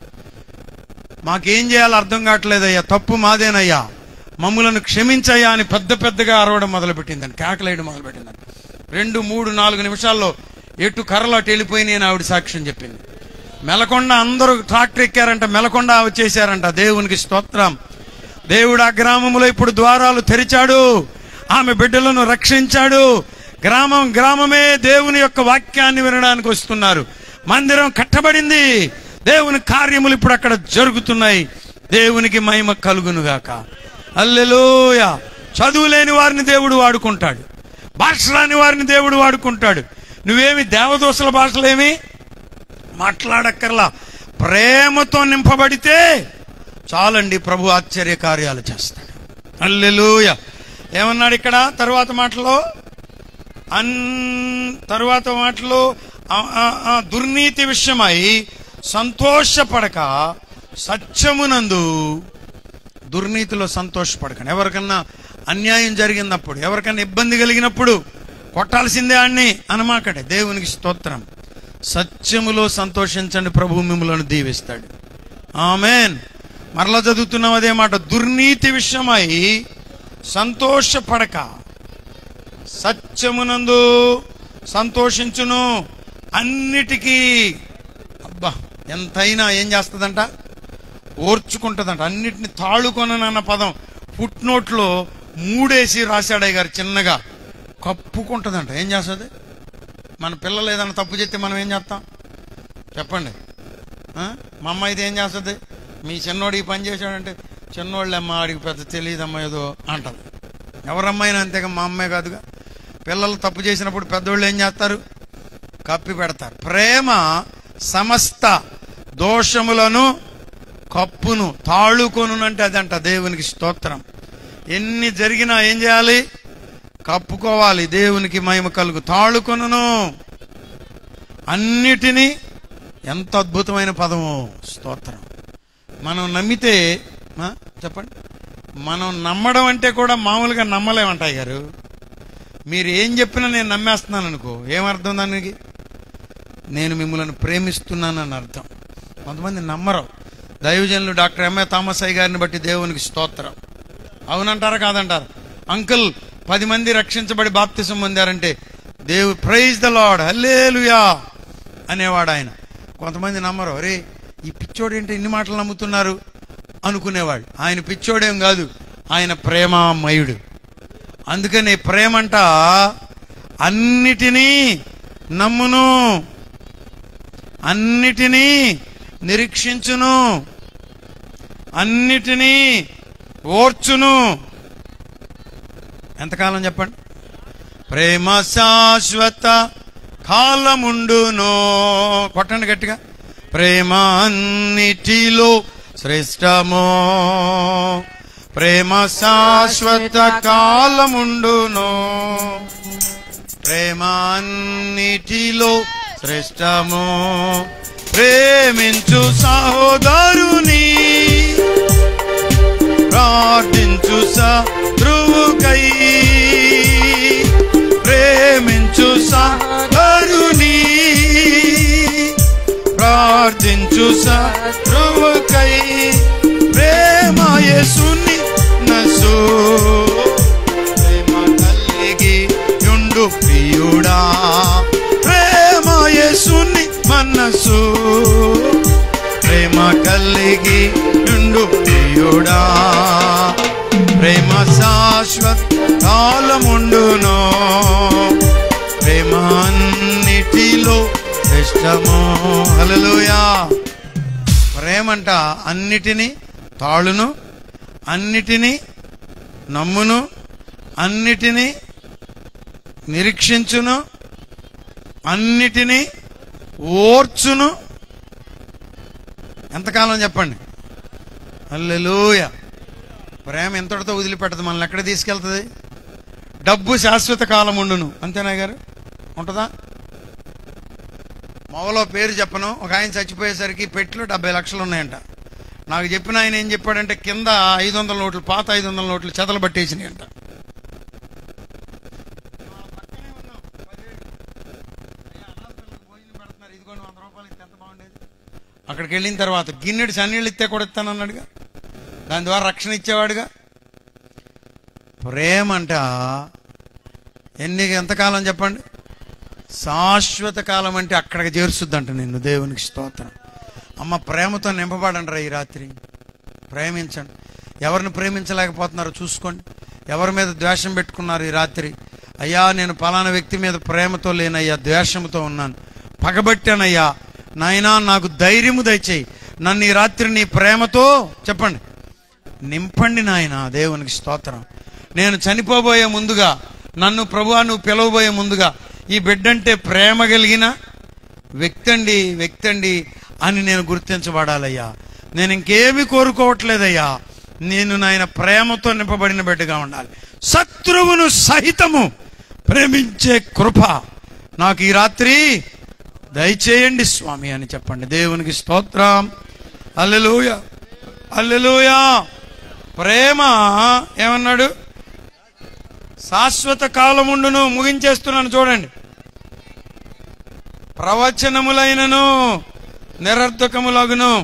మాకేం చేయాలో అర్థం కావట్లేదయ్యా తప్పు మాదేనయ్యా మమ్ములను క్షమించయ్యా అని పెద్ద పెద్దగా అరవడం మొదలుపెట్టిందని కేకలేయడం మొదలుపెట్టిందని రెండు మూడు నాలుగు నిమిషాల్లో ఎటు కర్రలు అటు వెళ్ళిపోయినాయి అని ఆవిడ సాక్ష్యం చెప్పింది మెలకొండ అందరూ ట్రాక్టర్ ఎక్కారంట మెలకొండ వచ్చేసారంట దేవునికి స్తోత్రం దేవుడు ఆ గ్రామంలో ఇప్పుడు ద్వారాలు తెరిచాడు ఆమె బిడ్డలను రక్షించాడు గ్రామం గ్రామమే దేవుని యొక్క వాక్యాన్ని వినడానికి వస్తున్నారు మందిరం కట్టబడింది దేవుని కార్యములు ఇప్పుడు అక్కడ జరుగుతున్నాయి దేవునికి మహిమ కలుగునుగాక అల్లెలోయ చదువు లేని వారిని దేవుడు వాడుకుంటాడు భాష రాని వారిని దేవుడు వాడుకుంటాడు నువ్వేమి దేవదోసల భాషలేమి మాట్లాడక్కర్లా ప్రేమతో నింపబడితే చాలండి ప్రభు ఆశ్చర్య కార్యాలు చేస్తాడు అల్లెలూయ ఏమన్నాడు ఇక్కడ తరువాత మాటలో అన్ తరువాత మాటలో ఆ, ఆ, ఆ, దుర్నీతి విషయమై సంతోషపడక సత్యమునందు దుర్నీతిలో సంతోషపడకండి ఎవరికన్నా అన్యాయం జరిగినప్పుడు ఎవరికన్నా ఇబ్బంది కలిగినప్పుడు కొట్టాల్సిందే అన్ని అనమాకటే దేవునికి స్తోత్రం సత్యములో సంతోషించండి ప్రభు మిమ్మలను దీవిస్తాడు ఆమెన్ మరలా చదువుతున్నాం అదే మాట దుర్నీతి విషయమై సంతోషపడక సత్యమునందు సంతోషించును అన్నిటికీ అబ్బా ఎంతైనా ఏం చేస్తుందంట ఓర్చుకుంటుందంట అన్నిటిని తాళుకొననన్న పదం ఫుట్ నోట్లో మూడేసి రాశాడయ్య గారు చిన్నగా కప్పుకుంటుందంట ఏం చేస్తుంది మన పిల్లలు ఏదైనా తప్పు చేస్తే మనం ఏం చేస్తాం చెప్పండి ఆ? మా అమ్మ అయితే ఏం చేస్తుంది మీ చిన్నోడు ఈ పని చేశాడంటే చిన్నోళ్ళమ్మ ఆడికి పెద్ద తెలియదమ్మా ఏదో అంటది ఎవరమ్మైనా అంతేగా మా అమ్మే కాదుగా పిల్లలు తప్పు చేసినప్పుడు పెద్దోళ్ళు ఏం చేస్తారు కప్పి పెడతారు ప్రేమ సమస్త దోషములను కప్పును తాళుకొను అంటే అదంట దేవునికి స్తోత్రం ఎన్ని జరిగినా ఏం చేయాలి కప్పుకోవాలి దేవునికి మహిమ కలుగు తాళుకొనును అన్నిటినీ ఎంత అద్భుతమైన పదము స్తోత్రం మనం నమ్మితే ఆ, చెప్పండి మనం నమ్మడం అంటే కూడా మామూలుగా నమ్మలేమంటాయి గారు మీరు ఏం చెప్పినా నేను నమ్మేస్తున్నాను అనుకో ఏమర్థం దానికి నేను మిమ్మల్ని ప్రేమిస్తున్నానని అర్థం కొంతమంది నమ్మరు దైవజనులు డాక్టర్ ఎంఏ థామస్ అయ్య గారిని బట్టి దేవునికి స్తోత్రం అవునంటారా కాదంటారా అంకుల్ పది మంది రక్షించబడి బాప్తిసం పొందారంటే దేవు ప్రైజ్ ద లాడ్ హల్లేలుయా అనేవాడు ఆయన కొంతమంది నమ్మరు అరే ఈ పిచ్చోడు ఏంటి ఇన్ని మాటలు నమ్ముతున్నారు అనుకునేవాడు ఆయన పిచ్చోడేం కాదు ఆయన ప్రేమామయుడు అందుకని ప్రేమంట అన్నిటినీ నమ్మును అన్నిటినీ నిరీక్షించును అన్నిటినీ ఓర్చును ఎంతకాలం చెప్పండి ప్రేమ శాశ్వత కాలముండును కొట్టండి గట్టిగా ప్రేమ అన్నిటిలో శ్రేష్టమో ప్రేమ శాశ్వత కాలముండును ప్రేమ అన్నిటిలో శ్రేష్టము ప్రేమించు సహోదరుని ప్రార్థించు సద్రువుకై ప్రేమించు సహోదరుని ప్రార్థించు సద్రువుకై ప్రేమ యేసుని నసు ప్రేమ కలిగి యుండు ప్రియుడా ప్రేమ యేసుని మనసు ప్రేమ కలిగి యుండు ప్రియుడా ప్రేమ శాశ్వత కాలముండును ప్రేమ అన్నిటిలో శ్రేష్టము హల్లెలూయా ప్రేమంట అన్నిటినీ తాళును అన్నిటినీ నమ్మును అన్నిటినీ నిరీక్షించును అన్నిటినీ ఓర్చును ఎంతకాలం చెప్పండి అల్లెలూయ ప్రేమ ఎంతటితో వదిలిపెట్టదు మనల్ని ఎక్కడ తీసుకెళ్తుంది డబ్బు శాశ్వత కాలం ఉండును అంతేనా గారు ఉంటుందా మొవలో పేరు చెప్పను ఒక ఆయన చచ్చిపోయేసరికి పెట్లు డెబ్బై లక్షలు ఉన్నాయంట నాకు చెప్పిన ఆయన ఏం చెప్పాడంటే కింద ఐదు వందల నోట్లు పాత ఐదు వందల నోట్లు చెదలు పట్టేసినాయంట అక్కడికి వెళ్ళిన తర్వాత గిన్నెడు సన్నీళ్ళు ఇస్తే కూడా ఇస్తానన్నాడుగా దాని ద్వారా రక్షణ ఇచ్చేవాడుగా ప్రేమ అంట ఎన్ని ఎంతకాలం చెప్పండి శాశ్వత కాలం అంటే అక్కడికి చేరుస్తుందంట నిన్ను దేవునికి స్తోత్రం అమ్మ ప్రేమతో నింపబడండి రా ఈ రాత్రి ప్రేమించండి ఎవరిని ప్రేమించలేకపోతున్నారో చూసుకోండి ఎవరి మీద ద్వేషం పెట్టుకున్నారు ఈ రాత్రి అయ్యా నేను పలానా వ్యక్తి మీద ప్రేమతో లేనయ్యా ద్వేషంతో ఉన్నాను పగబట్టానయ్యా నాయనా నాకు ధైర్యము దయచేయి నన్ను ఈ రాత్రి నీ ప్రేమతో చెప్పండి నింపండి నాయన దేవునికి స్తోత్రం నేను చనిపోబోయే ముందుగా నన్ను ప్రభువా నువ్వు పిలవబోయే ముందుగా ఈ బిడ్డంటే ప్రేమ కలిగిన వ్యక్తండి వ్యక్తండి అని నేను గుర్తించబడాలయ్యా నేను ఇంకేమీ కోరుకోవట్లేదయ్యా నేను నాయన ప్రేమతో నింపబడిన బిడ్డగా ఉండాలి శత్రువును సహితము ప్రేమించే కృప నాకు ఈ రాత్రి దయచేయండి స్వామి అని చెప్పండి దేవునికి స్తోత్రం అల్లెలూయ అల్లెలూయ ప్రేమ ఏమన్నాడు శాశ్వత కాలముండును ముగించేస్తున్నాను చూడండి ప్రవచనములైనను నిరర్ధకములగును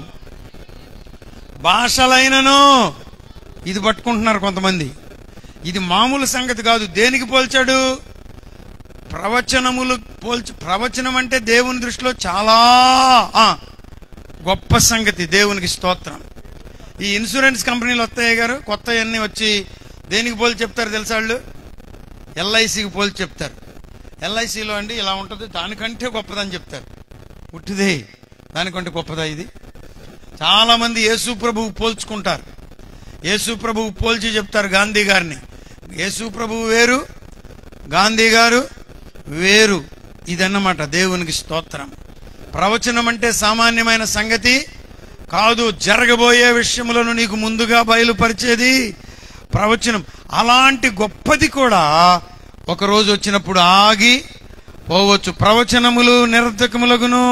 భాషలైనను ఇది పట్టుకుంటున్నారు కొంతమంది ఇది మామూలు సంగతి కాదు దేనికి పోల్చాడు ప్రవచనములు పోల్చి ప్రవచనం అంటే దేవుని దృష్టిలో చాలా ఆ, గొప్ప సంగతి దేవునికి స్తోత్రం ఈ ఇన్సూరెన్స్ కంపెనీలు వస్తాయి గారు కొత్త అన్నీ వచ్చి దేనికి పోలి చెప్తారు తెలుసా వాళ్ళు ఎల్ఐసికి పోల్చి చెప్తారు ఎల్ఐసిలో అండి ఇలా ఉంటుంది దానికంటే గొప్పదని చెప్తారు ఉట్టిదే దానికంటే గొప్పదా ఇది చాలా మంది యేసు ప్రభువు పోల్చుకుంటారు యేసు ప్రభువు పోల్చి చెప్తారు గాంధీ గారిని యేసు ప్రభువు వేరు గాంధీ గారు వేరు ఇదన్నమాట దేవునికి స్తోత్రం ప్రవచనం అంటే సామాన్యమైన సంగతి కాదు జరగబోయే విషయములను నీకు ముందుగా బయలుపరిచేది ప్రవచనం అలాంటి గొప్పది కూడా ఒక రోజు వచ్చినప్పుడు ఆగి పోవచ్చు ప్రవచనములు నిరర్ధకములగును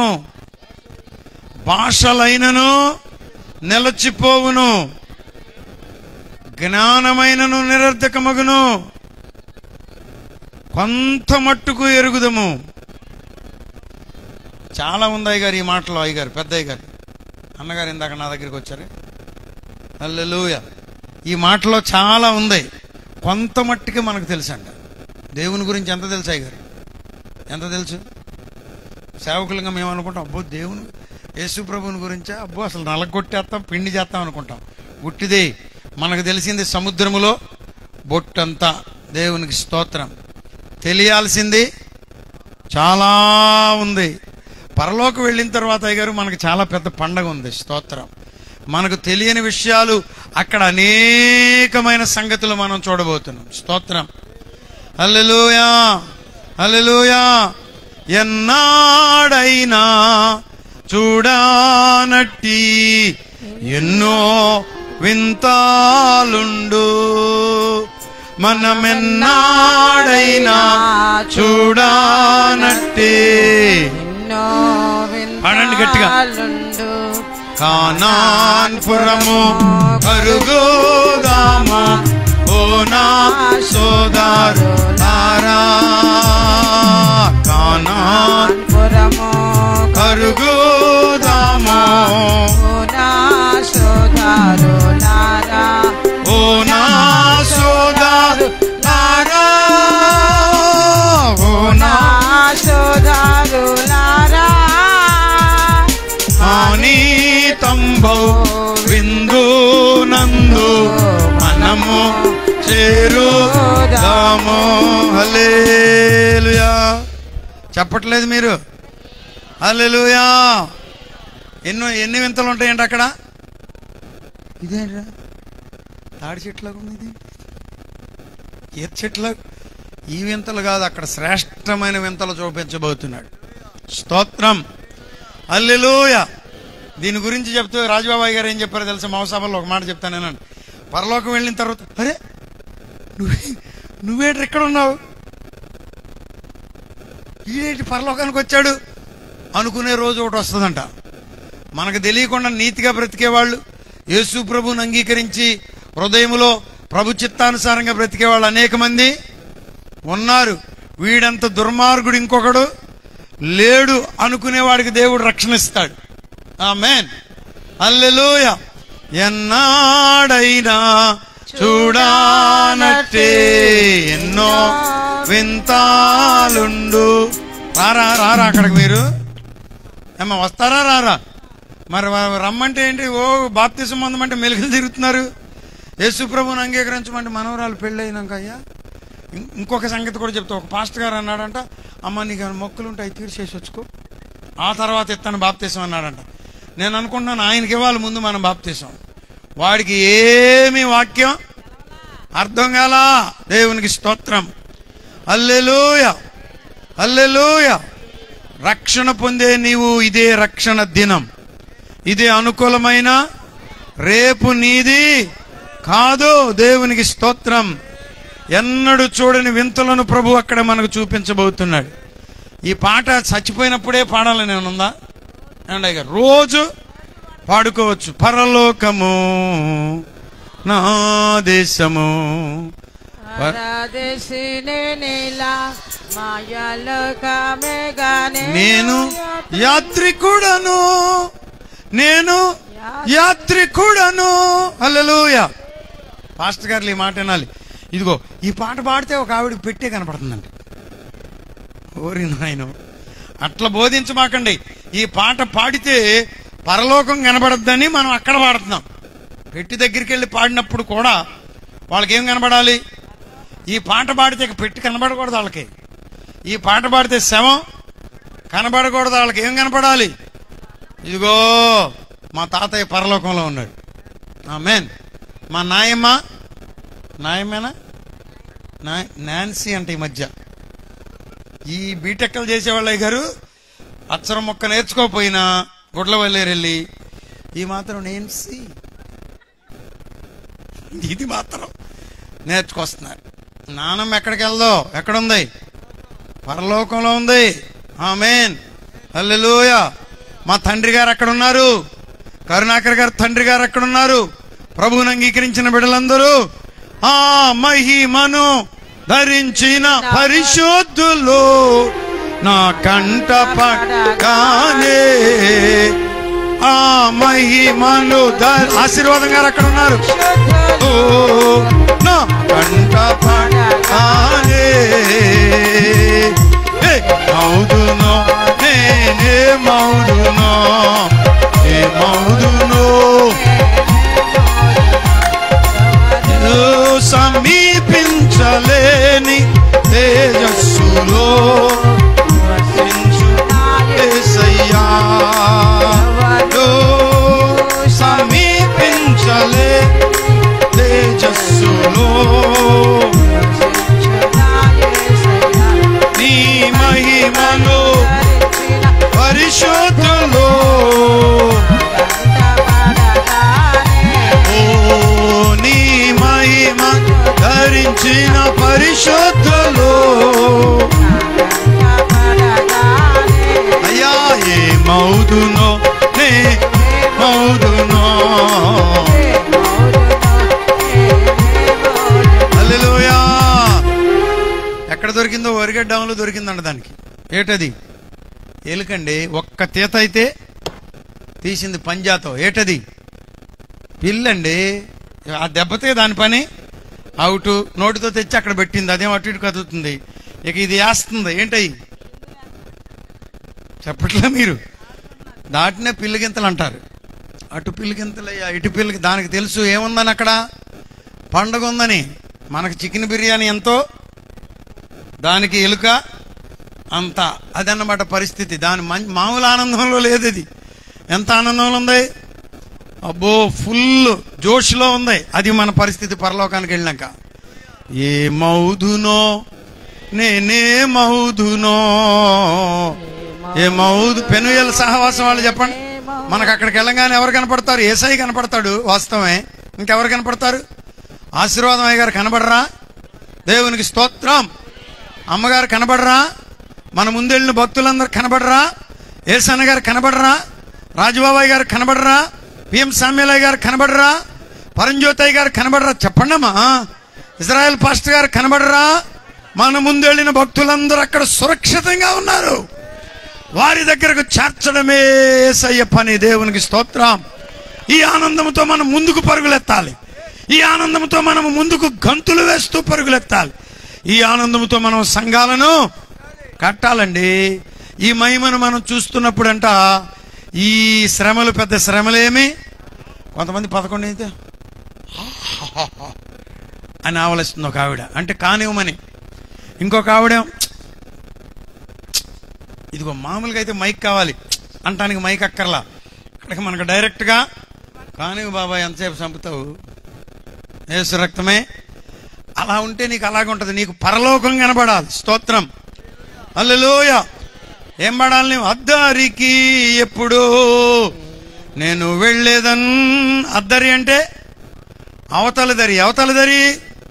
భాషలైనను నిలచిపోవును జ్ఞానమైనను నిరర్ధకమగును కొంత మట్టుకు ఎరుగుదము చాలా ఉంది అయ్యగారు ఈ మాటలో అయ్యగారు పెద్ద అయ్యగారు అన్నగారు ఇందాక నా దగ్గరికి వచ్చారు హల్లెలూయా ఈ మాటలో చాలా ఉంది కొంత మట్టుకి మనకు తెలుసంట దేవుని గురించి ఎంత తెలుసు అయ్యగారు ఎంత తెలుసు సేవకులుగా మేము అనుకుంటాం అబ్బో దేవుని యేసు ప్రభుని గురించా అబ్బో అసలు నలగొట్టేస్తాం పిండి చేస్తాం అనుకుంటాం ఉట్టిదే మనకు తెలిసింది సముద్రములో బొట్టంతా దేవునికి స్తోత్రం తెలియాల్సింది చాలా ఉంది పరలోకి వెళ్ళిన తర్వాత అయ్యగారు మనకు చాలా పెద్ద పండగ ఉంది స్తోత్రం మనకు తెలియని విషయాలు అక్కడ అనేకమైన సంగతులు మనం చూడబోతున్నాం స్తోత్రం హల్లెలూయా హల్లెలూయా ఎన్నాడైనా చూడానట్టి ఎన్నో వింతాలుండు మనమెన్నాడైనా చూడానట్టి ఎన్నో పాడండి గట్టిగా. వింతాలుండు. కానాన్పురము కరుగుదాము ఓనా సోదారులారా కానాన్ పురము కరుగుదాము నా సోదారులారా ఓనా సోదారులారా ఓనా నా సోదారులారా ఆనీతంబౌ విందు నందు మనము చేరుదాము హల్లెలూయా చెప్పట్లేదు మీరు హల్లెలూయా ఎన్నో ఎన్ని వింతలు ఉంటాయండి అక్కడ ఇదేంట్రా తాడి చెట్లాగా ఉంది ఇది ఏ చెట్ల ఈ వింతలు కాదు అక్కడ శ్రేష్టమైన వింతలు చూపించబోతున్నాడు స్తోత్రం అల్లెలూయ దీని గురించి చెప్తూ రాజబాబాయ్ గారు ఏం చెప్పారో తెలుసా మా సభలో ఒక మాట చెప్తాను నేను పరలోకం వెళ్ళిన తర్వాత అరే నువ్వే నువ్వేంటి ఇక్కడ ఉన్నావు ఈడేంటి పరలోకానికి వచ్చాడు అనుకునే రోజు ఒకటి వస్తుందంట మనకు తెలియకుండా నీతిగా బ్రతికేవాళ్ళు యేసు ప్రభుని అంగీకరించి హృదయములో ప్రభు చిత్తానుసారంగా బ్రతికేవాళ్ళు అనేక మంది ఉన్నారు వీడంత దుర్మార్గుడు ఇంకొకడు లేడు అనుకునేవాడికి దేవుడు రక్షణ ఇస్తాడు ఆమెన్ అల్లెలూయ ఎన్నాడైనా చూడానట్టే ఎన్నో వింతాలుండు రారా రారా అక్కడికి మీరు ఏమ్మా వస్తారా రారా మరి వా- రమ్మంటే ఏంటి ఓ బాప్తిసం పొందమంటే మెలుగులు తిరుగుతున్నారు యేసు ప్రభుని అంగీకరించమంటే మనవరాలు పెళ్ళైనాక అయ్యా ఇం- ఇంకొక సంగతి కూడా చెప్తా ఒక పాస్టర్ గారు అన్నాడంట అమ్మ నీకు ఏమైనా మొక్కులు ఉంటాయి తీర్చేసి వచ్చుకో ఆ తర్వాత ఇస్తాను బాప్తీసం అన్నాడంట నేను అనుకుంటున్నాను ఆయనకి ఇవ్వాలి ముందు మనం బాప్తీసం వాడికి ఏమి వాక్యం అర్థం కాలా దేవునికి స్తోత్రం అల్లెలూయ అల్లెలూయ రక్షణ పొందే నీవు ఇదే రక్షణ దినం ఇదే అనుకూలమైన రేపు నీది కాదు దేవునికి స్తోత్రం ఎన్నడూ చూడని వింతలను ప్రభు అక్కడ మనకు చూపించబోతున్నాడు ఈ పాట చచ్చిపోయినప్పుడే పాడాలని ఏమైనా ఉందా ఏమండి అయ్య గారు? రోజు పాడుకోవచ్చు పరలోకము నా దేశము పర- పరదేశిని నీలా మాయలోకమేగానే నేను యాత్రికుడను నేను యాత్రికుడను హల్లెలూయ పాస్టర్ గారు ఈ మాట వినాలి ఇదిగో ఈ పాట పాడితే ఒక ఆవిడ పెట్టే కనపడుతుందండి ఓరి నాయన అట్లా బోధించమాకండి ఈ పాట పాడితే పరలోకం కనబడద్దని మనం అక్కడ పాడుతున్నాం పెట్టి దగ్గరికి వెళ్ళి పాడినప్పుడు కూడా వాళ్ళకేం కనబడాలి ఈ పాట పాడితే ఇక పెట్టి కనబడకూడదు వాళ్ళకి ఈ పాట పాడితే శవం కనబడకూడదు వాళ్ళకి ఏం కనపడాలి ఇదిగో మా తాతయ్య పరలోకంలో ఉన్నాడు ఆమెన్ మా నాయమ్మ నాయమ్మేనా నా నాన్సీ అంటే ఈ మధ్య ఈ బీటెక్కలు చేసేవాళ్ళ గారు అక్షరం మొక్క నేర్చుకోకపోయినా గుడ్ల వల్లేరు వెళ్ళి ఈ మాత్రం నేన్సీ ఇది మాత్రం నేర్చుకొస్తున్నారు నానమ్మ ఎక్కడికి వెళ్దో ఎక్కడుంది పరలోకంలో ఉంది ఆమెన్ హల్లెలూయా మా తండ్రి గారు అక్కడ ఉన్నారు కరుణాకర్ గారు తండ్రి గారు అక్కడ ఉన్నారు ప్రభువుని అంగీకరించిన బిడ్డలందరూ ఆ మహిమను ధరించిన పరిశుద్ధులు నా కంట పడగానే ఆ మహిమను ధ- ఆశీర్వాదం గారు అక్కడ ఉన్నారు ఓ నా కంట పడగానే ఏ మౌదునో నేనే మౌదునో ఏ మౌదునో ఓ సమీపించలేని తేజస్సులో వసించు యేసయ్యా. ఓ సమీపించలే తేజస్సులో నీ మహిమలో పరిశుద్ధులో ఓ నీ మహిమ ధరించిన పరిశుద్ధులో అయ్యా ఏ మౌదునో నే మౌదునో హల్లెలూయా ఎక్కడ దొరికిందో వరిగడ్డంలో దొరికిందంట దానికి ఏటది ఎలుకండి ఒక్క తీత అయితే తీసింది పంజాతో ఏటది పిల్లండి ఆ దెబ్బతే దాని పని అవుట్ నోటితో తెచ్చి అక్కడ పెట్టింది అదేం అటు ఇటు కదులుతుంది ఇక ఇది వేస్తుంది ఏంటయి చెప్పట్లే మీరు దాటినే పిల్లిగింతలు అంటారు అటు పిల్లిగింతలయ్యా ఇటు పిల్లికి దానికి తెలుసు ఏముందని అక్కడ పండగ ఉందని మనకు చికెన్ బిర్యానీ ఎంతో దానికి ఎలుక అంత అదన్నమాట పరిస్థితి దాని మం- మామూలు ఆనందంలో లేదు ఇది ఎంత ఆనందంలో ఉంది అబ్బో ఫుల్ జోష్లో ఉంది అది మన పరిస్థితి పరలోకానికి వెళ్ళినాక ఏ మౌదునో నేనే మౌదునో ఏ మౌదు పెనుయల సహవాసం వాళ్ళు చెప్పండి మనకు అక్కడికి వెళ్ళగానే ఎవరు కనపడతారు ఏసై కనపడతాడు వాస్తవమే ఇంకెవరు కనపడతారు ఆశీర్వాదం అయ్య గారు కనబడరా దేవునికి స్తోత్రం అమ్మగారు కనబడరా మన ముందెళ్ళిన భక్తులందరూ కనబడరా ఏసన్న గారు కనబడరా రాజుబాబాయ్ గారు కనబడరా పిఎం సామ్యలయ్య గారు కనబడరా పరంజ్యోతయ్య గారు కనబడరా చెప్పండమ్మా ఇజ్రాయెల్ పాస్టర్ గారు కనబడరా మన ముందెళ్ళిన భక్తులందరూ అక్కడ సురక్షితంగా ఉన్నారు వారి దగ్గరకు చేర్చడమే ఏసయ్య పని దేవునికి స్తోత్రం ఈ ఆనందంతో మనం ముందుకు పరుగులెత్తాలి ఈ ఆనందంతో మనం ముందుకు గంతులు వేస్తూ పరుగులెత్తాలి ఈ ఆనందంతో మనం సంఘాలను కట్టాలండి ఈ మహిమను మనం చూస్తున్నప్పుడంట ఈ శ్రమలు పెద్ద శ్రమలేమి కొంతమంది పదకొండు అయితే అని ఆవలిస్తుంది ఒక ఆవిడ అంటే కానివ్వమని ఇంకొక ఆవిడ ఇదిగో మామూలుగా అయితే మైక్ కావాలి అంటానికి మైక్ అక్కర్లా ఇక్కడికి మనకు డైరెక్ట్గా కానివ్వు బాబాయ్ ఎంతసేపు చంపుతావు ఏసు రక్తమే అలా ఉంటే నీకు అలాగ ఉంటుంది నీకు పరలోకం కనబడాలి స్తోత్రం అల్లెలోయ ఏం పడాలి నువ్వు అద్దరికి ఎప్పుడు నేను వెళ్ళేదన్ అద్దరి అంటే అవతల దరి అవతల దరి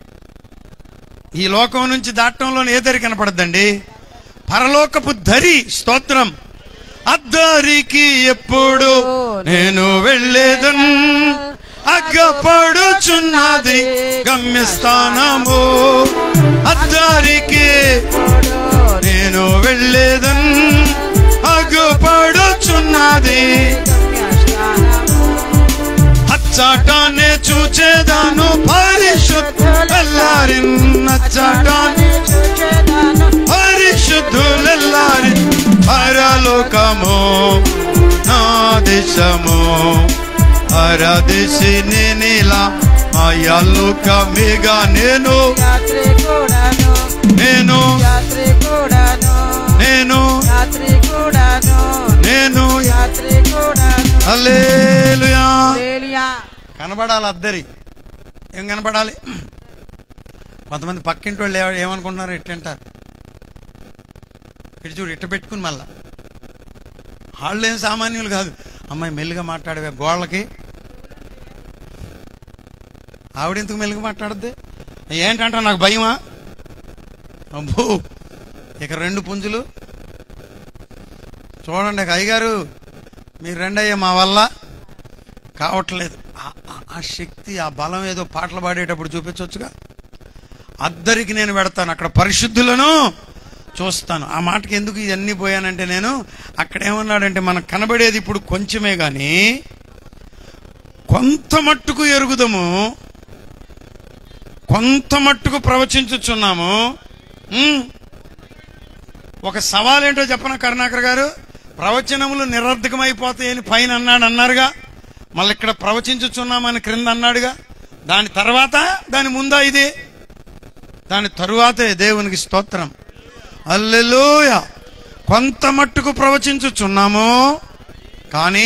ఈ లోకం నుంచి దాటంలో ఏ దరి కనపడద్దండి పరలోకపు దరి స్తోత్రం అద్దరికి ఎప్పుడు నేను వెళ్ళేదన్ అగ్గపడుచున్నది గమ్యస్థానము అద్దరికి నేను వెళ్ళేదన్ అగ్గుపడుచున్నది అచ్చాటాన్ని చూచేదాను పరిశుద్ధులెల్లారి అచ్చాటాన్ని పరిశుద్ధులెల్లారి పరలోకము నా దేశము పరదేశి నేనిలా ఆయలోకమిగా నేను యాత్రికుడ కూడాను నేను యాత్రి కూడాను నేను యాత్రి కూడాను నేను యాత్రి కూడాను హల్లెలూయా హల్లెలూయా. కనబడాలి అద్దరి ఏం కనబడాలి కొంతమంది పక్కింటి వాళ్ళు ఏ- ఏమనుకుంటున్నారు ఎట్టంటారు ఇటు చూడు ఇట్ట పెట్టుకుని మళ్ళా వాళ్ళు ఏం సామాన్యులు కాదు అమ్మాయి మెల్లిగా మాట్లాడవే గోళ్ళకి ఆవిడ ఎందుకు మెల్లిగా మాట్లాడద్ది ఏంటంట నాకు భయమా అబ్బో ఇక రెండు పుంజులు చూడండి ఇక అయ్యగారు మీరు రెండయ్య మా వల్ల కావట్లేదు ఆ- ఆ- ఆ శక్తి ఆ బలం ఏదో పాటలు పాడేటప్పుడు చూపించవచ్చుగా అద్దరికి నేను పెడతాను అక్కడ పరిశుద్ధులను చూస్తాను ఆ మాటకి ఎందుకు ఇవన్నీ పోయానంటే నేను అక్కడ ఏమన్నాడంటే మనకు కనబడేది ఇప్పుడు కొంచెమే కానీ కొంత మట్టుకు ఎరుగుదము కొంత మట్టుకు ప్రవచించుచున్నాము ఉమ్. ఒక సవాల్ ఏంటో చెప్పన కరుణాకర్ గారు ప్రవచనములు నిరర్ధకమైపోతాయని పైన అన్నాడు అన్నారుగా మళ్ళీ ఇక్కడ ప్రవచించుచున్నామని క్రింద అన్నాడుగా దాని తర్వాత దాని ముందా ఇది దాని తరువాతే దేవునికి స్తోత్రం అల్లెలూయ కొంత మట్టుకు ప్రవచించుచున్నాము కానీ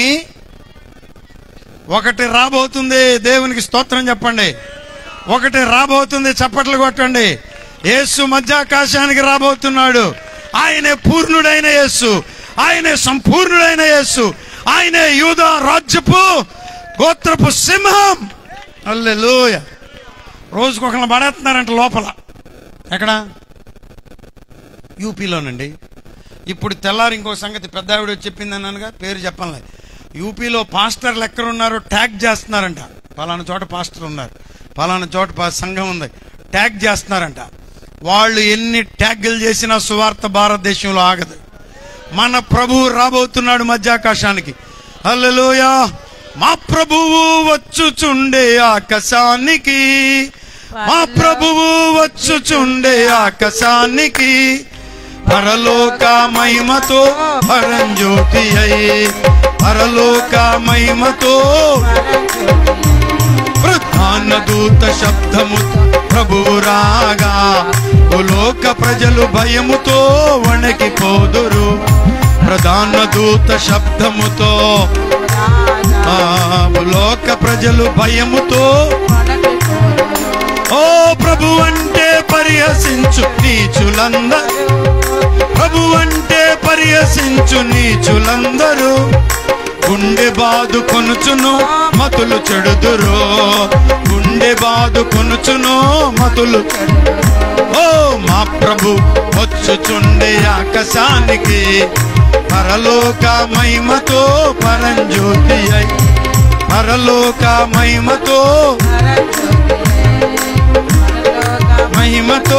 ఒకటి రాబోతుంది దేవునికి స్తోత్రం చెప్పండి ఒకటి రాబోతుంది చప్పట్లు కొట్టండి యేసు మధ్యాకాశానికి రాబోతున్నాడు ఆయనే పూర్ణుడైన యేసు ఆయనే సంపూర్ణుడైన యేసు ఆయనే యూద రాజ్యపు గోత్రపు సింహం అల్లెలూయ రోజుకు ఒకరిని పడేస్తున్నారంట లోపల ఎక్కడ యూపీలోనండి ఇప్పుడు తెల్లారి ఇంకో సంగతి పెద్ద ఆవిడ వచ్చి చెప్పింది అన్నానుగా పేరు చెప్పాలి యూపీలో పాస్టర్లు ఎక్కడ ఉన్నారో ట్యాగ్ చేస్తున్నారంట పలానా చోట పాస్టర్ ఉన్నారు పలానా చోట పా- సంఘం ఉంది ట్యాగ్ చేస్తున్నారంట వాళ్ళు ఎన్ని ట్యాగులు చేసినా సువార్త భారతదేశంలో ఆగదు మన ప్రభువు రాబోతున్నాడు మధ్యాకాశానికి హల్లెలూయా మా ప్రభువు వచ్చుచుండే ఆకాశానికి మా ప్రభువు వచ్చుచుండే ఆకాశానికి పరలోక మహిమతో పరంజ్యోతి అయి పరలోక మహిమతో ప్రధాన దూత శబ్దము ప్రభువు రాగా భూలోక ప్రజలు భయముతో వణికిపోదురు ప్రధాన దూత శబ్దముతో ఆ భూలోక ప్రజలు భయముతో ఓ ప్రభు అంటే పరిహసించు నీచులందరూ ప్రభు అంటే పరిహసించు నీచులందరూ గుండె బాదు కొనుచును మతులు చెడుదురు గుండె బాదు కొనుచును మతులు ఓ మా ప్రభు వచ్చుచుండే ఆకాశానికి పరలోక మహిమతో పరంజ్యోతి అయి పరలోక మహిమతో మహిమతో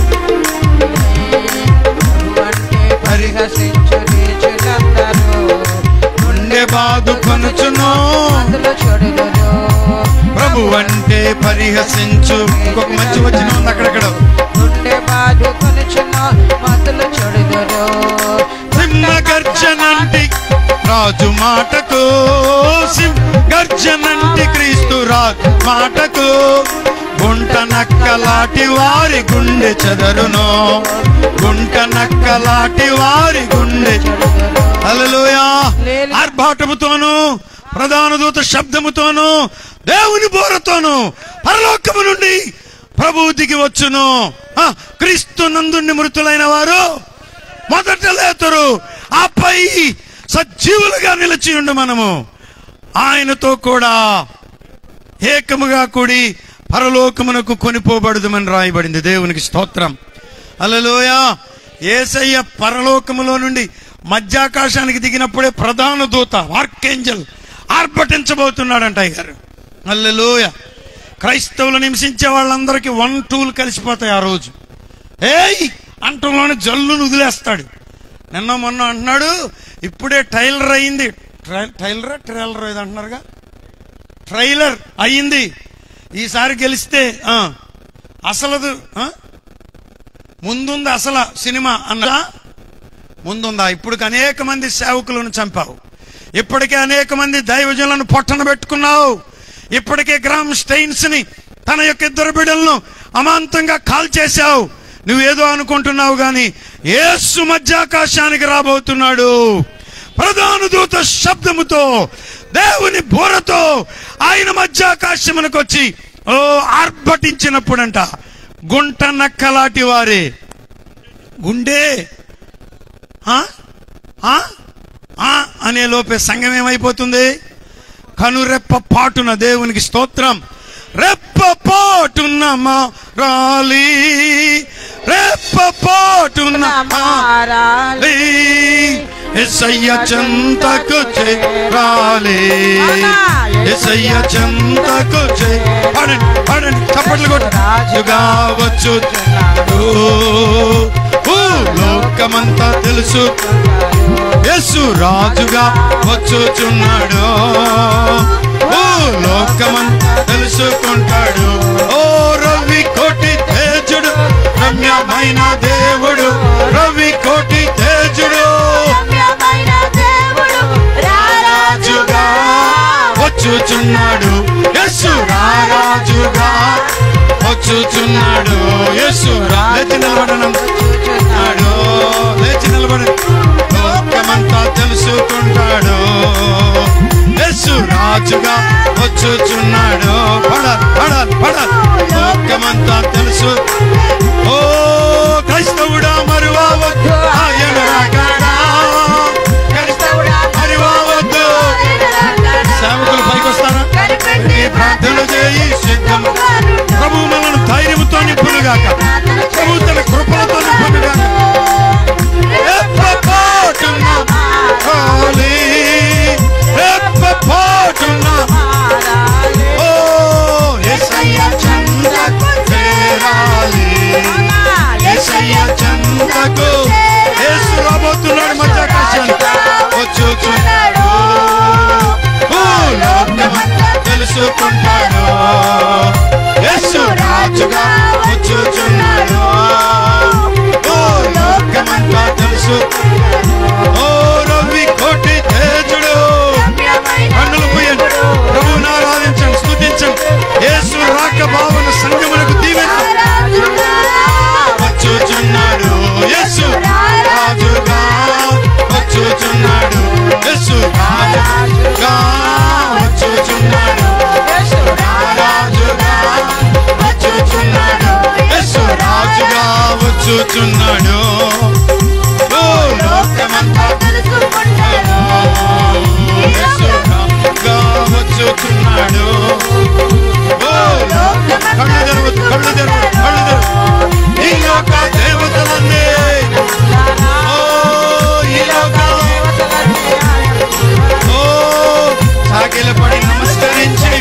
పరిహసించు నీచులందరూ గుండె బాదు కొనుచును అందులో చెడుదురు ప్రభు అంటే పరిహసించు ఇంకొక మంచి వచ్చిన ఉంది అక్కడక్కడ గుండె బాధ కొనుచున్న మతులు చెడుదురు సింహ గర్జనంటి రాజు మాటకు సింహ గర్జనంటి క్రీస్తు రాజు మాటకు గుంట నక్కలాటి వారి గుండె చెదరును గుంట నక్కలాటి వారి గుండె హల్లెలూయా ఆర్భాటముతోను ప్రధాన దూత శబ్దముతోను దేవుని బోరతోను పరలోకము నుండి ప్రభువు దిగి వచ్చును ఆ, క్రీస్తు నందుండి మృతులైన వారు మొదట లేతురు ఆపై సజీవులుగా నిలిచి ఉండు మనము ఆయనతో కూడా ఏకముగా కూడి పరలోకమునకు కొనిపోబడదుమని రాయబడింది దేవునికి స్తోత్రం అలలోయ ఏసయ్య పరలోకములో నుండి మధ్యాకాశానికి దిగినప్పుడే ప్రధాన దూత ఆర్కేంజల్ ఆర్భటించబోతున్నాడంట అయ్యారు అల్లెలోయ క్రైస్తవులు నివసించే వాళ్ళందరికీ వన్ టూలు కలిసిపోతాయి ఆ రోజు ఏయ్ అంటంలోనే జల్లును వదిలేస్తాడు నిన్న మొన్న అంటున్నాడు ఇప్పుడే టైలర్ అయింది ట్రై- టైలరా ట్రైలర్ ఏదో అంటున్నారుగా ట్రైలర్ అయ్యింది ఈసారి గెలిస్తే ఆ, అసలదు ఆ? ముందుంది అసలు సినిమా అన్నా ముందుందా ఇప్పుడు అనేక మంది సేవకులను చంపావు ఇప్పటికే అనేక మంది దైవజనులను పొట్టన పెట్టుకున్నావు ఇప్పటికే గ్రామ్ స్టెయిన్స్ ని తన యొక్క ఇద్దరు బిడ్డలను అమాంతంగా కాల్ చేశావు నువ్వేదో అనుకుంటున్నావు గాని యేసు మధ్యాకాశానికి రాబోతున్నాడు ప్రధాన దూత శబ్దముతో దేవుని బోరతో ఆయన మధ్యాకాశమునకు వచ్చి ఓ ఆర్భటించినప్పుడంట గుంట నక్కలాంటి వారే గుండె ఆ? ఆ? ఆ అనే లోపే సంఘం ఏమైపోతుంది కనురెప్ప పాటున దేవునికి స్తోత్రం రెప్ప పాటున్న రాలి రెప్ప పాటున్న మారాలి. ఎసయ్య చెంతకు చేరాలి ఎసయ్య చెంతకు చే పాడండి పాడండి చప్పట్లు కొట్టు రాజుగా వచ్చు లోకమంతా తెలుసు యేసు రాజుగా వచ్చుచున్నాడు ఓ లోకమంతా తెలుసుకుంటాడు ఓ రవి కోటి తేజుడు రమ్యమైన దేవుడు రవి కోటి తేజుడు రమ్యమైన దేవుడు రాజుగా వచ్చుచున్నాడు యేసు రారాజుగా వచ్చుచున్నాడు యేసు రా లేచి నిలబడనం చూచున్నాడు లేచి నిలబడి లోకమంతా తెలుసుకుంటాడు యేసు రాజుగా వచ్చుచున్నాడు పడ పడ పడ లోకమంతా తెలుసు ఓ క్రైస్తవుడా మరువవద్దు ఆయన రాకడా క్రైస్తవుడా మరువవద్దు సేవకులు పైకి వస్తారా ఈ ప్రార్థన చేయి సిద్ధం ప్రభు మనల్ని ధైర్యంతో నింపునుగాక ప్రభు తన కృపలతో నింపునుగాక రెప్పపాటున కాలి, రెప్పపాటున ఓ యేసయ్య చెంతకు చేరాలి. యేసయ్య చెంతకు యేసు రాబోతున్నాడు మధ్యాకాశానికి వచ్చుచున్నాడు ఓ లోకమంతా తెలుసుకుంటాడు యేసు రాజుగా వచ్చుచున్నాడు ఓ లోకమంతా తెలుసు ఓ రవి కోటి తేజుడు కన్నులు పోయండి ప్రభువుని ఆరాధించండి స్తుతించండి యేసు రాక భావన సంగములకు దీవెన వచ్చుచున్నాడు యేసు రాజుగా వచ్చుచున్నాడు యేసు రాజుగా వచ్చుచున్నాడు యేసు రాజుగా వచ్చుచున్నాడు యేసు రాజుగా వచ్చుచున్నాడు ఓ లోకమంతా యేసు రాజుగా వచ్చుచున్నాడు ఓ కళ్ళు తెరవద్దు కళ్ళు తెరవద్దు కళ్ళు తెరవద్దు ఈ లోక దేవతలన్నీ ఓ ఈ లోక ఓ సాగిలపడి నమస్కరించి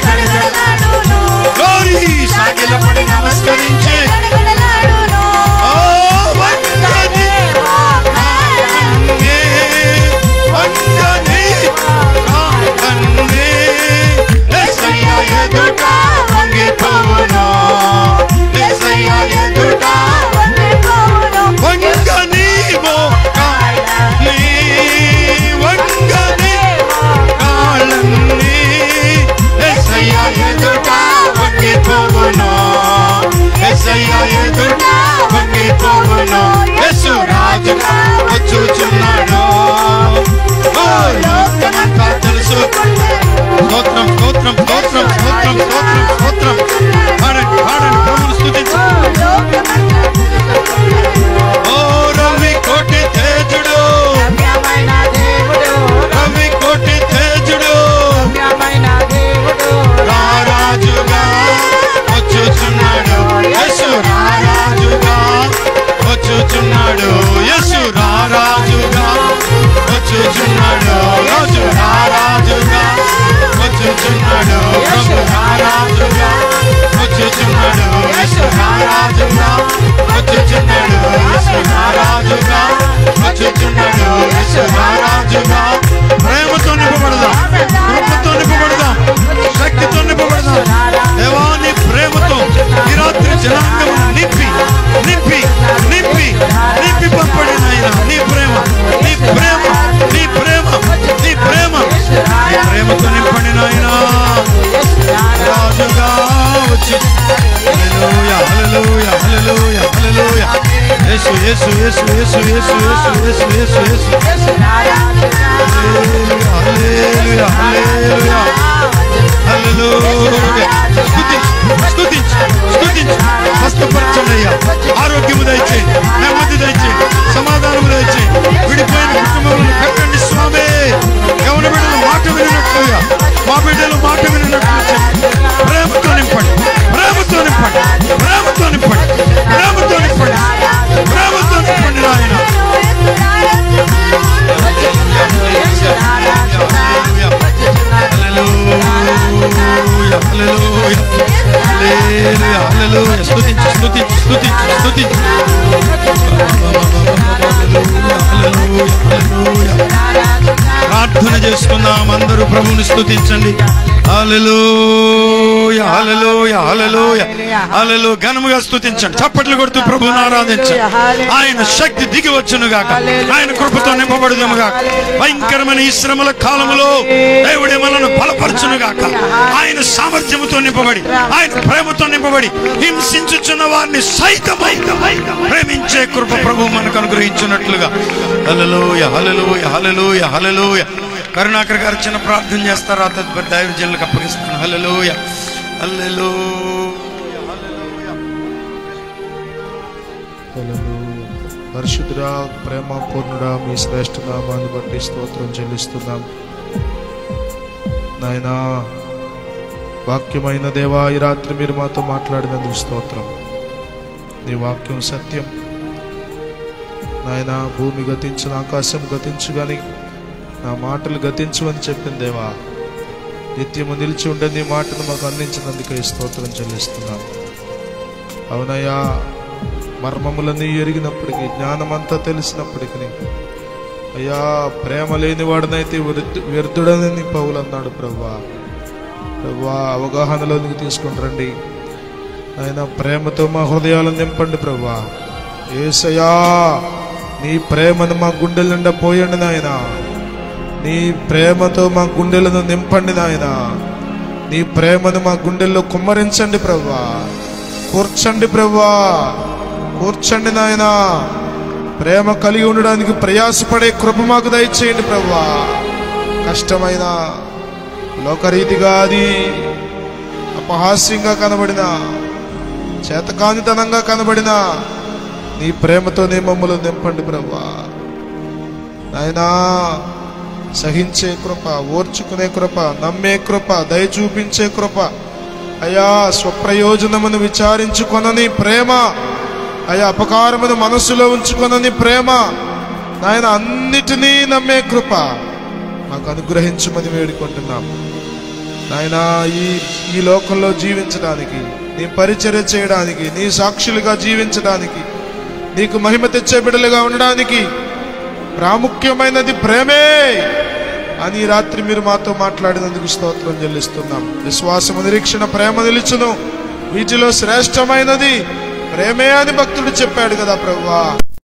గౌరీ సాగిలపడి నమస్కరించి ఓ వందని కాకన్నే, వందని కాకన్నే, యేసయ్య ఎదుట వంగిపోవును, యేసయ్య ఎదుట వంగని మోకాళ్ళని, వంగని కాళ్ళని, యేసయ్య ఎదుట వంగిపోవును, యేసయ్య ఎదుట వంగిపోవును. యేసు రాజుగా వచ్చుచున్నాడు ఓ లోకమంతా తెలుసు స్తోత్రం స్తోత్రం స్తోత్రం స్తోత్రం స్తోత్రం స్తోత్రం పాడండి పాడండి ప్రభువును స్తుతించండి ఓ రవి కోటి తేజుడు రవి కోటి తేజుడు రారాజుగా వచ్చుచున్నాడు యేసు రారాజుగా వచ్చుచున్నాడు యేసు రారాజుగా వచ్చుచున్నాడు రాజు రారాజుగా వచ్చుచున్నాడు ప్రభు రారాజు యేసు యేసు యేసు యేసు యేసు యేసు యేసు యేసు హల్లెలూయా హల్లెలూయా హల్లెలూయా స్తుతించు స్తుతించు స్తుతించు స్వస్థపరచండి అయ్యా ఆరోగ్యము దయచే నెమ్మది దయచే సమాధానము దయచే విడిపోయిన కుటుంబములను కట్టండి స్వామి యవన బిడ్డలు మాట వినినట్లుగా మా బిడ్డలు మాట వినినట్లు చేయండి. ప్రేమతో నింపండి ప్రేమతో నింపండి ప్రేమతో నింపండి ప్రేమతో నింపండి ప్రేమతో నింపండి నాయన హల్లెలూయా హల్లెలూయా హల్లెలూయా హల్లెలూయా స్తుతించు స్తుతించు స్తుతించు స్తుతించు హల్లెలూయా హల్లెలూయా ప్రార్థన చేసుకుందాం అందరూ ప్రభువుని స్తుతించండి హల్లెలూయా హల్లెలూయా హల్లెలూయా హల్లెలూయా ఘనముగా స్తుతించండి చప్పట్లు కొడుతూ ప్రభువుని ఆరాధించండి ఆయన శక్తి దిగి వచ్చును గాక ఆయన కృపతో నింపబడుదుము గాక భయంకరమైన ఈ శ్రమల కాలములో దేవుడే మనను బలపరచును గాక ఆయన సామర్థ్యముతో నింపబడి ఆయన ప్రేమతో నింపబడి హింసించుచున్న వారిని సైతం ప్రేమించే కృప ప్రభు మనకు అనుగ్రహించున్నట్లుగా హల్లెలూయ హల్లెలూయ హల్లెలూయ హల్లెలూయ కరుణాకర్ గారు చిన్న ప్రార్థన చేస్తారు ఆ తదుపరి దైవజనులకు అప్పగిస్తాను హల్లెలూయ హల్లెలూయ హల్లెలూయా. పరిశుద్ధుడా ప్రేమ పూర్ణుడా మీ శ్రేష్ఠ నామాన్ని బట్టి స్తోత్రం చెల్లిస్తున్నాం నాయనా వాక్యమైన దేవా ఈ రాత్రి మీరు మాతో మాట్లాడినందుకు స్తోత్రం నీ వాక్యం సత్యం నాయనా భూమి గతించిన ఆకాశం గతించు గాని నా మాటలు గతించమని చెప్పింది దేవా నిత్యము నిలిచి ఉండే నీ మాటను మాకు అందించినందుకే స్తోత్రం చెల్లిస్తున్నాం అవునయ్యా మర్మములన్నీ ఎరిగినప్పటికీ జ్ఞానమంతా తెలిసినప్పటికీ అయ్యా ప్రేమ లేని వాడనైతే వ్యర్థు- వ్యర్థుడని పౌలు అన్నాడు ప్రవ్వా ప్రవ్వా అవగాహనలోనికి తీసుకుని రండి ఆయన ప్రేమతో మా హృదయాలను నింపండి ప్రవ్వా ఏసయా నీ ప్రేమను మా గుండెల నిండా పోయండి నాయనా నీ ప్రేమతో మా గుండెలను నింపండి నాయనా నీ ప్రేమను మా గుండెల్లో కుమ్మరించండి ప్రవ్వా కూర్చండి ప్రవ్వా కూర్చండి నాయనా ప్రేమ కలిగి ఉండడానికి ప్రయాసపడే కృప మాకు దయచేయండి ప్రవ్వా కష్టమైన లోకరీతిగా అది అపహాస్యంగా కనబడిన చేతకానితనంగా కనబడిన నీ ప్రేమతో నీ మమ్మల్ని నింపండి ప్రవ్వా నాయనా సహించే కృప ఓర్చుకునే కృప నమ్మే కృప దయ చూపించే కృప అయా స్వప్రయోజనమును విచారించుకొనని ప్రేమ అయా అపకారమును మనస్సులో ఉంచుకొనని ప్రేమ నాయన అన్నిటినీ నమ్మే కృప మాకు అనుగ్రహించమని వేడుకుంటున్నాం నాయనా ఈ ఈ లోకంలో జీవించడానికి నీ పరిచర్య చేయడానికి నీ సాక్షులుగా జీవించడానికి నీకు మహిమ తెచ్చే బిడ్డలుగా ఉండడానికి ప్రాముఖ్యమైనది ప్రేమే అని ఈ రాత్రి మీరు మాతో మాట్లాడినందుకు స్తోత్రం చెల్లిస్తున్నాం విశ్వాసము నిరీక్షణ ప్రేమ నిలుచును వీటిలో శ్రేష్టమైనది ప్రేమే అని భక్తుడు చెప్పాడు కదా ప్రభువా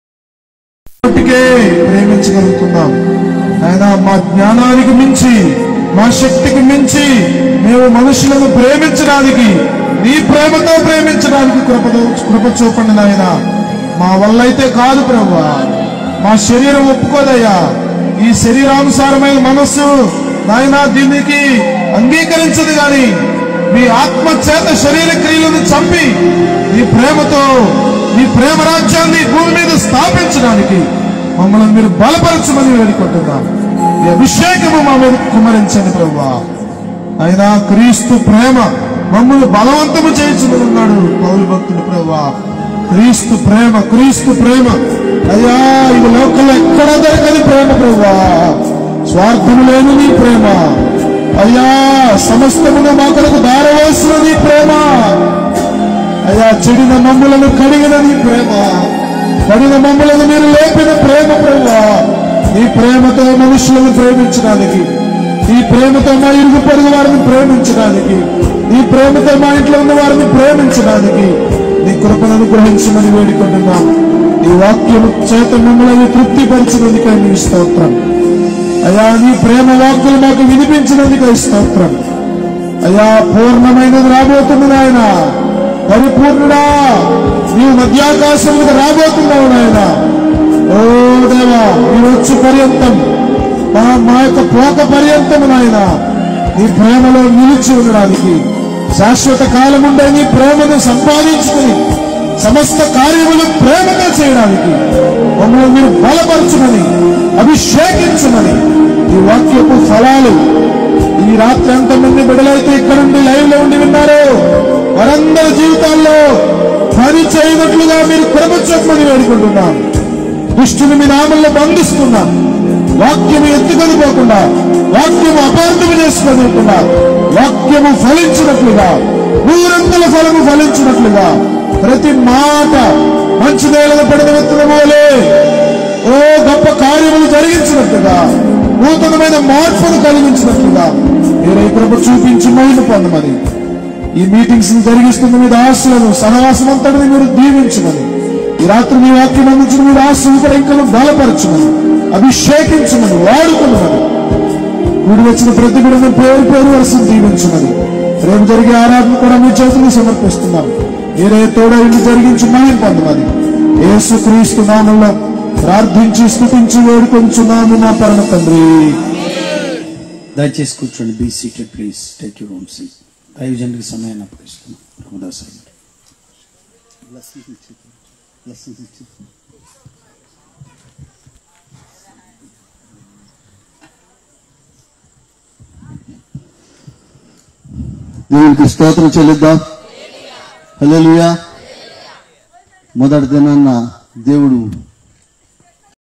మట్టుకే ప్రేమించగలుగుతున్నాం ఆయన మా జ్ఞానానికి మించి మా శక్తికి మించి మేము మనుషులను ప్రేమించడానికి నీ ప్రేమతో ప్రేమించడానికి కృప కృప చూపండి నాయన మా వల్ల అయితే కాదు ప్రభు మా శరీరం ఒప్పుకోదయ్యా ఈ శరీరానుసారమైన మనస్సు నాయన దీనికి అంగీకరించదు గాని మీ ఆత్మ చేత శరీర క్రియలను చంపి నీ ప్రేమతో నీ ప్రేమ రాజ్యాన్ని భూమి మీద స్థాపించడానికి మమ్మల్ని మీరు బలపరచమని వేడుకుంటున్నాం ఈ అభిషేకము మా మీద కుమరించండి ప్రభా అయినా క్రీస్తు ప్రేమ మమ్మల్ని బలవంతము చేయించుకున్నాడు పౌరు భక్తుడు ప్రభా క్రీస్తు ప్రేమ క్రీస్తు ప్రేమ అయ్యా ఈ లోకంలో ఎక్కడ దొరకని ప్రేమ ప్రభా స్వార్థము లేని నీ ప్రేమ అయ్యా సమస్తముగా మా కొరకు దారవేసిన నీ ప్రేమ అయ్యా చెడిన మమ్ములను కడిగిన నీ ప్రేమ కడిన మమ్ములను మీరు లేపిన ప్రేమ ప్రేమ నీ ప్రేమతో మనుషులను ప్రేమించడానికి నీ ప్రేమతో మా ఇరుగు పొరుగు వారిని ప్రేమించడానికి నీ ప్రేమతో మా ఇంట్లో ఉన్న వారిని ప్రేమించడానికి నీ కృపను అనుగ్రహించమని వేడుకుంటున్నాం నీ వాక్యము చేత మిమ్మల్ని తృప్తిపరిచినందుకే నీ స్తోత్రం అయ్యా నీ ప్రేమ వాక్కులు మాకు వినిపించినందుకే స్తోత్రం అయ్యా పూర్ణమైనది రాబోతున్నది ఆయన పరిపూర్ణుడా నీవు మధ్యాకాశం మీద రాబోతున్నావు నాయన ఓ దేవా నీ వచ్చు పర్యంతం మా మా యొక్క పోక పర్యంతము నాయన నీ ప్రేమలో నిలిచి ఉండడానికి శాశ్వత కాలం ఉండే నీ ప్రేమను సంపాదించుకుని సమస్త కార్యములు ప్రేమగా చేయడానికి మమ్మల్ని మీరు బలపరచుమని అభిషేకించమని ఈ వాక్యపు ఫలాలు ఈ రాత్రి ఎంతమంది బిడలైతే ఇక్కడ నుండి లైవ్ లో ఉండి విన్నారో వారందరి జీవితాల్లో పని చేయనట్లుగా మీరు కృప చెప్పమని వేడుకుంటున్నాం దుష్టుని మీ నామంలో బంధిస్తున్నాం వాక్యము ఎత్తుకొని పోకుండా వాక్యము అపార్థము చేసుకోకుండా వాక్యము ఫలించినట్లుగా నూరంతల ఫలము ఫలించినట్లుగా ప్రతి మాట మంచి నేలను పడిన విత్తనమోలే ఓ గొప్ప కార్యములు జరిగించినట్లుగా నూతనమైన మార్పును కలిగించినట్లుగా మీరే కృప చూపించి మహిమ పొందమని ఈ మీటింగ్స్ ని జరిగిస్తున్న మీ దాసులను సహవాసం అంతటిని మీరు దీవించమని ఈ రాత్రి మీ వాక్యం అందించిన మీ దాసులు కూడా ఇంకా బలపరచమని అభిషేకించమని వాడుకున్నామని కూడి వచ్చిన ప్రతి బిడ్డను పేరు పేరు వరుసను దీవించమని రేపు జరిగే ఆరాధన కూడా మీ చేతులు సమర్పిస్తున్నాం మీరే తోడ ఇల్లు జరిగించి మహిం పొందమని యేసు క్రీస్తు నామంలో ప్రార్థించి స్థుతించి వేడుకొంచున్నాము మా పరమ తండ్రి దయచేసి కూర్చోండి be seated please take your own seat దైవజనుడికి సమయాన్ని అప్పగిస్తున్నాం రఘుదాస్ గారు దేవునికి స్తోత్రం చెల్లిద్దాం హల్లెలూయా మొదటి దినాన్న దేవుడు